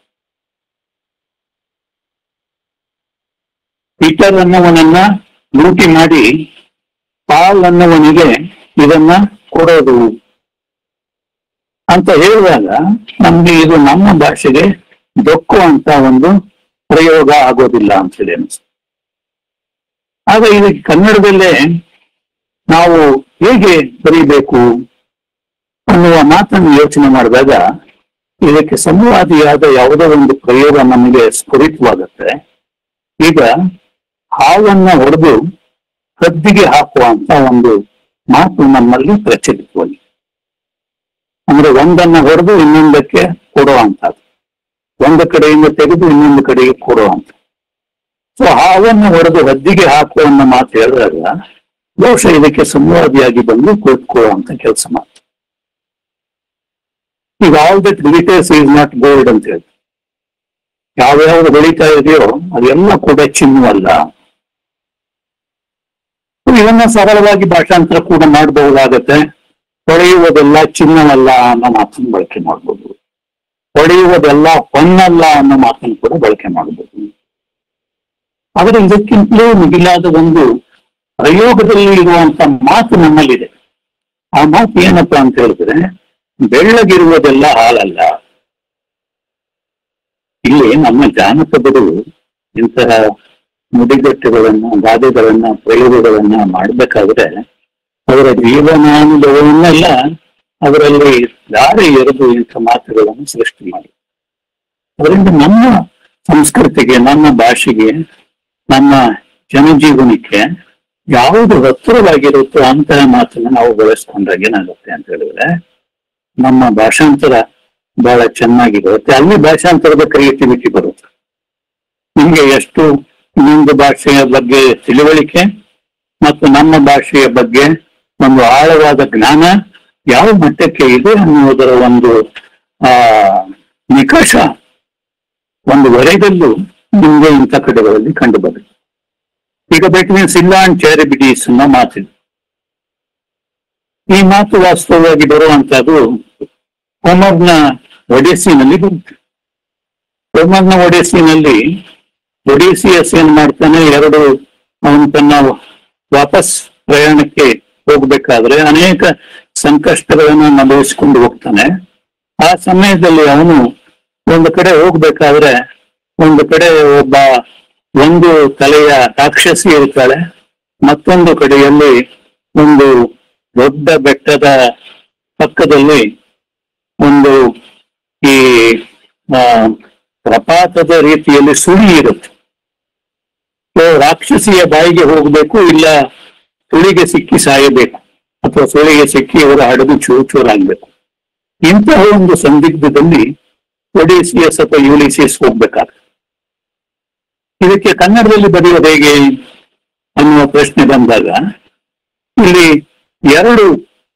S2: ಪೀಟರ್ ಅನ್ನೋವನನ್ನ ಲೂಟಿ ಮಾಡಿ ಪಾಲ್ ಅನ್ನೋವನಿಗೆ ಇದನ್ನ ಕೊಡೋದು ಅಂತ ಹೇಳಿದಾಗ ನಮ್ಗೆ ಇದು ನಮ್ಮ ಭಾಷೆಗೆ ದೊಕ್ಕು ಅಂತ ಒಂದು ಪ್ರಯೋಗ ಆಗೋದಿಲ್ಲ ಅಂತೇಳಿ ಅನಿಸ್ತು ಆಗ ಇದು ಕನ್ನಡದಲ್ಲೇ ನಾವು ಹೇಗೆ ಬರೀಬೇಕು ಅನ್ನುವ ಮಾತನ್ನು ಯೋಚನೆ ಮಾಡಿದಾಗ ಇದಕ್ಕೆ ಸಂವಾದಿಯಾದ ಯಾವುದೋ ಒಂದು ಪ್ರಯೋಗ ನಮಗೆ ಸ್ಫುರಿತವಾಗುತ್ತೆ ಈಗ ಹಾವನ್ನ ಹೊಡೆದು ಹದ್ದಿಗೆ ಹಾಕುವಂತ ಒಂದು ಮಾತು ನಮ್ಮಲ್ಲಿ ಪ್ರಚಲಿತವಾಗಿದೆ ಅಂದ್ರೆ ಒಂದನ್ನ ಹೊಡೆದು ಇನ್ನೊಂದಕ್ಕೆ ಕೊಡುವಂತದ್ದು ಒಂದು ಕಡೆಯಿಂದ ತೆಗೆದು ಇನ್ನೊಂದು ಕಡೆಗೆ ಕೊಡುವಂತ ಸೊ ಹಾವನ್ನು ಹೊಡೆದು ಹದ್ದಿಗೆ ಹಾಕುವ ಅನ್ನೋ ಮಾತು ಹೇಳಿದಾಗ ಬಹುಶಃ ಇದಕ್ಕೆ ಸಂವಾದಿಯಾಗಿ ಬಂದು ಕೂತ್ಕೊಳ್ಳುವಂತ ಕೆಲಸ ಮಾತು ಈಗ all that glitters is not gold ಅಂತ ಹೇಳಿ ಯಾವ್ಯಾವ್ದು ಬೆಳೀತಾ ಇದೆಯೋ ಅದೆಲ್ಲ ಕೂಡ ಚಿನ್ನವಲ್ಲ ಇವನ್ನ ಸರಳವಾಗಿ ಭಾಷಾಂತರ ಕೂಡ ಮಾಡಬಹುದಾಗತ್ತೆ ಹೊಳೆಯುವುದೆಲ್ಲ ಚಿನ್ನವಲ್ಲ ಅನ್ನೋ ಮಾತನ್ನು ಬಳಕೆ ಮಾಡ್ಬೋದು ಹೊಳೆಯುವುದೆಲ್ಲ ಹೊನ್ನಲ್ಲ ಅನ್ನೋ ಮಾತನ್ನು ಕೂಡ ಬಳಕೆ ಮಾಡಬಹುದು ಆದರೆ ಇದಕ್ಕಿಂತಲೂ ಮಿಗಿಲಾದ ಒಂದು ಪ್ರಯೋಗದಲ್ಲಿ ಇರುವಂತ ಮಾತು ನಮ್ಮಲ್ಲಿದೆ ಆ ಮಾತು ಏನಪ್ಪಾ ಅಂತ ಹೇಳಿದ್ರೆ ಬೆಳ್ಳಗಿರುವುದೆಲ್ಲ ಹಾಲಲ್ಲ ಇಲ್ಲಿ ನಮ್ಮ ಜಾನಪದರು ಇಂತಹ ನುಡಿಗಟ್ಟುಗಳನ್ನ ಗಾದೆಗಳನ್ನ ಪ್ರಯೋಗಗಳನ್ನ ಮಾಡ್ಬೇಕಾದ್ರೆ ಅವರ ಜೀವನಾನುಭವವನ್ನೆಲ್ಲ ಅವರಲ್ಲಿ ದಾರಿ ಎರೆದು ಇಂಥ ಮಾತುಗಳನ್ನು ಸೃಷ್ಟಿ ಮಾಡಿ ಅದರಿಂದ ನಮ್ಮ ಸಂಸ್ಕೃತಿಗೆ ನಮ್ಮ ಭಾಷೆಗೆ ನಮ್ಮ ಜನಜೀವನಕ್ಕೆ ಯಾವುದು ಹತ್ತಿರವಾಗಿರುತ್ತೋ ಅಂತಹ ಮಾತನ್ನ ನಾವು ಬಳಸ್ಕೊಂಡಾಗ ಏನಾಗುತ್ತೆ ಅಂತ ಹೇಳಿದ್ರೆ ನಮ್ಮ ಭಾಷಾಂತರ ಬಹಳ ಚೆನ್ನಾಗಿ ಬರುತ್ತೆ ಅಲ್ಲಿ ಭಾಷಾಂತರದ ಕ್ರಿಯೇಟಿವಿಟಿ ಬರುತ್ತೆ ನಿಮ್ಗೆ ಎಷ್ಟು ಇನ್ನೊಂದು ಭಾಷೆಯ ಬಗ್ಗೆ ತಿಳುವಳಿಕೆ ಮತ್ತು ನಮ್ಮ ಭಾಷೆಯ ಬಗ್ಗೆ ಒಂದು ಆಳವಾದ ಜ್ಞಾನ ಯಾವ ಮಟ್ಟಕ್ಕೆ ಇದೆ ಅನ್ನುವುದರ ಒಂದು ಆ ನಿಕಷ ಒಂದು ವರೆಗಲ್ಲು ನಿಮ್ಗೆ ಇಂಥ ಕಡೆಗಳಲ್ಲಿ ಕಂಡು ಬರುತ್ತೆ ಈಗ ಬಿಟ್ವೀನ್ ಸಿಲ್ಲಾ ಅಂಡ್ ಚಾರಿಬಿಟೀಸ್ ಅನ್ನೋ ಮಾತಿದೆ ಈ ಮಾತು ವಾಸ್ತವವಾಗಿ ಬರುವಂತದ್ದು ಹೋಮರ್ನ ಒಡೆಸ್ಸಿನಲ್ಲಿ ಬಂತು ಹೋಮರ್ನ ಒಡೆಸ್ಸಿನಲ್ಲಿ ಒಡಿಸಿಯಸ್ ಏನ್ ಮಾಡ್ತಾನೆ ಎರಡು ಅವನು ತನ್ನ ವಾಪಸ್ ಪ್ರಯಾಣಕ್ಕೆ ಹೋಗ್ಬೇಕಾದ್ರೆ ಅನೇಕ ಸಂಕಷ್ಟಗಳನ್ನು ಅನುಭವಿಸಿಕೊಂಡು ಹೋಗ್ತಾನೆ ಆ ಸಮಯದಲ್ಲಿ ಅವನು ಒಂದು ಕಡೆ ಹೋಗ್ಬೇಕಾದ್ರೆ ಒಂದು ಕಡೆ ಒಬ್ಬ ಒಂದು ತಲೆಯ ರಾಕ್ಷಸಿ ಇರ್ತಾಳೆ ಮತ್ತೊಂದು ಕಡೆಯಲ್ಲಿ ಒಂದು ದೊಡ್ಡ ಬೆಟ್ಟದ ಪಕ್ಕದಲ್ಲಿ ಒಂದು ಈ ಆ, ಪ್ರಪಾತದ ರೀತಿಯಲ್ಲಿ ಸುಳಿ ಇರುತ್ತೆ ಸೊ ರಾಕ್ಷಸಿಯ ಬಾಯಿಗೆ ಹೋಗಬೇಕು ಇಲ್ಲ ಸುಳಿಗೆ ಸಿಕ್ಕಿ ಸಾಯಬೇಕು ಅಥವಾ ಸುಳಿಗೆ ಸಿಕ್ಕಿ ಅವರ ಹಡಗು ಚೂರು ಚೂರಾಗಬೇಕು ಇಂತಹ ಒಂದು ಸಂದಿಗ್ಧದಲ್ಲಿ ಒಡಿಸಿಯಸ್ ಅಥವಾ ಯುಲಿಸಿಯಸ್ ಹೋಗ್ಬೇಕಾಗ್ತದೆ ಇದಕ್ಕೆ ಕನ್ನಡದಲ್ಲಿ ಬರೆಯೋದು ಹೇಗೆ ಅನ್ನುವ ಪ್ರಶ್ನೆ ಬಂದಾಗ ಇಲ್ಲಿ ಎರಡು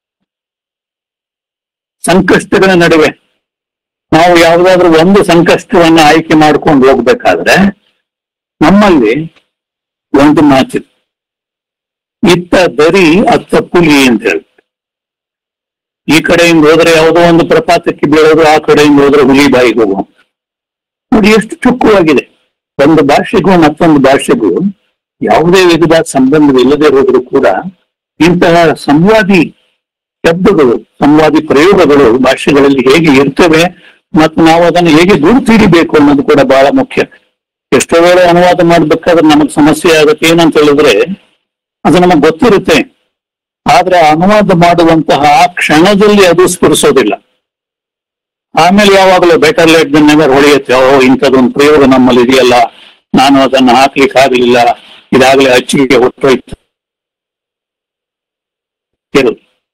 S2: ಸಂಕಷ್ಟಗಳ ನಡುವೆ ನಾವು ಯಾವುದಾದ್ರೂ ಒಂದು ಸಂಕಷ್ಟವನ್ನ ಆಯ್ಕೆ ಮಾಡ್ಕೊಂಡು ಹೋಗ್ಬೇಕಾದ್ರೆ ನಮ್ಮಲ್ಲಿ ಒಂದು ಮಾತಿದೆ ಇತ್ತ ದರಿ ಅತ್ತ ಪುಲಿ ಅಂತ ಹೇಳಿ ಈ ಕಡೆಯಿಂದ ಹೋದ್ರೆ ಯಾವುದೋ ಒಂದು ಪ್ರಪಾತಕ್ಕೆ ಬೀಳೋದು ಆ ಕಡೆಯಿಂದ ಹೋದ್ರೆ ಹುಲಿ ಬಾಯಿಗೆ ಹೋಗುವ ನೋಡಿ ಎಷ್ಟು ಚುಕ್ಕುವಾಗಿದೆ ಒಂದು ಭಾಷೆಗೂ ಮತ್ತೊಂದು ಭಾಷೆಗೂ ಯಾವುದೇ ವಿಧದ ಸಂಬಂಧವಿಲ್ಲದೆ ಹೋದರೂ ಕೂಡ ಇಂತಹ ಸಂವಾದಿ ಶಬ್ದಗಳು ಸಂವಾದಿ ಪ್ರಯೋಗಗಳು ಭಾಷೆಗಳಲ್ಲಿ ಹೇಗೆ ಇರ್ತವೆ ಮತ್ತು ನಾವು ಅದನ್ನು ಹೇಗೆ ಗುರುತಿಡಿಬೇಕು ಅನ್ನೋದು ಕೂಡ ಬಹಳ ಮುಖ್ಯ ಎಷ್ಟೋ ವೇಳೆ ಅನುವಾದ ಮಾಡ್ಬೇಕಾದ್ರೆ ನಮಗ್ ಸಮಸ್ಯೆ ಆಗುತ್ತೆ ಏನಂತ ಹೇಳಿದ್ರೆ ಅದು ನಮಗ್ ಗೊತ್ತಿರುತ್ತೆ ಆದ್ರೆ ಅನುವಾದ ಮಾಡುವಂತಹ ಆ ಕ್ಷಣದಲ್ಲಿ ಅದು ಸ್ಫುರಿಸೋದಿಲ್ಲ ಆಮೇಲೆ ಯಾವಾಗಲೂ ಬೆಟರ್ ಲೇಟ್ ದನ್ ನೆವರ್ ಹೊಳೆಯುತ್ತೆ ಓ ಇಂಥದ್ದೊಂದು ಪ್ರಯೋಗ ನಮ್ಮಲ್ಲಿ ಇದೆಯಲ್ಲ ನಾನು ಅದನ್ನು ಹಾಕ್ಲಿಕ್ಕೆ ಆಗ್ಲಿಲ್ಲ ಇದಾಗಲೇ ಅಚ್ಚಿಗೆ ಹೊಟ್ಟೋಯ್ತು ಕೆಲವು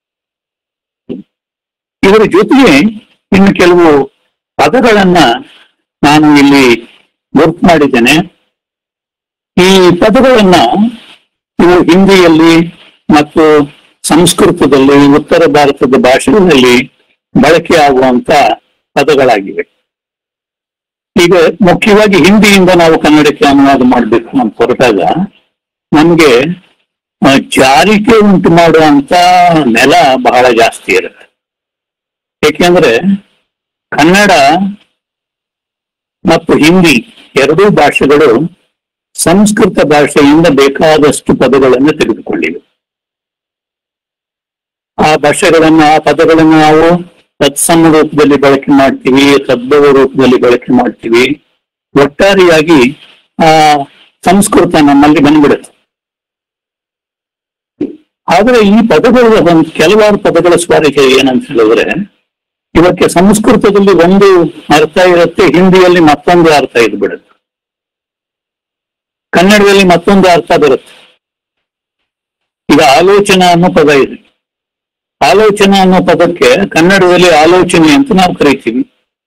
S2: ಇದರ ಜೊತೆಗೆ ಇನ್ನು ಕೆಲವು ಪದಗಳನ್ನ ನಾನು ಇಲ್ಲಿ ಗುರ್ತು ಮಾಡಿದ್ದೇನೆ ಈ ಪದಗಳನ್ನ ಇವು ಹಿಂದಿಯಲ್ಲಿ ಮತ್ತು ಸಂಸ್ಕೃತದಲ್ಲಿ ಉತ್ತರ ಭಾರತದ ಭಾಷೆಗಳಲ್ಲಿ ಬಳಕೆ ಆಗುವಂತ ಪದಗಳಾಗಿವೆ ಈಗ ಮುಖ್ಯವಾಗಿ ಹಿಂದಿಯಿಂದ ನಾವು ಕನ್ನಡಕ್ಕೆ ಅನುವಾದ ಮಾಡಬೇಕು ಅಂತ ಹೊರಟಾಗ ನಮ್ಗೆ ಆ, ಜಾರಿಕೆ ಉಂಟು ಮಾಡುವಂತ ನೆಲ ಬಹಳ ಜಾಸ್ತಿ ಇರುತ್ತೆ ಏಕೆಂದ್ರೆ ಕನ್ನಡ ಮತ್ತು ಹಿಂದಿ ಎರಡೂ ಭಾಷೆಗಳು ಸಂಸ್ಕೃತ ಭಾಷೆಯಿಂದ ಬೇಕಾದಷ್ಟು ಪದಗಳನ್ನು ತೆಗೆದುಕೊಂಡಿವೆ ಆ ಭಾಷೆಗಳನ್ನ ಆ ಪದಗಳನ್ನು ನಾವು ತತ್ಸಮ ರೂಪದಲ್ಲಿ ಬಳಕೆ ಮಾಡ್ತೀವಿ ತದ್ಭವ ರೂಪದಲ್ಲಿ ಬಳಕೆ ಮಾಡ್ತೀವಿ ಒಟ್ಟಾರೆಯಾಗಿ ಆ ಸಂಸ್ಕೃತ ನಮ್ಮಲ್ಲಿ ಬಂದ್ಬಿಡುತ್ತೆ ಆದ್ರೆ ಈ ಪದಗಳ ಒಂದು ಕೆಲವಾರು ಪದಗಳ ಸ್ವಾರಸ್ಯ ಏನಂತ ಹೇಳಿದ್ರೆ ಇವಕ್ಕೆ ಸಂಸ್ಕೃತದಲ್ಲಿ ಒಂದು ಅರ್ಥ ಇರುತ್ತೆ ಹಿಂದಿಯಲ್ಲಿ ಮತ್ತೊಂದು ಅರ್ಥ ಇದು ಬಿಡುತ್ತೆ ಕನ್ನಡದಲ್ಲಿ ಮತ್ತೊಂದು ಅರ್ಥ ಬರುತ್ತೆ ಈಗ ಆಲೋಚನಾ ಅನ್ನೋ ಪದ ಇದೆ ಆಲೋಚನಾ ಅನ್ನೋ ಪದಕ್ಕೆ ಕನ್ನಡದಲ್ಲಿ ಆಲೋಚನೆ ಅಂತ ನಾವು ಕರಿತೀವಿ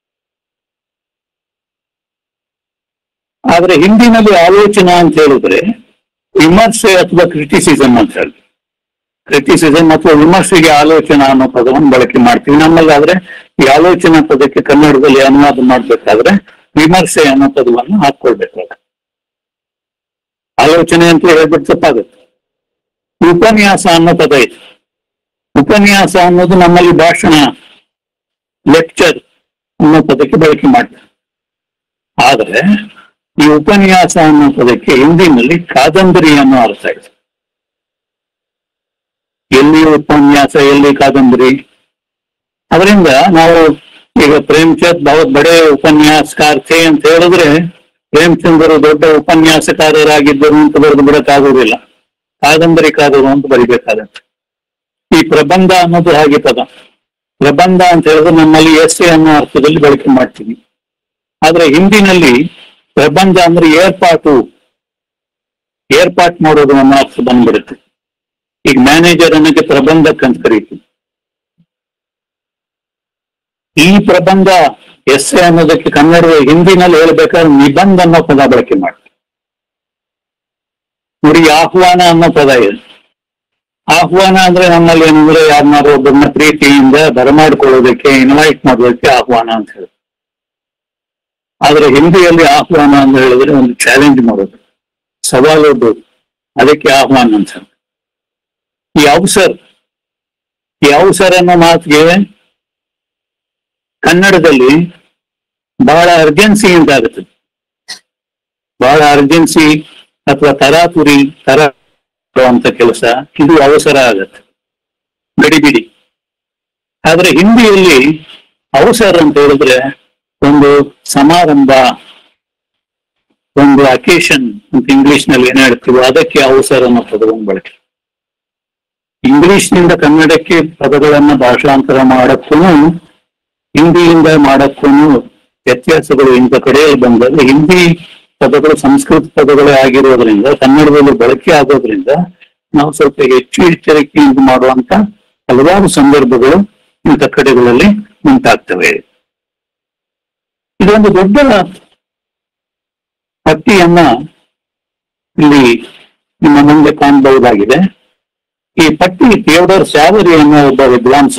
S2: ಆದ್ರೆ ಹಿಂದಿನಲ್ಲಿ ಆಲೋಚನಾ ಅಂತ ಹೇಳಿದ್ರೆ ವಿಮರ್ಶೆ ಅಥವಾ ಕ್ರಿಟಿಸಿಸಮ್ ಅಂತ ಹೇಳಿ ಕ್ರಿಟಿಸಿಸಮ್ ಅಥವಾ ವಿಮರ್ಶೆಗೆ ಆಲೋಚನಾ ಅನ್ನೋ ಪದವನ್ನು ಬಳಕೆ ಮಾಡ್ತೀವಿ ನಮ್ಮಲ್ಲಿ ಆದ್ರೆ ಈ ಆಲೋಚನಾ ಪದಕ್ಕೆ ಕನ್ನಡದಲ್ಲಿ ಅನುವಾದ ಮಾಡ್ಬೇಕಾದ್ರೆ ವಿಮರ್ಶೆ ಅನ್ನೋ ಪದವನ್ನು ಹಾಕೊಳ್ಬೇಕಾಗುತ್ತೆ ಆಲೋಚನೆ ಅಂತ ಹೇಳ್ಬಿಟ್ಟು ತಪ್ಪಾಗುತ್ತೆ ಉಪನ್ಯಾಸ ಅನ್ನೋ ಪದ ಇದೆ ಉಪನ್ಯಾಸ ಅನ್ನೋದು ನಮ್ಮಲ್ಲಿ ಭಾಷಣ ಲೆಕ್ಚರ್ ಅನ್ನೋ ಪದಕ್ಕೆ ಬಳಕೆ ಮಾಡ್ತಾರೆ ಆದ್ರೆ ಈ ಉಪನ್ಯಾಸ ಅನ್ನೋ ಪದಕ್ಕೆ ಹಿಂದಿನಲ್ಲಿ ಕಾದಂಬರಿ ಅನ್ನೋ ಅರ್ಥ ಇದೆ ಎಲ್ಲಿ ಉಪನ್ಯಾಸ ಎಲ್ಲಿ ಕಾದಂಬರಿ ಅದರಿಂದ ನಾವು ಈಗ ಪ್ರೇಮ್ಚಂದ್ बहुत ಬಡೆ ಉಪನ್ಯಾಸಕಾರ ಥೇ ಅಂತ ಹೇಳಿದ್ರೆ ಪ್ರೇಮಚಂದ್ರ ದೊಡ್ಡ ಉಪನ್ಯಾಸಕಾರರಾಗಿದ್ದರು ಅಂತ ಬರೆದು ಬಿಡಕ್ಕಾಗೋದಿಲ್ಲ ಕಾದಂಬರಿಕಾರರು ಅಂತ ಬರಿಬೇಕಾಗತ್ತೆ ಈ ಪ್ರಬಂಧ ಅನ್ನೋದು ಹಾಗೆ ಪದ ಪ್ರಬಂಧ ಅಂತ ಹೇಳಿದ್ರೆ ನಮ್ಮಲ್ಲಿ ಎಸ್ ಅನ್ನೋ ಅರ್ಥದಲ್ಲಿ ಬಳಕೆ ಮಾಡ್ತೀವಿ ಆದ್ರೆ ಹಿಂದಿನಲ್ಲಿ ಪ್ರಬಂಧ ಅಂದ್ರೆ ಏರ್ಪಾಟು ಏರ್ಪಾಟ್ ಮಾಡೋದು ಅನ್ನೋ ಅರ್ಥ ಬಂದ್ಬಿಡುತ್ತೆ ಈಗ ಮ್ಯಾನೇಜರ್ ಅನ್ನಕ್ಕೆ ಪ್ರಬಂಧಕ್ ಅಂತ ಕರೀತೀವಿ ಈ ಪ್ರಬಂಧ ಎಸ್ ಅನ್ನೋದಕ್ಕೆ ಕನ್ನಡದ ಹಿಂದಿನಲ್ಲಿ ಹೇಳ್ಬೇಕಾದ್ರೆ ನಿಬಂಧ ಅನ್ನೋ ಪದ ಬಳಕೆ ಮಾಡ್ತೀವಿ ನೋಡಿ ಆಹ್ವಾನ ಅನ್ನೋ ಪದ ಇದೆ ಆಹ್ವಾನ ಅಂದ್ರೆ ನಮ್ಮಲ್ಲಿ ಏನಂದ್ರೆ ಯಾರನ್ನಾರು ಒಬ್ಬರನ್ನ ಪ್ರೀತಿಯಿಂದ ಬರಮಾಡ್ಕೊಳ್ಳೋದಕ್ಕೆ ಇನ್ವೈಟ್ ಮಾಡೋದಕ್ಕೆ ಆಹ್ವಾನ ಅಂತ ಹೇಳಿ ಆದ್ರೆ ಹಿಂದಿಯಲ್ಲಿ ಆಹ್ವಾನ ಅಂತ ಹೇಳಿದ್ರೆ ಒಂದು ಚಾಲೆಂಜ್ ಮಾಡೋದು ಸವಾಲೊಡ್ಡು ಅದಕ್ಕೆ ಆಹ್ವಾನ ಅಂತ ಹೇಳಿ. ಈ ಅವಸರ್ ಈ ಅವಸರ ಅನ್ನೋ ಮಾತಿಗೆ ಕನ್ನಡದಲ್ಲಿ ಬಹಳ ಅರ್ಜೆನ್ಸಿ ಅಂತ ಆಗುತ್ತೆ ಬಹಳ ಅರ್ಜೆನ್ಸಿ ಅಥವಾ ತರಾತುರಿ ತರ ಅಂತ ಕೆಲಸ ಇದು ಅವಸರ ಆಗತ್ತೆ ಗಡಿಬಿಡಿ ಆದ್ರೆ ಹಿಂದಿಯಲ್ಲಿ ಅವಸರ ಅಂತ ಹೇಳಿದ್ರೆ ಒಂದು ಸಮಾರಂಭ ಒಂದು ಅಕೇಶನ್ ಅಂತ ಇಂಗ್ಲಿಷ್ ನಲ್ಲಿ ಏನ್ ಹೇಳ್ತೀವೋ ಅದಕ್ಕೆ ಅವಸರ ಅನ್ನೋ ಪದವನ್ನು ಬಳಕೆ ಇಂಗ್ಲಿಷ್ನಿಂದ ಕನ್ನಡಕ್ಕೆ ಪದಗಳನ್ನ ಭಾಷಾಂತರ ಮಾಡಕ್ಕೂ ಹಿಂದಿಯಿಂದ ಮಾಡಕ್ಕೂ ವ್ಯತ್ಯಾಸಗಳು ಇಂಥ ಕಡೆಯಲ್ಲಿ ಬಂದರೆ ಹಿಂದಿ ಪದಗಳು ಸಂಸ್ಕೃತ ಪದಗಳೇ ಆಗಿರೋದ್ರಿಂದ ಕನ್ನಡದಲ್ಲಿ ಬಳಕೆ ಆಗೋದ್ರಿಂದ ನಾವು ಸ್ವಲ್ಪ ಹೆಚ್ಚು ಎಚ್ಚರಿಕೆಯಿಂದ ಮಾಡುವಂತ ಹಲವಾರು ಸಂದರ್ಭಗಳು ಇಂಥ ಕಡೆಗಳಲ್ಲಿ ಉಂಟಾಗ್ತವೆ ಇದೊಂದು ದೊಡ್ಡ ಪಟ್ಟಿಯನ್ನ ಇಲ್ಲಿ ನಿಮ್ಮ ಮುಂದೆ ಕಾಣಬಹುದಾಗಿದೆ ಈ ಪಟ್ಟಿ ಥಿಯೋಡರ್ ಸ್ಯಾವರಿ ಅನ್ನೋ ಒಬ್ಬ ವಿದ್ವಾಂಸ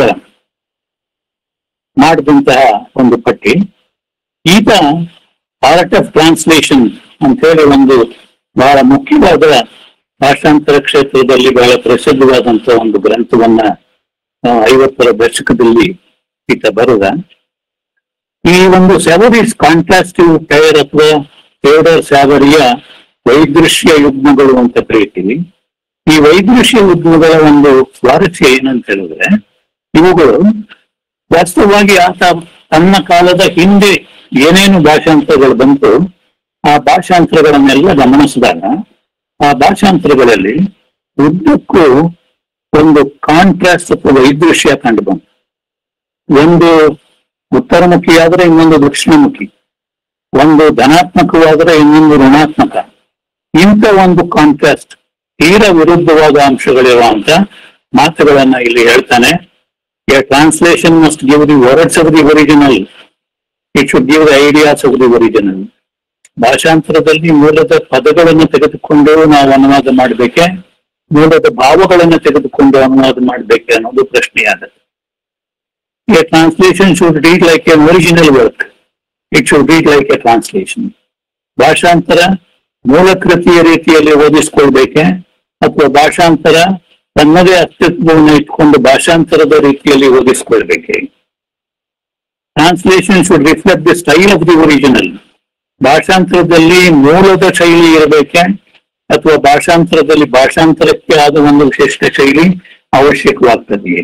S2: ಮಾಡಿದಂತಹ ಒಂದು ಪಟ್ಟಿ ಈತ ಆರ್ಟ್ ಆಫ್ ಟ್ರಾನ್ಸ್ಲೇಷನ್ ಅಂತ ಹೇಳಿ ಒಂದು ಬಹಳ ಮುಖ್ಯವಾದ ಭಾಷಾಂತರ ಕ್ಷೇತ್ರದಲ್ಲಿ ಬಹಳ ಪ್ರಸಿದ್ಧವಾದಂತಹ ಒಂದು ಗ್ರಂಥವನ್ನ ಆ, ಐವತ್ತರ ದಶಕದಲ್ಲಿ ಈತ ಬರೆದ ಈ ಒಂದು ಸ್ಯಾವರೀಸ್ ಕಾಂಟ್ರಾಸ್ಟಿವ್ ಟೈರ್ ಅಥವಾ ಥಿಯೋಡರ್ ಸ್ಯಾವರಿಯ ವೈದೃಶ್ಯ ಯುಗ್ಮಗಳು ಅಂತ ಕರೀತೀವಿ ಈ ವೈದೃಶ್ಯ ಯುಗ್ಮಗಳ ಒಂದು ಸ್ವಾರಸ್ಯ ಏನಂತ ಹೇಳಿದ್ರೆ ಇವುಗಳು ವಾಸ್ತವವಾಗಿ ಆತ ತನ್ನ ಕಾಲದ ಹಿಂದೆ ಏನೇನು ಭಾಷಾಂತರಗಳು ಬಂತು ಆ ಭಾಷಾಂತರಗಳನ್ನೆಲ್ಲ ಗಮನಿಸಿದಾಗ ಆ ಭಾಷಾಂತರಗಳಲ್ಲಿ ಉದ್ದಕ್ಕೂ ಒಂದು ಕಾಂಟ್ರಾಸ್ಟ್ ಅಥವಾ ವೈದೃಶ್ಯ ಕಂಡು ಬಂತು ಒಂದು ಉತ್ತರಮುಖಿಯಾದ್ರೆ ಇನ್ನೊಂದು ದಕ್ಷಿಣಮುಖಿ ಒಂದು ಧನಾತ್ಮಕವಾದ್ರೆ ಇನ್ನೊಂದು ಋಣಾತ್ಮಕ ಇಂಥ ಒಂದು ಕಾಂಟ್ರಾಸ್ಟ್ ತೀರ ವಿರುದ್ಧವಾದ ಅಂಶಗಳಿರುವಂತ ಮಾತುಗಳನ್ನ ಇಲ್ಲಿ ಹೇಳ್ತಾನೆ a translation must give the words of the original it should give the ideas of the original ಭಾಷಾಂತರದಲ್ಲಿ ಮೂಲದ ಪದಗಳನ್ನು ತೆಗೆದುಕೊಂಡು ನಾವು ಅನುವಾದ ಮಾಡಬೇಕೆ ಮೂಲದ ಭಾವಗಳನ್ನು ತೆಗೆದುಕೊಂಡು ಅನುವಾದ ಮಾಡಬೇಕೆ ಅನ್ನೋದು ಪ್ರಶ್ನೆಯಾಗುತ್ತೆ a translation should read like a original work it should read like a translation ಭಾಷಾಂತರ ಮೂಲ ಕೃತಿಯ ರೀತಿಯಲ್ಲಿ ಓದಿಸ್ಕೊಳ್ಬೇಕೆ ಅಥವಾ ಭಾಷಾಂತರ ತನ್ನದೇ ಅಸ್ತಿತ್ವವನ್ನು ಇಟ್ಕೊಂಡು ಭಾಷಾಂತರದ ರೀತಿಯಲ್ಲಿ ಓದಿಸ್ಕೊಳ್ಬೇಕೆ translation should reflect the style of the original ಭಾಷಾಂತರದಲ್ಲಿ ಮೂಲದ ಶೈಲಿ ಇರಬೇಕೆ ಅಥವಾ ಭಾಷಾಂತರದಲ್ಲಿ ಭಾಷಾಂತರಕ್ಕೆ ಆದ ಒಂದು ವಿಶಿಷ್ಟ ಶೈಲಿ ಅವಶ್ಯಕವಾಗ್ತದೆಯೇ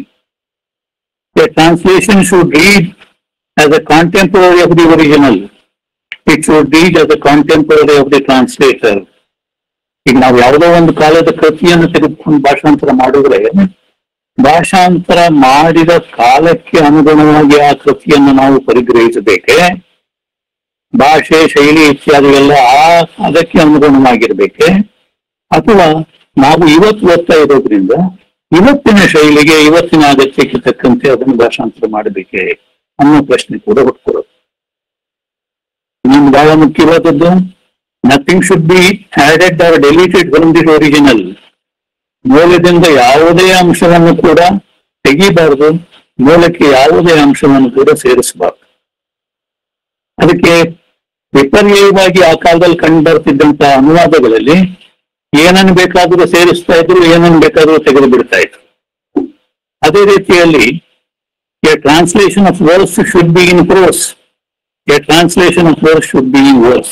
S2: The translation should read as a contemporary of the original. It should read as a contemporary of the translator ಈಗ ನಾವು ಯಾವುದೋ ಒಂದು ಕಾಲದ ಕೃತಿಯನ್ನು ತೆಗೆದುಕೊಂಡು ಭಾಷಾಂತರ ಮಾಡಿದ್ರೆ ಭಾಷಾಂತರ ಮಾಡಿದ ಕಾಲಕ್ಕೆ ಅನುಗುಣವಾಗಿ ಆ ಕೃತಿಯನ್ನು ನಾವು ಪರಿಗ್ರಹಿಸಬೇಕೆ ಭಾಷೆ ಶೈಲಿ ಇತ್ಯಾದಿ ಎಲ್ಲ ಆ ಅದಕ್ಕೆ ಅನುಗುಣವಾಗಿರ್ಬೇಕೆ ಅಥವಾ ನಾವು ಇವತ್ತು ಓದ್ತಾ ಇರೋದ್ರಿಂದ ಇವತ್ತಿನ ಶೈಲಿಗೆ ಇವತ್ತಿನ ಅಗತ್ಯಕ್ಕೆ ತಕ್ಕಂತೆ ಅದನ್ನು ಭಾಷಾಂತರ ಮಾಡಬೇಕೆ ಅನ್ನೋ ಪ್ರಶ್ನೆ ಕೂಡ ಹುಟ್ಕೊಡೋದು ಇನ್ನೊಂದು ಬಹಳ ಮುಖ್ಯವಾದದ್ದು nothing should be added or deleted from the original ಮೂಲದಿಂದ ಯಾವುದೇ ಅಂಶವನ್ನು ಕೂಡ ತೆಗಿಬಾರದು ಮೂಲಕ್ಕೆ ಯಾವುದೇ ಅಂಶವನ್ನು ಕೂಡ ಸೇರಿಸಬಾರದು ಅದಕ್ಕೆ ವಿಪರ್ಯಯವಾಗಿ ಆ ಕಾಲದಲ್ಲಿ ಕಂಡು ಬರ್ತಿದ್ದಂತ ಅನುವಾದಗಳಲ್ಲಿ ಏನನ್ನು ಬೇಕಾದರೂ ಸೇರಿಸ್ತಾ ಇದ್ರು ಏನನ್ನು ಬೇಕಾದರೂ ತೆಗೆದು ಬಿಡ್ತಾ ಇದ್ರು ಅದೇ ರೀತಿಯಲ್ಲಿ a translation of verse should be in prose a translation of verse should be in verse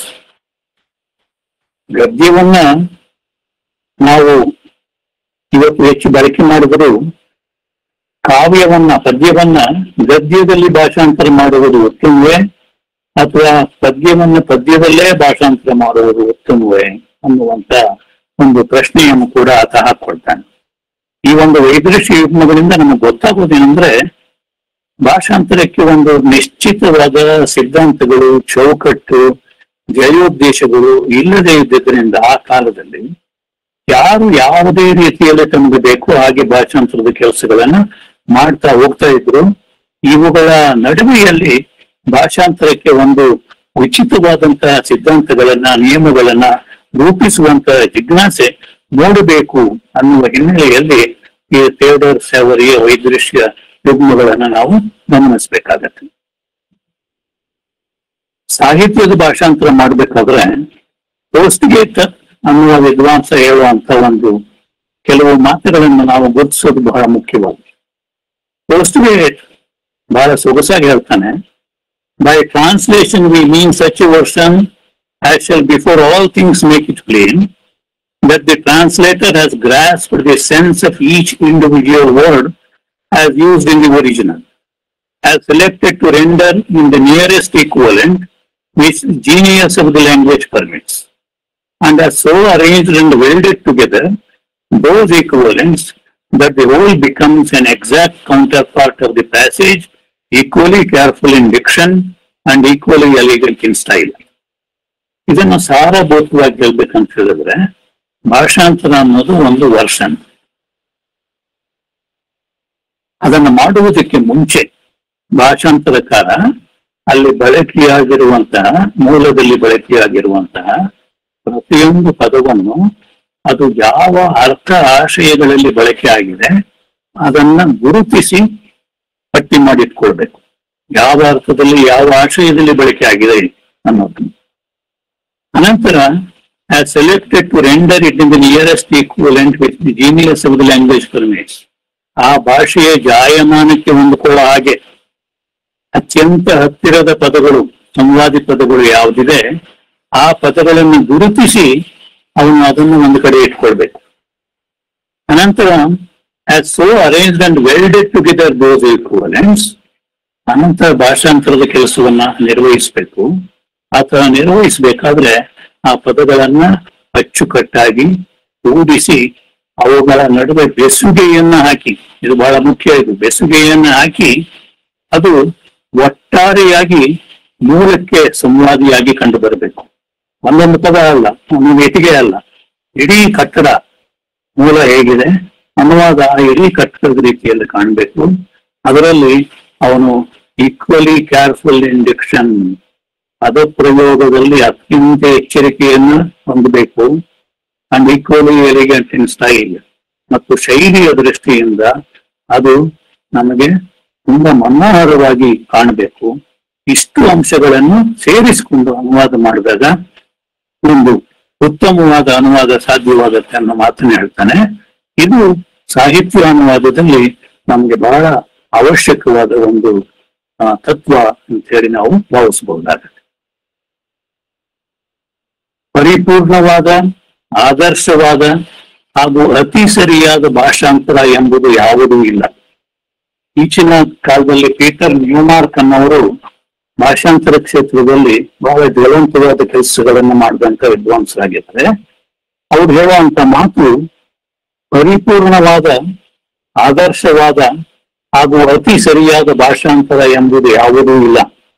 S2: ಗದ್ಯವನ್ನ ನಾವು ಇವತ್ತು ಹೆಚ್ಚು ಬಳಕೆ ಮಾಡಿದರೂ ಕಾವ್ಯವನ್ನ ಪದ್ಯವನ್ನ ಗದ್ಯದಲ್ಲಿ ಭಾಷಾಂತರ ಮಾಡುವುದು ಉತ್ತಮವೇ ಅಥವಾ ಪದ್ಯವನ್ನ ಪದ್ಯದಲ್ಲೇ ಭಾಷಾಂತರ ಮಾಡುವುದು ಉತ್ತಮವೇ ಅನ್ನುವಂತ ಒಂದು ಪ್ರಶ್ನೆಯನ್ನು ಕೂಡ ಆತ ಹಾಕೊಳ್ತಾನೆ ಈ ಒಂದು ವೈದೃಶ್ಯ ಯುಗ್ಮಗಳಿಂದ ನಮಗೆ ಗೊತ್ತಾಗೋದೇನೆಂದ್ರೆ ಭಾಷಾಂತರಕ್ಕೆ ಒಂದು ನಿಶ್ಚಿತವಾದ ಸಿದ್ಧಾಂತಗಳು ಚೌಕಟ್ಟು ಜಯೋದ್ದೇಶಗಳು ಇಲ್ಲದೆ ಇದ್ದಿದ್ದರಿಂದ ಆ ಕಾಲದಲ್ಲಿ ಯಾರು ಯಾವುದೇ ರೀತಿಯಲ್ಲಿ ತಮಗೆ ಬೇಕು ಹಾಗೆ ಭಾಷಾಂತರದ ಕೆಲಸಗಳನ್ನ ಮಾಡ್ತಾ ಹೋಗ್ತಾ ಇದ್ರು ಇವುಗಳ ನಡುವೆಯಲ್ಲಿ ಭಾಷಾಂತರಕ್ಕೆ ಒಂದು ಉಚಿತವಾದಂತಹ ಸಿದ್ಧಾಂತಗಳನ್ನ ನಿಯಮಗಳನ್ನ ರೂಪಿಸುವಂತ ಜಿಜ್ಞಾಸೆ ಮೂಡಬೇಕು ಅನ್ನುವ ಹಿನ್ನೆಲೆಯಲ್ಲಿ ಈ ಥಿಯೋಡರ್ ಸ್ಯಾವರಿಯ ವೈದೃಶ್ಯ ಯುಗ್ಮಗಳನ್ನ ನಾವು ಗಮನಿಸಬೇಕಾಗತ್ತೆ ಸಾಹಿತ್ಯದ ಭಾಷಾಂತರ ಮಾಡ್ಬೇಕಾದ್ರೆ ಪೋಸ್ಟ್ಗೇಟ್ ಅನ್ನುವ ವಿದ್ವಾಂಸ ಹೇಳುವಂತ ಒಂದು ಕೆಲವು ಮಾತುಗಳನ್ನು ನಾವು ಗುರುತಿಸೋದು ಬಹಳ ಮುಖ್ಯವಾದ ಪೋಸ್ಟ್ಗೇಟ್ ಬಹಳ ಸೊಗಸಾಗಿ ಹೇಳ್ತಾನೆ by translation we mean such a version I shall before all things make it plain that the translator has grasped the sense of each individual word as used in the original, has selected to render in the nearest equivalent which genius of the language permits, and has so arranged and welded together those equivalents that the whole becomes an exact counterpart of the passage, equally careful in diction and equally elegant in style. ಇದನ್ನು ಸಾರಭೂತವಾಗಿ ಹೇಳ್ಬೇಕಂತ ಹೇಳಿದ್ರೆ ಭಾಷಾಂತರ ಅನ್ನೋದು ಒಂದು version ಅದನ್ನು ಮಾಡುವುದಕ್ಕೆ ಮುಂಚೆ ಭಾಷಾಂತರಕಾರ ಅಲ್ಲಿ ಬಳಕೆಯಾಗಿರುವಂತಹ ಮೂಲದಲ್ಲಿ ಬಳಕೆಯಾಗಿರುವಂತಹ ಪ್ರತಿಯೊಂದು ಪದವನ್ನು ಅದು ಯಾವ ಅರ್ಥ ಆಶಯಗಳಲ್ಲಿ ಬಳಕೆ ಆಗಿದೆ ಅದನ್ನ ಗುರುತಿಸಿ ಪಟ್ಟಿ ಮಾಡಿಟ್ಕೊಳ್ಬೇಕು ಯಾವ ಅರ್ಥದಲ್ಲಿ ಯಾವ ಆಶಯದಲ್ಲಿ ಬಳಕೆ ಆಗಿದೆ ಅನ್ನೋದು ಅನಂತರ has selected to render it in the nearest equivalent with the genius of the language permits. ಆ ಭಾಷೆಯ ಜಾಯಮಾನಕ್ಕೆ ಹೊಂದಿಕೊಳ್ಳೋ ಹಾಗೆ ಅತ್ಯಂತ ಹತ್ತಿರದ ಪದಗಳು ಸಂವಾದಿ ಪದಗಳು ಯಾವುದಿದೆ ಆ ಪದಗಳನ್ನು ಗುರುತಿಸಿ ಅವನು ಅದನ್ನು ಒಂದು ಕಡೆ ಇಟ್ಕೊಳ್ಬೇಕು ಅನಂತರ as so arrange and welded together those equivalents ಅನಂತರ ಭಾಷಾಂತರದ ಕೆಲಸವನ್ನ ನಿರ್ವಹಿಸಬೇಕು ಆತರ ನಿರ್ವಹಿಸಬೇಕಾದ್ರೆ ಆ ಪದಗಳನ್ನ ಅಚ್ಚುಕಟ್ಟಾಗಿ ಕೂಡಿಸಿ ಅವುಗಳ ನಡುವೆ ಬೆಸುಗೆಯನ್ನ ಹಾಕಿ ಇದು ಬಹಳ ಮುಖ್ಯ ಇದು ಬೆಸುಗೆಯನ್ನ ಹಾಕಿ ಅದು ಒಟ್ಟಾರೆಯಾಗಿ ಮೂಲಕ್ಕೆ ಸಂವಾದಿಯಾಗಿ ಕಂಡು ಬರಬೇಕು ಒಂದೊಂದು ಪದ ಅಲ್ಲ ಒಂದೊಂದು ಇಟಿಗೆ ಅಲ್ಲ ಇಡೀ ಕಟ್ಟಡ ಮೂಲ ಹೇಗಿದೆ ಅನುವಾದ ಆ ಇಡೀ ಕಟ್ಟಡದ ರೀತಿಯಲ್ಲಿ ಕಾಣಬೇಕು ಅದರಲ್ಲಿ ಅವನು ಈಕ್ವಲಿ ಕೇರ್ಫುಲ್ ಇನ್ ಡಿಕ್ಷನ್ ಪದಪ್ರಯೋಗದಲ್ಲಿ ಅತ್ಯಂತ ಎಚ್ಚರಿಕೆಯನ್ನು ಹೊಂದಬೇಕು and equally elegant in style ಮತ್ತು ಶೈಲಿಯ ದೃಷ್ಟಿಯಿಂದ ಅದು ನಮಗೆ ತುಂಬಾ ಮನೋಹರವಾಗಿ ಕಾಣಬೇಕು ಇಷ್ಟು ಅಂಶಗಳನ್ನು ಸೇರಿಸಿಕೊಂಡು ಅನುವಾದ ಮಾಡಿದಾಗ ಒಂದು ಉತ್ತಮವಾದ ಅನುವಾದ ಸಾಧ್ಯವಾಗುತ್ತೆ ಅನ್ನೋ ಮಾತನ್ನ ಹೇಳ್ತಾನೆ ಇದು ಸಾಹಿತ್ಯ ಅನುವಾದದಲ್ಲಿ ನಮಗೆ ಬಹಳ ಅವಶ್ಯಕವಾದ ಒಂದು ಆ, ತತ್ವ ಅಂತ ಹೇಳಿ ನಾವು ಭಾವಿಸಬಹುದಾಗುತ್ತೆ ಪರಿಪೂರ್ಣವಾದ ಆದರ್ಶವಾದ ಹಾಗೂ ಅತಿ ಸರಿಯಾದ ಭಾಷಾಂತರ ಎಂಬುದು ಯಾವುದೂ ಇಲ್ಲ ಈಚಿನ ಕಾಲದಲ್ಲಿ ಪೀಟರ್ ನ್ಯೂಮಾರ್ಕ್ ಅನ್ನೋರು ಭಾಷಾಂತರ ಕ್ಷೇತ್ರದಲ್ಲಿ ಬಹಳ ಜ್ವಲಂತವಾದ ಕೆಲಸಗಳನ್ನ ಮಾಡಿದಂತ ವಿದ್ವಾಂಸರಾಗಿದ್ದಾರೆ ಅವ್ರು ಹೇಳುವಂತ ಮಾತು ಪರಿಪೂರ್ಣವಾದ ಆದರ್ಶವಾದ ಹಾಗೂ ಅತಿ ಸರಿಯಾದ ಭಾಷಾಂತರ ಎಂಬುದು ಯಾವುದೂ ಇಲ್ಲ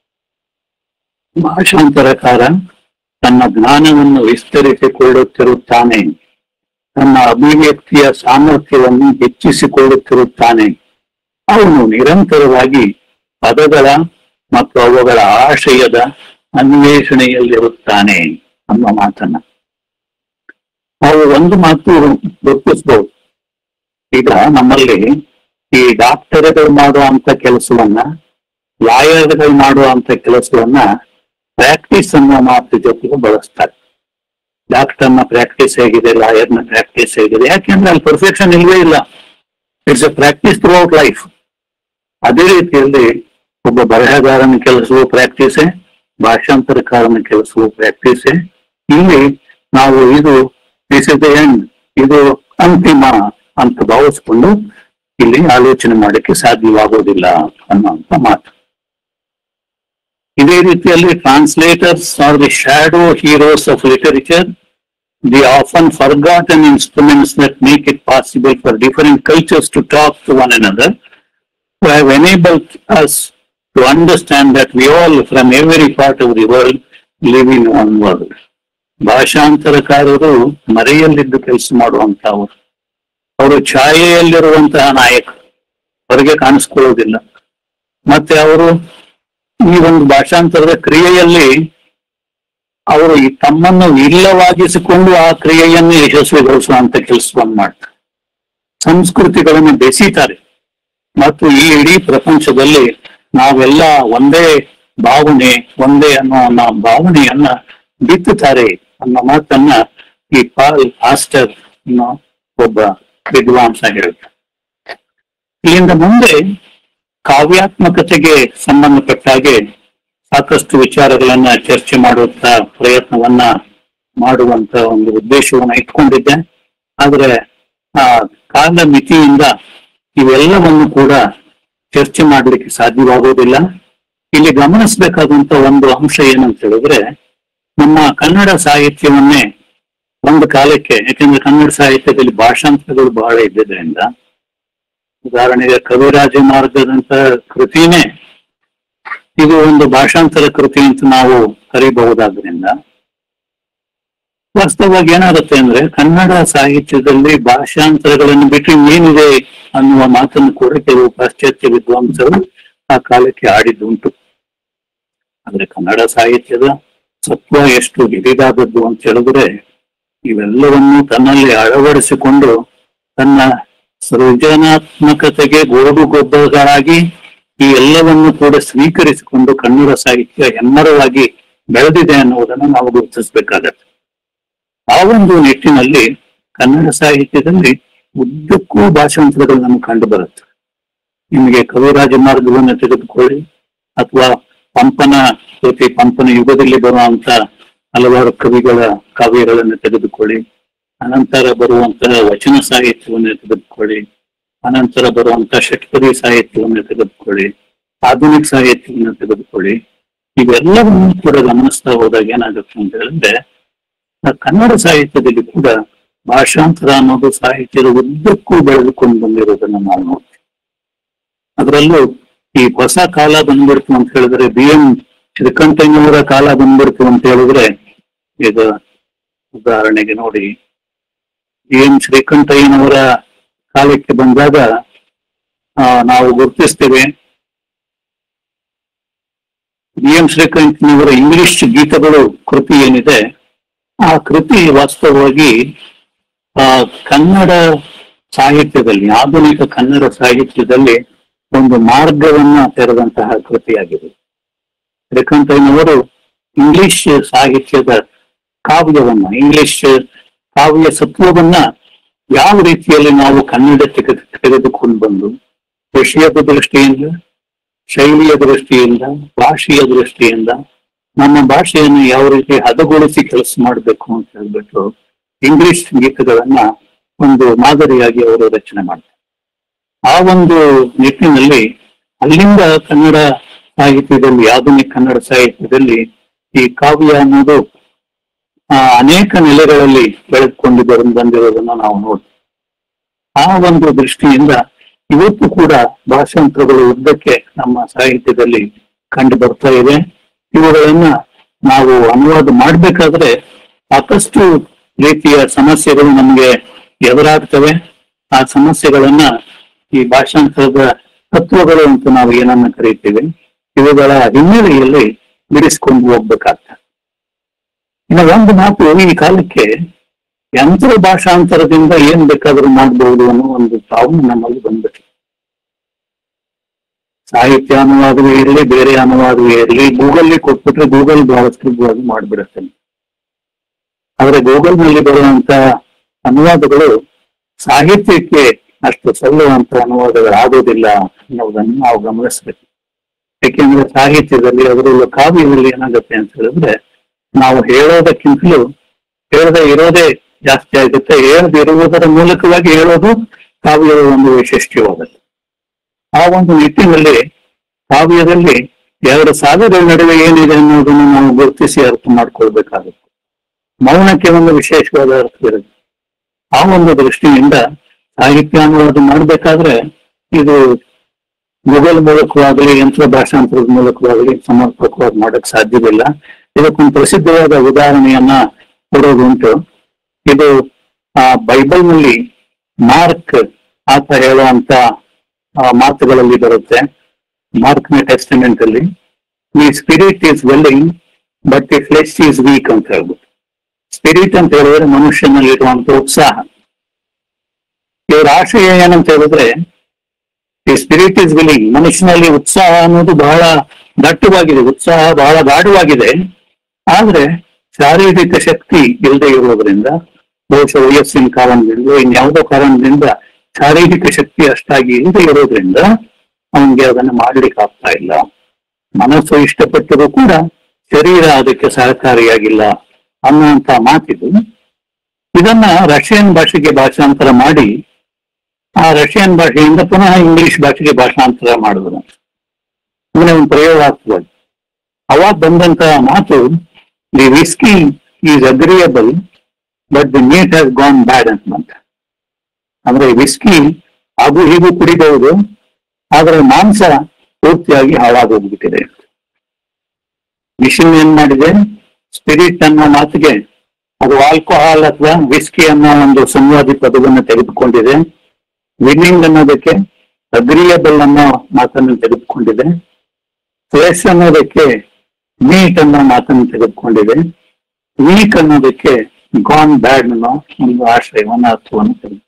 S2: ಭಾಷಾಂತರಕಾರ ತನ್ನ ಜ್ಞಾನವನ್ನು ವಿಸ್ತರಿಸಿಕೊಳ್ಳುತ್ತಿರುತ್ತಾನೆ ತನ್ನ ಅಭಿವ್ಯಕ್ತಿಯ ಸಾಮರ್ಥ್ಯವನ್ನು ಹೆಚ್ಚಿಸಿಕೊಳ್ಳುತ್ತಿರುತ್ತಾನೆ ಅವನು ನಿರಂತರವಾಗಿ ಪದಗಳ ಮತ್ತು ಅವುಗಳ ಆಶಯದ ಅನ್ವೇಷಣೆಯಲ್ಲಿರುತ್ತಾನೆ ಅನ್ನೋ ಮಾತನ್ನ ನಾವು ಒಂದು ಮಾತು ಗುರುತಿಸಬಹುದು ಈಗ ನಮ್ಮಲ್ಲಿ ಈ ಡಾಕ್ಟರ್ಗಳು ಮಾಡುವಂತ ಕೆಲಸವನ್ನ ಲಾಯರ್ಗಳು ಮಾಡುವಂತ ಕೆಲಸವನ್ನ ಪ್ರಾಕ್ಟೀಸ್ ಅನ್ನೋ ಮಾತು ಜೊತೆಗೆ ಬಳಸ್ತಾರೆ ಡಾಕ್ಟರ್ನ ಪ್ರಾಕ್ಟೀಸ್ ಹೇಗಿದೆ ಲಾಯರ್ನ ಪ್ರಾಕ್ಟೀಸ್ ಹೇಗಿದೆ ಯಾಕೆಂದ್ರೆ ಅಲ್ಲಿ ಪರ್ಫೆಕ್ಷನ್ ಇಲ್ವೇ ಇಲ್ಲ it's a practice throughout life ಅದೇ ರೀತಿಯಲ್ಲಿ ಒಬ್ಬ ಬರಹಗಾರನ ಕೆಲಸವೂ ಪ್ರಾಕ್ಟೀಸೆ ಭಾಷಾಂತರಕಾರನ ಕೆಲಸವೂ ಪ್ರಾಕ್ಟೀಸೆ ಇಲ್ಲಿ ನಾವು ಇದು ದಿಸ್ ಇಸ್ ದ ಎಂಡ್ ಇದು ಅಂತಿಮ ಅಂತ ಭಾವಿಸ್ಕೊಂಡು ಇಲ್ಲಿ ಆಲೋಚನೆ ಮಾಡಕ್ಕೆ ಸಾಧ್ಯವಾಗೋದಿಲ್ಲ ಅನ್ನುವಂತ ಮಾತು ಇದೇ ರೀತಿಯಲ್ಲಿ translators are the shadow heroes of literature the often forgotten instruments that make it possible for different cultures to talk to one another who have enabled us to understand that we all from every part of the world live in one world. ಭಾಷಾಂತರಕಾರರು ಮರೆಯಲ್ಲಿದ್ದು ಕೆಲಸ ಮಾಡುವಂತಹವರು ಅವರು ಛಾಯೆಯಲ್ಲಿರುವಂತಹ ನಾಯಕ ಹೊರಗೆ ಕಾಣಿಸ್ಕೊಳ್ಳೋದಿಲ್ಲ ಮತ್ತೆ ಅವರು ಈ ಒಂದು ಭಾಷಾಂತರದ ಕ್ರಿಯೆಯಲ್ಲಿ ಅವರು ಈ ತಮ್ಮನ್ನು ಇಲ್ಲವಾಗಿಸಿಕೊಂಡು ಆ ಕ್ರಿಯೆಯನ್ನು ಯಶಸ್ವಿಗೊಳಿಸುವಂತ ಕೆಲಸವನ್ನು ಮಾಡ್ತಾರೆ ಸಂಸ್ಕೃತಿಗಳನ್ನು ಬೆಸೀತಾರೆ ಮತ್ತು ಈ ಇಡೀ ಪ್ರಪಂಚದಲ್ಲಿ ನಾವೆಲ್ಲ ಒಂದೇ ಭಾವನೆ ಒಂದೇ ಅನ್ನೋ ಅನ್ನೋ ಭಾವನೆಯನ್ನ ಬಿತ್ತುತ್ತಾರೆ ಅನ್ನೋ ಮಾತನ್ನ ಈ ಪಾಲ್ ಆಸ್ಟರ್ ಅನ್ನೋ ಒಬ್ಬ ವಿದ್ವಾಂಸ ಹೇಳ್ತಾರೆ ಇಲ್ಲಿಂದ ಮುಂದೆ ಕಾವ್ಯಾತ್ಮಕತೆಗೆ ಸಂಬಂಧಪಟ್ಟ ಹಾಗೆ ಸಾಕಷ್ಟು ವಿಚಾರಗಳನ್ನ ಚರ್ಚೆ ಮಾಡುವಂತ ಪ್ರಯತ್ನವನ್ನ ಮಾಡುವಂತ ಒಂದು ಉದ್ದೇಶವನ್ನ ಇಟ್ಕೊಂಡಿದ್ದೆ ಆದ್ರೆ ಆ ಕಾಲ ಮಿತಿಯಿಂದ ಇವೆಲ್ಲವನ್ನು ಕೂಡ ಚರ್ಚೆ ಮಾಡಲಿಕ್ಕೆ ಸಾಧ್ಯವಾಗುವುದಿಲ್ಲ ಇಲ್ಲಿ ಗಮನಿಸಬೇಕಾದಂತ ಒಂದು ಅಂಶ ಏನಂತ ಹೇಳಿದ್ರೆ ನಮ್ಮ ಕನ್ನಡ ಸಾಹಿತ್ಯವನ್ನೇ ಒಂದು ಕಾಲಕ್ಕೆ ಯಾಕೆಂದ್ರೆ ಕನ್ನಡ ಸಾಹಿತ್ಯದಲ್ಲಿ ಭಾಷಾಂತರಗಳು ಬಹಳ ಇದ್ದಿದ್ರಿಂದ ಉದಾಹರಣೆಗೆ ಕವಿರಾಜ ಮಾರ್ಗದಂತ ಕೃತಿನೇ ಇದು ಒಂದು ಭಾಷಾಂತರ ಕೃತಿ ಅಂತ ನಾವು ಕರೀಬಹುದಾದ್ರಿಂದ ವಾಸ್ತವವಾಗಿ ಏನಾಗುತ್ತೆ ಅಂದ್ರೆ ಕನ್ನಡ ಸಾಹಿತ್ಯದಲ್ಲಿ ಭಾಷಾಂತರಗಳನ್ನು ಬಿಟ್ಟು ಏನಿದೆ ಅನ್ನುವ ಮಾತನ್ನು ಕೂಡ ಕೆಲವು ಪಾಶ್ಚಾತ್ಯ ವಿದ್ವಾಂಸರು ಆ ಕಾಲಕ್ಕೆ ಆಡಿದ್ದುಂಟು ಆದ್ರೆ ಕನ್ನಡ ಸಾಹಿತ್ಯದ ಸತ್ವ ಎಷ್ಟು ಹಿರಿದಾದದ್ದು ಅಂತ ಹೇಳಿದ್ರೆ ಇವೆಲ್ಲವನ್ನು ತನ್ನಲ್ಲಿ ಅಳವಡಿಸಿಕೊಂಡು ತನ್ನ ಸೃಜನಾತ್ಮಕತೆಗೆ ಗೋಡುಗೊಬ್ಬಗಳಾಗಿ ಈ ಎಲ್ಲವನ್ನು ಕೂಡ ಸ್ವೀಕರಿಸಿಕೊಂಡು ಕನ್ನಡ ಸಾಹಿತ್ಯ ಹೆಮ್ಮರವಾಗಿ ಬೆಳೆದಿದೆ ಅನ್ನುವುದನ್ನು ನಾವು ಗುರುತಿಸಬೇಕಾಗತ್ತೆ ಆ ಒಂದು ನಿಟ್ಟಿನಲ್ಲಿ ಕನ್ನಡ ಸಾಹಿತ್ಯದಲ್ಲಿ ಉದ್ದಕ್ಕೂ ಭಾಷಾಂತರಗಳು ನಮ್ಗೆ ಕಂಡು ಬರುತ್ತೆ ನಿಮಗೆ ಕವಿರಾಜ ಮಾರ್ಗವನ್ನು ತೆಗೆದುಕೊಳ್ಳಿ ಅಥವಾ ಪಂಪನ ಜೊತೆ ಪಂಪನ ಯುಗದಲ್ಲಿ ಬರುವಂತ ಹಲವಾರು ಕವಿಗಳ ಕಾವ್ಯಗಳನ್ನು ತೆಗೆದುಕೊಳ್ಳಿ ಅನಂತರ ಬರುವಂತಹ ವಚನ ಸಾಹಿತ್ಯವನ್ನು ತೆಗೆದುಕೊಳ್ಳಿ ಅನಂತರ ಬರುವಂತ ಷಟ್ಪದಿ ಸಾಹಿತ್ಯವನ್ನು ತೆಗೆದುಕೊಳ್ಳಿ ಆಧುನಿಕ ಸಾಹಿತ್ಯವನ್ನು ತೆಗೆದುಕೊಳ್ಳಿ ಇವೆಲ್ಲವನ್ನು ಕೂಡ ಗಮನಿಸ್ತಾ ಹೋದಾಗ ಏನಾಗುತ್ತೆ ಅಂತ ಹೇಳಿದ್ರೆ ಆ ಕನ್ನಡ ಸಾಹಿತ್ಯದಲ್ಲಿ ಕೂಡ ಭಾಷಾಂತರ ಅನ್ನೋದು ಸಾಹಿತ್ಯದ ಉದ್ದಕ್ಕೂ ಬೆಳೆದುಕೊಂಡು ಬಂದಿರೋದನ್ನ ನಾವು ನೋಡ್ತೀವಿ ಅದರಲ್ಲೂ ಈ ಹೊಸ ಕಾಲ ಬಂದ್ಬಿಡ್ತು ಅಂತ ಹೇಳಿದ್ರೆ ಬಿ ಎಂ ಶ್ರೀಕಂಠಯ್ಯನವರ ಕಾಲ ಬಂದ್ಬಿಡ್ತು ಅಂತ ಹೇಳಿದ್ರೆ ಈಗ ಉದಾಹರಣೆಗೆ ನೋಡಿ ಬಿ ಎಂ ಶ್ರೀಕಂಠಯ್ಯನವರ ಕಾಲಕ್ಕೆ ಬಂದಾಗ ಆ, ನಾವು ಗುರುತಿಸ್ತೇವೆ ಬಿ ಎಂ ಶ್ರೀಕಂಠನವರ ಇಂಗ್ಲಿಷ್ ಗೀತಗಳು ಕೃತಿ ಏನಿದೆ ಆ ಕೃತಿ ವಾಸ್ತವವಾಗಿ ಆ ಕನ್ನಡ ಸಾಹಿತ್ಯದಲ್ಲಿ ಆಧುನಿಕ ಕನ್ನಡ ಸಾಹಿತ್ಯದಲ್ಲಿ ಒಂದು ಮಾರ್ಗವನ್ನ ತೆರೆದಂತಹ ಕೃತಿಯಾಗಿದೆ ಶ್ರೀಕಂಠಯ್ಯನವರು ಇಂಗ್ಲಿಷ್ ಸಾಹಿತ್ಯದ ಕಾವ್ಯವನ್ನ ಇಂಗ್ಲಿಷ್ ಕಾವ್ಯ ಸತ್ವವನ್ನ ಯಾವ ರೀತಿಯಲ್ಲಿ ನಾವು ಕನ್ನಡಕ್ಕೆ ತೆಗೆ- ತೆಗೆದುಕೊಂಡು ಬಂದು ವಿಷಯದ ದೃಷ್ಟಿಯಿಂದ ಶೈಲಿಯ ದೃಷ್ಟಿಯಿಂದ ಭಾಷೆಯ ದೃಷ್ಟಿಯಿಂದ ನಮ್ಮ ಭಾಷೆಯನ್ನು ಯಾವ ರೀತಿ ಹದಗೊಳಿಸಿ ಕೆಲಸ ಮಾಡಬೇಕು ಅಂತ ಹೇಳ್ಬಿಟ್ಟು ಇಂಗ್ಲಿಷ್ ಗೀತಗಳನ್ನ ಒಂದು ಮಾದರಿಯಾಗಿ ಅವರು ರಚನೆ ಮಾಡ್ತಾರೆ ಆ ಒಂದು ನಿಟ್ಟಿನಲ್ಲಿ ಅಲ್ಲಿಂದ ಕನ್ನಡ ಸಾಹಿತ್ಯದಲ್ಲಿ ಆಧುನಿಕ ಕನ್ನಡ ಸಾಹಿತ್ಯದಲ್ಲಿ ಈ ಕಾವ್ಯ ಅನ್ನೋದು ಆ, ಅನೇಕ ನೆಲೆಗಳಲ್ಲಿ ಬೆಳೆದುಕೊಂಡು ಬರು- ಬಂದಿರೋದನ್ನ ನಾವು ನೋಡ್ತೀವಿ ಆ ಒಂದು ದೃಷ್ಟಿಯಿಂದ ಇವತ್ತು ಕೂಡ ಭಾಷಾಂತರಗಳು ಉದ್ದಕ್ಕೆ ನಮ್ಮ ಸಾಹಿತ್ಯದಲ್ಲಿ ಕಂಡು ಬರ್ತಾ ಇದೆ ಇವುಗಳನ್ನ ನಾವು ಅನುವಾದ ಮಾಡ್ಬೇಕಾದ್ರೆ ಸಾಕಷ್ಟು ರೀತಿಯ ಸಮಸ್ಯೆಗಳು ನಮಗೆ ಎದುರಾಗ್ತವೆ ಆ ಸಮಸ್ಯೆಗಳನ್ನ ಈ ಭಾಷಾಂತರದ ತತ್ವಗಳು ಅಂತ ನಾವು ಏನನ್ನ ಕರೀತೀವಿ ಇವುಗಳ ಹಿನ್ನೆಲೆಯಲ್ಲಿ ಬಿಡಿಸ್ಕೊಂಡು ಹೋಗ್ಬೇಕಾಗ್ತದೆ ಇನ್ನು ಒಂದು ಮಾತು ಈ ಕಾಲಕ್ಕೆ ಯಂತ್ರ ಭಾಷಾಂತರದಿಂದ ಏನ್ ಬೇಕಾದ್ರೂ ಮಾಡಬಹುದು ಅನ್ನೋ ಒಂದು ತಾವು ನಮ್ಮಲ್ಲಿ ಬಂದ್ಬಿಟ್ಟು ಸಾಹಿತ್ಯ ಅನುವಾದವೇ ಇರಲಿ ಬೇರೆ ಅನುವಾದವೇ ಇರಲಿ ಗೂಗಲ್ ಕೊಟ್ಬಿಟ್ರೆ ಗೂಗಲ್ ಬಹಳ ಸುಲಭವಾಗಿ ಮಾಡ್ಬಿಡುತ್ತೆ ಆದ್ರೆ ಗೂಗಲ್ ನಲ್ಲಿ ಬರುವಂತ ಅನುವಾದಗಳು ಸಾಹಿತ್ಯಕ್ಕೆ ಅಷ್ಟು ಸಲ್ಲುವಂತ ಅನುವಾದಗಳಾಗೋದಿಲ್ಲ ಅನ್ನೋದನ್ನು ನಾವು ಗಮನಿಸ್ಬೇಕು ಯಾಕೆಂದ್ರೆ ಸಾಹಿತ್ಯದಲ್ಲಿ ಅದರಲ್ಲೂ ಕಾವ್ಯದಲ್ಲಿ ಏನಾಗುತ್ತೆ ಅಂತ ಹೇಳಿದ್ರೆ ನಾವು ಹೇಳೋದಕ್ಕಿಂತಲೂ ಹೇಳದೆ ಇರೋದೇ ಜಾಸ್ತಿ ಆಗುತ್ತೆ ಹೇಳದೆ ಇರುವುದರ ಮೂಲಕವಾಗಿ ಹೇಳೋದು ಕಾವ್ಯದ ಒಂದು ವೈಶಿಷ್ಟ್ಯವಾಗುತ್ತೆ ಆ ಒಂದು ನಿಟ್ಟಿನಲ್ಲಿ ಕಾವ್ಯದಲ್ಲಿ ಎರಡು ಸಾಗರ ನಡುವೆ ಏನಿದೆ ಅನ್ನೋದನ್ನು ನಾವು ಗುರುತಿಸಿ ಅರ್ಥ ಮಾಡ್ಕೊಳ್ಬೇಕಾಗುತ್ತೆ ಮೌನಕ್ಕೆ ಒಂದು ವಿಶೇಷವಾದ ಅರ್ಥ ಇರುತ್ತೆ ಆ ಒಂದು ದೃಷ್ಟಿಯಿಂದ ಸಾಹಿತ್ಯ ಅನುವಾದ ಮಾಡ್ಬೇಕಾದ್ರೆ ಇದು ಗೂಗಲ್ ಮೂಲಕವಾಗಲಿ ಯಂತ್ರ ಭಾಷಾಂತರದ ಮೂಲಕವಾಗಲಿ ಸಮರ್ಪಕವಾಗಿ ಮಾಡಕ್ ಸಾಧ್ಯವಿಲ್ಲ ಇದಕ್ಕೊಂದು ಪ್ರಸಿದ್ಧವಾದ ಉದಾಹರಣೆಯನ್ನ ಕೊಡೋದುಂಟು ಇದು ಆ ಬೈಬಲ್ನಲ್ಲಿ ಮಾರ್ಕ್ ಆತ ಹೇಳುವಂತ ಆ, ಮಾತುಗಳಲ್ಲಿ ಬರುತ್ತೆ ಮಾರ್ಕ್ನ ಟೆಸ್ಟಿಮೆಂಟ್ ಅಲ್ಲಿ the spirit is willing but the flesh is weak ಅಂತ ಹೇಳ್ಬೋದು ಸ್ಪಿರಿಟ್ ಅಂತ ಹೇಳಿದ್ರೆ ಮನುಷ್ಯನಲ್ಲಿರುವಂತ ಉತ್ಸಾಹ ಇವ್ರ ಆಶಯ ಏನಂತ ಹೇಳಿದ್ರೆ ಈ ಸ್ಪಿರಿಟ್ ಇಸ್ ವಿಲಿಂಗ್ ಮನುಷ್ಯನಲ್ಲಿ ಉತ್ಸಾಹ ಅನ್ನೋದು ಬಹಳ ದಟ್ಟವಾಗಿದೆ ಉತ್ಸಾಹ ಬಹಳ ಗಾಢವಾಗಿದೆ ಆದ್ರೆ ಶಾರೀರಿಕ ಶಕ್ತಿ ಇಲ್ಲದೆ ಇರೋದ್ರಿಂದ ಬಹುಶಃ ವಯಸ್ಸಿನ ಕಾರಣದಿಂದ ಇನ್ಯಾವುದೋ ಕಾರಣದಿಂದ ಶಾರೀರಿಕ ಶಕ್ತಿ ಅಷ್ಟಾಗಿ ಇಲ್ಲದೆ ಇರೋದ್ರಿಂದ ಅವನಿಗೆ ಅದನ್ನು ಮಾಡ್ಲಿಕ್ಕೆ ಆಗ್ತಾ ಇಲ್ಲ ಮನಸ್ಸು ಇಷ್ಟಪಟ್ಟರೂ ಕೂಡ ಶರೀರ ಅದಕ್ಕೆ ಸಹಕಾರಿಯಾಗಿಲ್ಲ ಅನ್ನುವಂತ ಮಾತಿದು ಇದನ್ನ ರಷ್ಯನ್ ಭಾಷೆಗೆ ಭಾಷಾಂತರ ಮಾಡಿ ಆ ರಷ್ಯನ್ ಭಾಷೆಯಿಂದ ಪುನಃ ಇಂಗ್ಲಿಷ್ ಭಾಷೆಗೆ ಭಾಷಾಂತರ ಮಾಡಿದ್ರು ಅಂದ್ರೆ ಒಂದು ಪ್ರಯೋಗಾತ್ಮಕವಾಗಿ ಅವಾಗ ಬಂದಂತ ಮಾತು the whisky is agreeable but the meat has gone bad ಅಂತ ಅಂದ್ರೆ ವಿಸ್ಕಿ ಹಾಗೂ ಹೀಗೂ ಕುಡಿಬಹುದು ಆದ್ರೆ ಮಾಂಸ ಪೂರ್ತಿಯಾಗಿ ಹಾಳಾಗೋಗ್ಬಿಟ್ಟಿದೆ ಮಿಷಿನ್ ಏನ್ ಮಾಡಿದೆ ಸ್ಪಿರಿಟ್ ಅನ್ನೋ ಮಾತಿಗೆ ಅದು ಆಲ್ಕೋಹಾಲ್ ಅಥವಾ ವಿಸ್ಕಿ ಅನ್ನೋ ಒಂದು ಸಂವಾದಿ ಪದವನ್ನು ತೆಗೆದುಕೊಂಡಿದೆ ವಿನ್ನಿಂಗ್ ಅನ್ನೋದಕ್ಕೆ ಅಗ್ರಿಯಬಲ್ ಅನ್ನೋ ಮಾತನ್ನು ತೆಗೆದುಕೊಂಡಿದೆ ಫ್ಲೆಶ್ ಅನ್ನೋದಕ್ಕೆ ಮೀಟ್ ಅನ್ನೋ ಮಾತನ್ನು ತೆಗೆದುಕೊಂಡಿದೆ ವೀಕ್ ಅನ್ನೋದಕ್ಕೆ ಗಾನ್ ಬ್ಯಾಡ್ ಅನ್ನೋ ಒಂದು ಆಶ್ರಯವನ್ನ ಅರ್ಥವನ್ನು ತೆಗೆದುಕೊಂಡು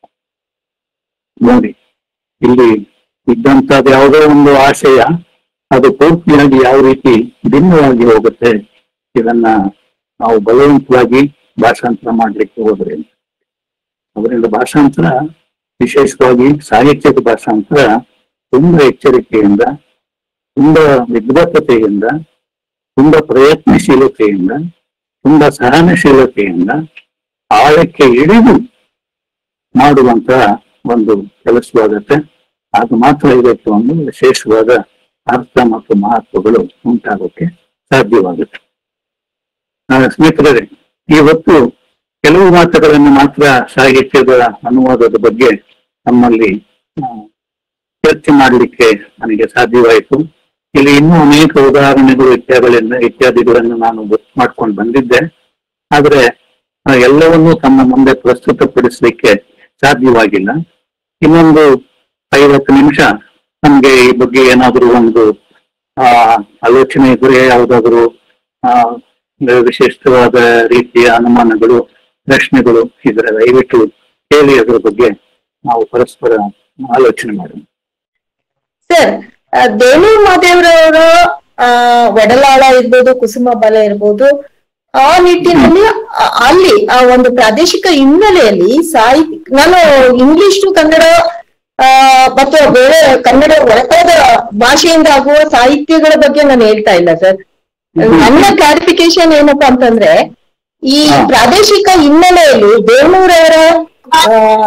S2: ನೋಡಿ ಇಲ್ಲಿ ಇದ್ದಂತದ್ದು ಯಾವುದೋ ಒಂದು ಆಶಯ ಅದು ಪೂರ್ತಿಯಾಗಿ ಯಾವ ರೀತಿ ಭಿನ್ನವಾಗಿ ಹೋಗುತ್ತೆ ಇದನ್ನ ನಾವು ಬಲವಂತವಾಗಿ ಭಾಷಾಂತರ ಮಾಡ್ಲಿಕ್ಕೆ ಹೋದ್ರೆ ಅದರಿಂದ ಭಾಷಾಂತರ ವಿಶೇಷವಾಗಿ ಸಾಹಿತ್ಯದ ಭಾಷಾಂತರ ತುಂಬಾ ಎಚ್ಚರಿಕೆಯಿಂದ ತುಂಬಾ ವಿದ್ವತ್ತತೆಯಿಂದ ತುಂಬಾ ಪ್ರಯತ್ನಶೀಲತೆಯಿಂದ ತುಂಬಾ ಸಹನಶೀಲತೆಯಿಂದ ಆಳಕ್ಕೆ ಇಳಿದು ಮಾಡುವಂತ ಒಂದು ಕೆಲಸವಾಗತ್ತೆ ಅದು ಮಾತ್ರ ಇದಕ್ಕೆ ಒಂದು ವಿಶೇಷವಾದ ಅರ್ಥ ಮತ್ತು ಮಹತ್ವಗಳು ಉಂಟಾಗೋಕೆ ಸಾಧ್ಯವಾಗುತ್ತೆ ಆ, ಸ್ನೇಹಿತರೆ ಇವತ್ತು ಕೆಲವು ಮಾತುಗಳನ್ನು ಮಾತ್ರ ಸಾಹಿತ್ಯದ ಅನುವಾದದ ಬಗ್ಗೆ ನಮ್ಮಲ್ಲಿ ಆ, ಚರ್ಚೆ ಮಾಡಲಿಕ್ಕೆ ನನಗೆ ಸಾಧ್ಯವಾಯಿತು ಇಲ್ಲಿ ಇನ್ನೂ ಅನೇಕ ಉದಾಹರಣೆಗಳು ಇತ್ಯಾದಿಗಳಿಂದ ಇತ್ಯಾದಿಗಳನ್ನು ನಾನು ಗೊತ್ತು ಮಾಡ್ಕೊಂಡು ಬಂದಿದ್ದೆ ಆದ್ರೆ ಆ, ಎಲ್ಲವನ್ನೂ ತಮ್ಮ ಮುಂದೆ ಪ್ರಸ್ತುತಪಡಿಸಲಿಕ್ಕೆ ಸಾಧ್ಯವಾಗಿಲ್ಲ ಇನ್ನೊಂದು ಐವತ್ತು ನಿಮಿಷ ನಮ್ಗೆ ಈ ಬಗ್ಗೆ ಏನಾದರೂ ಒಂದು ಆ ಆಲೋಚನೆ ಇದ್ರೆ ಯಾವುದಾದ್ರೂ ಆ ವಿಶಿಷ್ಟವಾದ ರೀತಿಯ ಅನುಮಾನಗಳು ಪ್ರಶ್ನೆಗಳು ಇದ್ರೆ ದಯವಿಟ್ಟು ಹೇಳಿ ಅದರ ಬಗ್ಗೆ ನಾವು ಪರಸ್ಪರ ಆಲೋಚನೆ ಮಾಡೋಣ
S3: ಸರ್ ಆ, ದೇಣೂರು ಮಾದೇವರವರ ಆ ಒಡಲಾಳ ಇರ್ಬೋದು ಕುಸುಮ ಬಲ ಇರ್ಬೋದು ಆ ನಿಟ್ಟಿನಲ್ಲಿ ಆ- ಅಲ್ಲಿ ಆ ಒಂದು ಪ್ರಾದೇಶಿಕ ಹಿನ್ನೆಲೆಯಲ್ಲಿ ಸಾಹಿತ್ಯ ನಾನು ಇಂಗ್ಲಿಷ್ ಟು ಕನ್ನಡ ಆ ಮತ್ತು ಬೇರೆ ಕನ್ನಡ ಹೊರತಾದ ಭಾಷೆಯಿಂದ ಆಗುವ ಸಾಹಿತ್ಯಗಳ ಬಗ್ಗೆ ನಾನು ಹೇಳ್ತಾ ಇಲ್ಲ ಸರ್ ನನ್ನ ಕ್ಲಾರಿಫಿಕೇಶನ್ ಏನಪ್ಪಾ ಅಂತಂದ್ರೆ ಈ
S2: ಹಾ.
S3: ಪ್ರಾದೇಶಿಕ ಹಿನ್ನೆಲೆಯಲ್ಲಿ ದೇವನೂರವರ ಆ,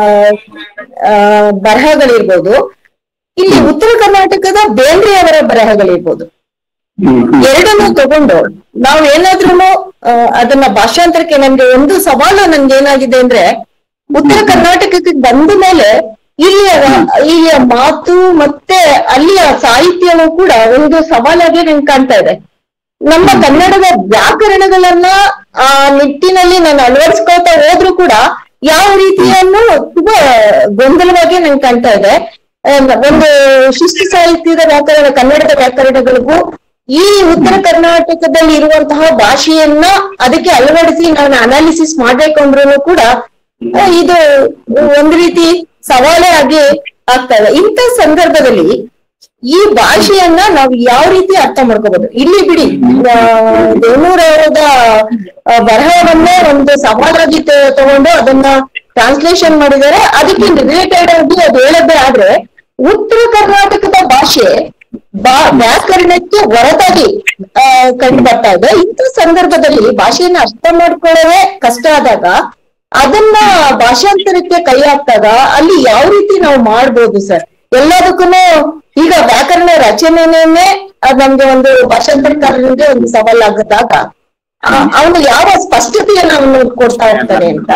S3: ಆ, ಬರಹಗಳಿರ್ಬೋದು ಇಲ್ಲಿ ಉತ್ತರ ಕರ್ನಾಟಕದ ಬೇಂದ್ರೆ ಅವರ ಬರಹಗಳಿರ್ಬೋದು
S2: ಹ್ಮ್, ಹ್ಮ್.
S3: ಎರಡನ್ನೂ ತಗೊಂಡು ನಾವ್ ಏನಾದ್ರೂ ಅದನ್ನ ಭಾಷಾಂತರಕ್ಕೆ ನನ್ಗೆ ಒಂದು ಸವಾಲು ನನ್ಗೆ ಏನಾಗಿದೆ ಅಂದ್ರೆ ಉತ್ತರ ಕರ್ನಾಟಕಕ್ಕೆ ಬಂದ ಮೇಲೆ ಇಲ್ಲಿಯ ಇಲ್ಲಿಯ ಮಾತು ಮತ್ತೆ ಅಲ್ಲಿಯ ಸಾಹಿತ್ಯವೂ ಕೂಡ ಒಂದು ಸವಾಲಾಗಿ ನಂಗೆ ಕಾಣ್ತಾ ಇದೆ ನಮ್ಮ ಕನ್ನಡದ ವ್ಯಾಕರಣಗಳನ್ನ ಆ ನಿಟ್ಟಿನಲ್ಲಿ ನಾನು ಅಳವಡಿಸ್ಕೊಳ್ತಾ ಹೋದ್ರು ಕೂಡ ಯಾವ ರೀತಿಯನ್ನು ತುಂಬಾ ಗೊಂದಲವಾಗಿ ನಂಗೆ ಕಾಣ್ತಾ ಇದೆ ಆ, ಒಂದು ಶಿಸ್ತು ಸಾಹಿತ್ಯದ ವ್ಯಾಕರಣ ಕನ್ನಡದ ವ್ಯಾಕರಣಗಳಿಗೂ ಈ ಉತ್ತರ ಕರ್ನಾಟಕದಲ್ಲಿ ಇರುವಂತಹ ಭಾಷೆಯನ್ನ ಅದಕ್ಕೆ ಅಳವಡಿಸಿ ನಾನು ಅನಾಲಿಸಿಸ್ ಮಾಡ್ಬೇಕು ಅಂದ್ರೂ ಕೂಡ ಆ, ಇದು ಒಂದು ರೀತಿ ಸವಾಲೇ ಆಗಿ ಆಗ್ತಾ ಇದೆ ಇಂಥ ಸಂದರ್ಭದಲ್ಲಿ ಈ ಭಾಷೆಯನ್ನ ನಾವು ಯಾವ ರೀತಿ ಅರ್ಥ ಮಾಡ್ಕೋಬಹುದು ಇಲ್ಲಿ ಬಿಡಿ ಆ, ದೇವನೂರವರದ ಆ, ಬರಹವನ್ನೇ ಒಂದು ಸವಾಲಾಗಿ ತ- ತಗೊಂಡು ಅದನ್ನ ಟ್ರಾನ್ಸ್ಲೇಷನ್ ಮಾಡಿದ್ದಾರೆ ಅದಕ್ಕೆ ರಿಲೇಟೆಡ್ ಆಗಿ ಅದು ಹೇಳದ್ದೇ ಆದ್ರೆ ಉತ್ತರ ಕರ್ನಾಟಕದ ಭಾಷೆ ಬಾ ವ್ಯಾಕರಣಕ್ಕೆ ಹೊರತಾಗಿ ಆ ಕಂಡು ಬರ್ತಾ ಇದೆ ಇಂಥ ಸಂದರ್ಭದಲ್ಲಿ ಭಾಷೆಯನ್ನ ಅರ್ಥ ಮಾಡ್ಕೊಳ್ಳೋದೇ ಕಷ್ಟ ಆದಾಗ ಅದನ್ನ ಭಾಷಾಂತರಕ್ಕೆ ಕೈ ಹಾಕ್ದಾಗ ಅಲ್ಲಿ ಯಾವ ರೀತಿ ನಾವು ಮಾಡ್ಬೋದು ಸರ್ ಎಲ್ಲದಕ್ಕೂ ಈಗ ವ್ಯಾಕರಣ ರಚನೆನೇ ಅದ್ ನಮ್ಗೆ ಒಂದು ಭಾಷಾಂತರಕಾರನಿಗೆ ಒಂದು ಸವಾಲಾಗದಾಗ ಅವನು ಯಾವ ಸ್ಪಷ್ಟತೆಯನ್ನು ಅವನು ಕೊಡ್ತಾ ಇರ್ತಾನೆ ಅಂತ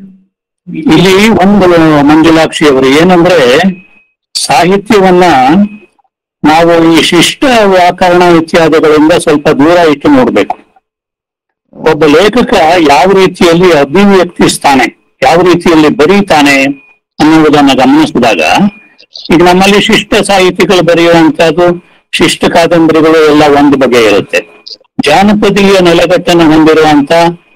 S2: ಇಲ್ಲಿ ಒಂದು ಮಂಜುಲಾಕ್ಷಿ ಅವರು ಏನಂದ್ರೆ ಸಾಹಿತ್ಯವನ್ನ ನಾವು ಈ ಶಿಷ್ಟ ವ್ಯಾಕರಣ ಇತ್ಯಾದಿಗಳಿಂದ ಸ್ವಲ್ಪ ದೂರ ಇಟ್ಟು ನೋಡ್ಬೇಕು ಒಬ್ಬ ಲೇಖಕ ಯಾವ ರೀತಿಯಲ್ಲಿ ಅಭಿವ್ಯಕ್ತಿಸ್ತಾನೆ ಯಾವ ರೀತಿಯಲ್ಲಿ ಬರೀತಾನೆ ಅನ್ನುವುದನ್ನ ಗಮನಿಸಿದಾಗ ಈಗ ನಮ್ಮಲ್ಲಿ ಶಿಷ್ಟ ಸಾಹಿತಿಗಳು ಬರೆಯುವಂತಹದ್ದು ಶಿಷ್ಟ ಕಾದಂಬರಿಗಳು ಎಲ್ಲ ಒಂದು ಬಗೆ ಇರುತ್ತೆ ಜಾನಪದೀಯ ನೆಲೆಗಟ್ಟನ್ನು ಹೊಂದಿರುವಂತ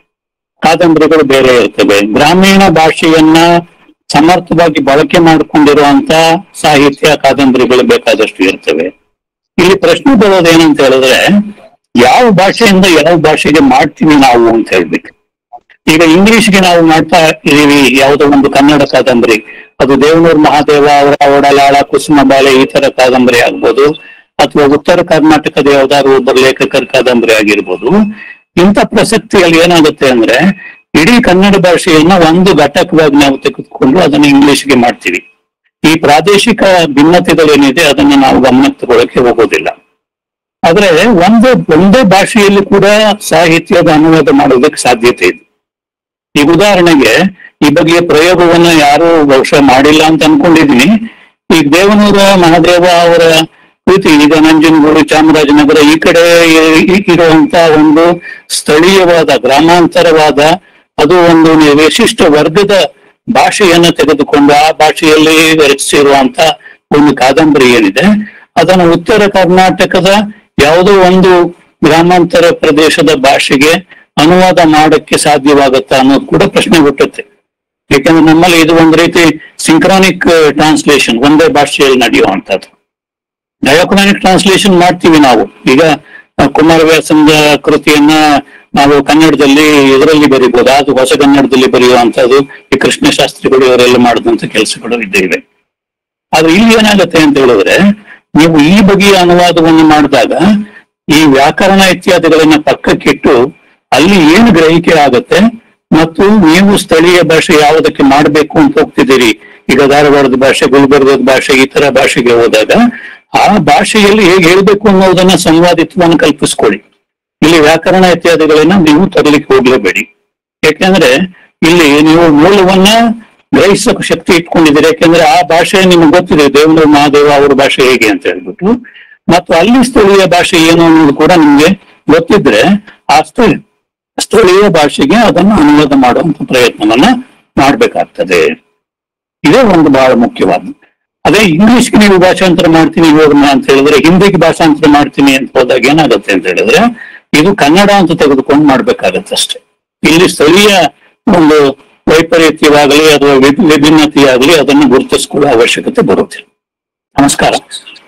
S2: ಕಾದಂಬರಿಗಳು ಬೇರೆ ಇರ್ತವೆ ಗ್ರಾಮೀಣ ಭಾಷೆಯನ್ನ ಸಮರ್ಥವಾಗಿ ಬಳಕೆ ಮಾಡಿಕೊಂಡಿರುವಂತ ಸಾಹಿತ್ಯ ಕಾದಂಬರಿಗಳು ಬೇಕಾದಷ್ಟು ಇರ್ತವೆ ಇಲ್ಲಿ ಪ್ರಶ್ನೆ ಬರೋದೇನಂತ ಹೇಳಿದ್ರೆ ಯಾವ ಭಾಷೆಯಿಂದ ಯಾವ ಭಾಷೆಗೆ ಮಾಡ್ತೀವಿ ನಾವು ಅಂತ ಹೇಳ್ಬೇಕು ಈಗ ಇಂಗ್ಲಿಷ್ಗೆ ನಾವು ಮಾಡ್ತಾ ಇದೀವಿ ಯಾವುದೋ ಒಂದು ಕನ್ನಡ ಕಾದಂಬರಿ ಅದು ದೇವನೂರ್ ಮಹಾದೇವ ಅವರ ಒಡಲಾಳ ಕುಸುಮ ಬಾಳೆ ಈ ತರ ಕಾದಂಬರಿ ಆಗ್ಬೋದು ಅಥವಾ ಉತ್ತರ ಕರ್ನಾಟಕದ ಯಾವ್ದಾದ್ರು ಒಬ್ಬರು ಲೇಖಕರ ಕಾದಂಬರಿ ಆಗಿರ್ಬೋದು ಇಂಥ ಪ್ರಸಕ್ತಿಯಲ್ಲಿ ಏನಾಗುತ್ತೆ ಅಂದ್ರೆ ಇಡೀ ಕನ್ನಡ ಭಾಷೆಯನ್ನ ಒಂದು ಘಟಕವಾಗಿ ನಾವು ತೆಗೆದುಕೊಂಡು ಅದನ್ನ ಇಂಗ್ಲಿಷ್ಗೆ ಮಾಡ್ತೀವಿ ಈ ಪ್ರಾದೇಶಿಕ ಭಿನ್ನತೆಗಳೇನಿದೆ ಅದನ್ನ ನಾವು ಗಮನಕ್ಕೆ ತಗೊಳಕ್ಕೆ ಹೋಗೋದಿಲ್ಲ ಆದ್ರೆ ಒಂದೇ ಒಂದೇ ಭಾಷೆಯಲ್ಲಿ ಕೂಡ ಸಾಹಿತ್ಯದ ಅನುವಾದ ಮಾಡೋದಕ್ಕೆ ಸಾಧ್ಯತೆ ಇದೆ ಈಗ ಉದಾಹರಣೆಗೆ ಈ ಬಗೆಯ ಪ್ರಯೋಗವನ್ನ ಯಾರು ಬಹುಶಃ ಮಾಡಿಲ್ಲ ಅಂತ ಅನ್ಕೊಂಡಿದೀನಿ ಈಗ ದೇವನೂರ ಮಹಾದೇವ ಅವರ ಕೃತಿ ಈಗ ನಂಜನಗೂಡು ಚಾಮರಾಜನಗರ ಈ ಕಡೆ ಇ- ಇರುವಂತ ಒಂದು ಸ್ಥಳೀಯವಾದ ಗ್ರಾಮಾಂತರವಾದ ಅದು ಒಂದು ವಿಶಿಷ್ಟ ವರ್ಗದ ಭಾಷೆಯನ್ನ ತೆಗೆದುಕೊಂಡು ಆ ಭಾಷೆಯಲ್ಲಿ ರಚಿಸಿರುವಂತ ಒಂದು ಕಾದಂಬರಿ ಏನಿದೆ ಅದನ್ನು ಉತ್ತರ ಕರ್ನಾಟಕದ ಯಾವುದೋ ಒಂದು ಗ್ರಾಮಾಂತರ ಪ್ರದೇಶದ ಭಾಷೆಗೆ ಅನುವಾದ ಮಾಡಕ್ಕೆ ಸಾಧ್ಯವಾಗುತ್ತಾ ಅನ್ನೋದು ಕೂಡ ಪ್ರಶ್ನೆ ಹುಟ್ಟುತ್ತೆ ಯಾಕಂದ್ರೆ ನಮ್ಮಲ್ಲಿ ಇದು ಒಂದು ರೀತಿ ಸಿಂಕ್ರಾನಿಕ್ ಟ್ರಾನ್ಸ್ಲೇಷನ್ ಒಂದೇ ಭಾಷೆಯಲ್ಲಿ ನಡೆಯುವಂತದ್ದು ಡಯೋಕ್ರಾನಿಕ್ ಟ್ರಾನ್ಸ್ಲೇಷನ್ ಮಾಡ್ತೀವಿ ನಾವು ಈಗ ಆ, ಕುಮಾರವ್ಯಾಸಂದ ಕೃತಿಯನ್ನ ನಾವು ಕನ್ನಡದಲ್ಲಿ ಇದರಲ್ಲಿ ಬರೀಬಹುದು ಅದು ಹೊಸ ಕನ್ನಡದಲ್ಲಿ ಬರೆಯುವಂತದ್ದು ಈ ಕೃಷ್ಣ ಶಾಸ್ತ್ರಿಗಳು ಇವರೆಲ್ಲ ಮಾಡಿದಂತ ಕೆಲಸಗಳು ಇದ್ದೇವೆ ಆದ್ರೆ ಇಲ್ಲಿ ಏನಾಗುತ್ತೆ ಅಂತ ಹೇಳಿದ್ರೆ ನೀವು ಈ ಬಗೆಯ ಅನುವಾದವನ್ನು ಮಾಡಿದಾಗ ಈ ವ್ಯಾಕರಣ ಇತ್ಯಾದಿಗಳನ್ನ ಪಕ್ಕಕ್ಕಿಟ್ಟು ಅಲ್ಲಿ ಏನು ಗ್ರಹಿಕೆ ಆಗುತ್ತೆ ಮತ್ತು ನೀವು ಸ್ಥಳೀಯ ಭಾಷೆ ಯಾವುದಕ್ಕೆ ಮಾಡಬೇಕು ಅಂತ ಹೋಗ್ತಿದ್ದೀರಿ ಈಗ ಧಾರವಾಡದ ಭಾಷೆ ಗುಲ್ಬರ್ಗದ ಭಾಷೆ ಈ ತರ ಭಾಷೆಗೆ ಹೋದಾಗ ಆ ಭಾಷೆಯಲ್ಲಿ ಹೇಗೆ ಹೇಳ್ಬೇಕು ಅನ್ನೋದನ್ನ ಸಂವಾದಿತ್ವವನ್ನು ಕಲ್ಪಿಸ್ಕೊಳ್ಳಿ ಇಲ್ಲಿ ವ್ಯಾಕರಣ ಇತ್ಯಾದಿಗಳನ್ನ ನೀವು ತರಲಿಕ್ಕೆ ಹೋಗ್ಲೇಬೇಡಿ ಯಾಕೆಂದ್ರೆ ಇಲ್ಲಿ ನೀವು ಮೂಲವನ್ನ ಗ್ರಹಿಸೋ ಶಕ್ತಿ ಇಟ್ಕೊಂಡಿದ್ದೀರಿ ಯಾಕೆಂದ್ರೆ ಆ ಭಾಷೆ ನಿಮ್ಗೆ ಗೊತ್ತಿದೆ ದೇವರ ಮಹಾದೇವ ಅವ್ರ ಭಾಷೆ ಹೇಗೆ ಅಂತ ಹೇಳ್ಬಿಟ್ಟು ಮತ್ತು ಅಲ್ಲಿ ಸ್ಥಳೀಯ ಭಾಷೆ ಏನು ಅನ್ನೋದು ಕೂಡ ನಿಮ್ಗೆ ಗೊತ್ತಿದ್ರೆ ಆ ಸ್ಥಳ ಸ್ಥಳೀಯ ಭಾಷೆಗೆ ಅದನ್ನು ಅನುವಾದ ಮಾಡುವಂತ ಪ್ರಯತ್ನವನ್ನ ಮಾಡ್ಬೇಕಾಗ್ತದೆ ಇದೇ ಒಂದು ಬಹಳ ಮುಖ್ಯವಾದ ಅದೇ ಇಂಗ್ಲಿಷ್ಗೆ ನೀವು ಭಾಷಾಂತರ ಮಾಡ್ತೀನಿ ಹೋಗೋಣ ಅಂತ ಹೇಳಿದ್ರೆ ಹಿಂದಿಗೆ ಭಾಷಾಂತರ ಮಾಡ್ತೀನಿ ಅಂತ ಹೋದಾಗ ಏನಾಗುತ್ತೆ ಅಂತ ಹೇಳಿದ್ರೆ ಇದು ಕನ್ನಡ ಅಂತ ತೆಗೆದುಕೊಂಡು ಮಾಡ್ಬೇಕಾಗತ್ತೆ ಅಷ್ಟೇ ಇಲ್ಲಿ ಸ್ಥಳೀಯ ಒಂದು ವೈಪರೀತ್ಯವಾಗಲಿ ಅಥವಾ ವಿಭಿ- ವಿಭಿನ್ನತೆಯಾಗಲಿ ಅದನ್ನು ಗುರುತಿಸ್ಕೊಳ್ಳೋ ಅವಶ್ಯಕತೆ ಬರುತ್ತಿಲ್ಲ ನಮಸ್ಕಾರ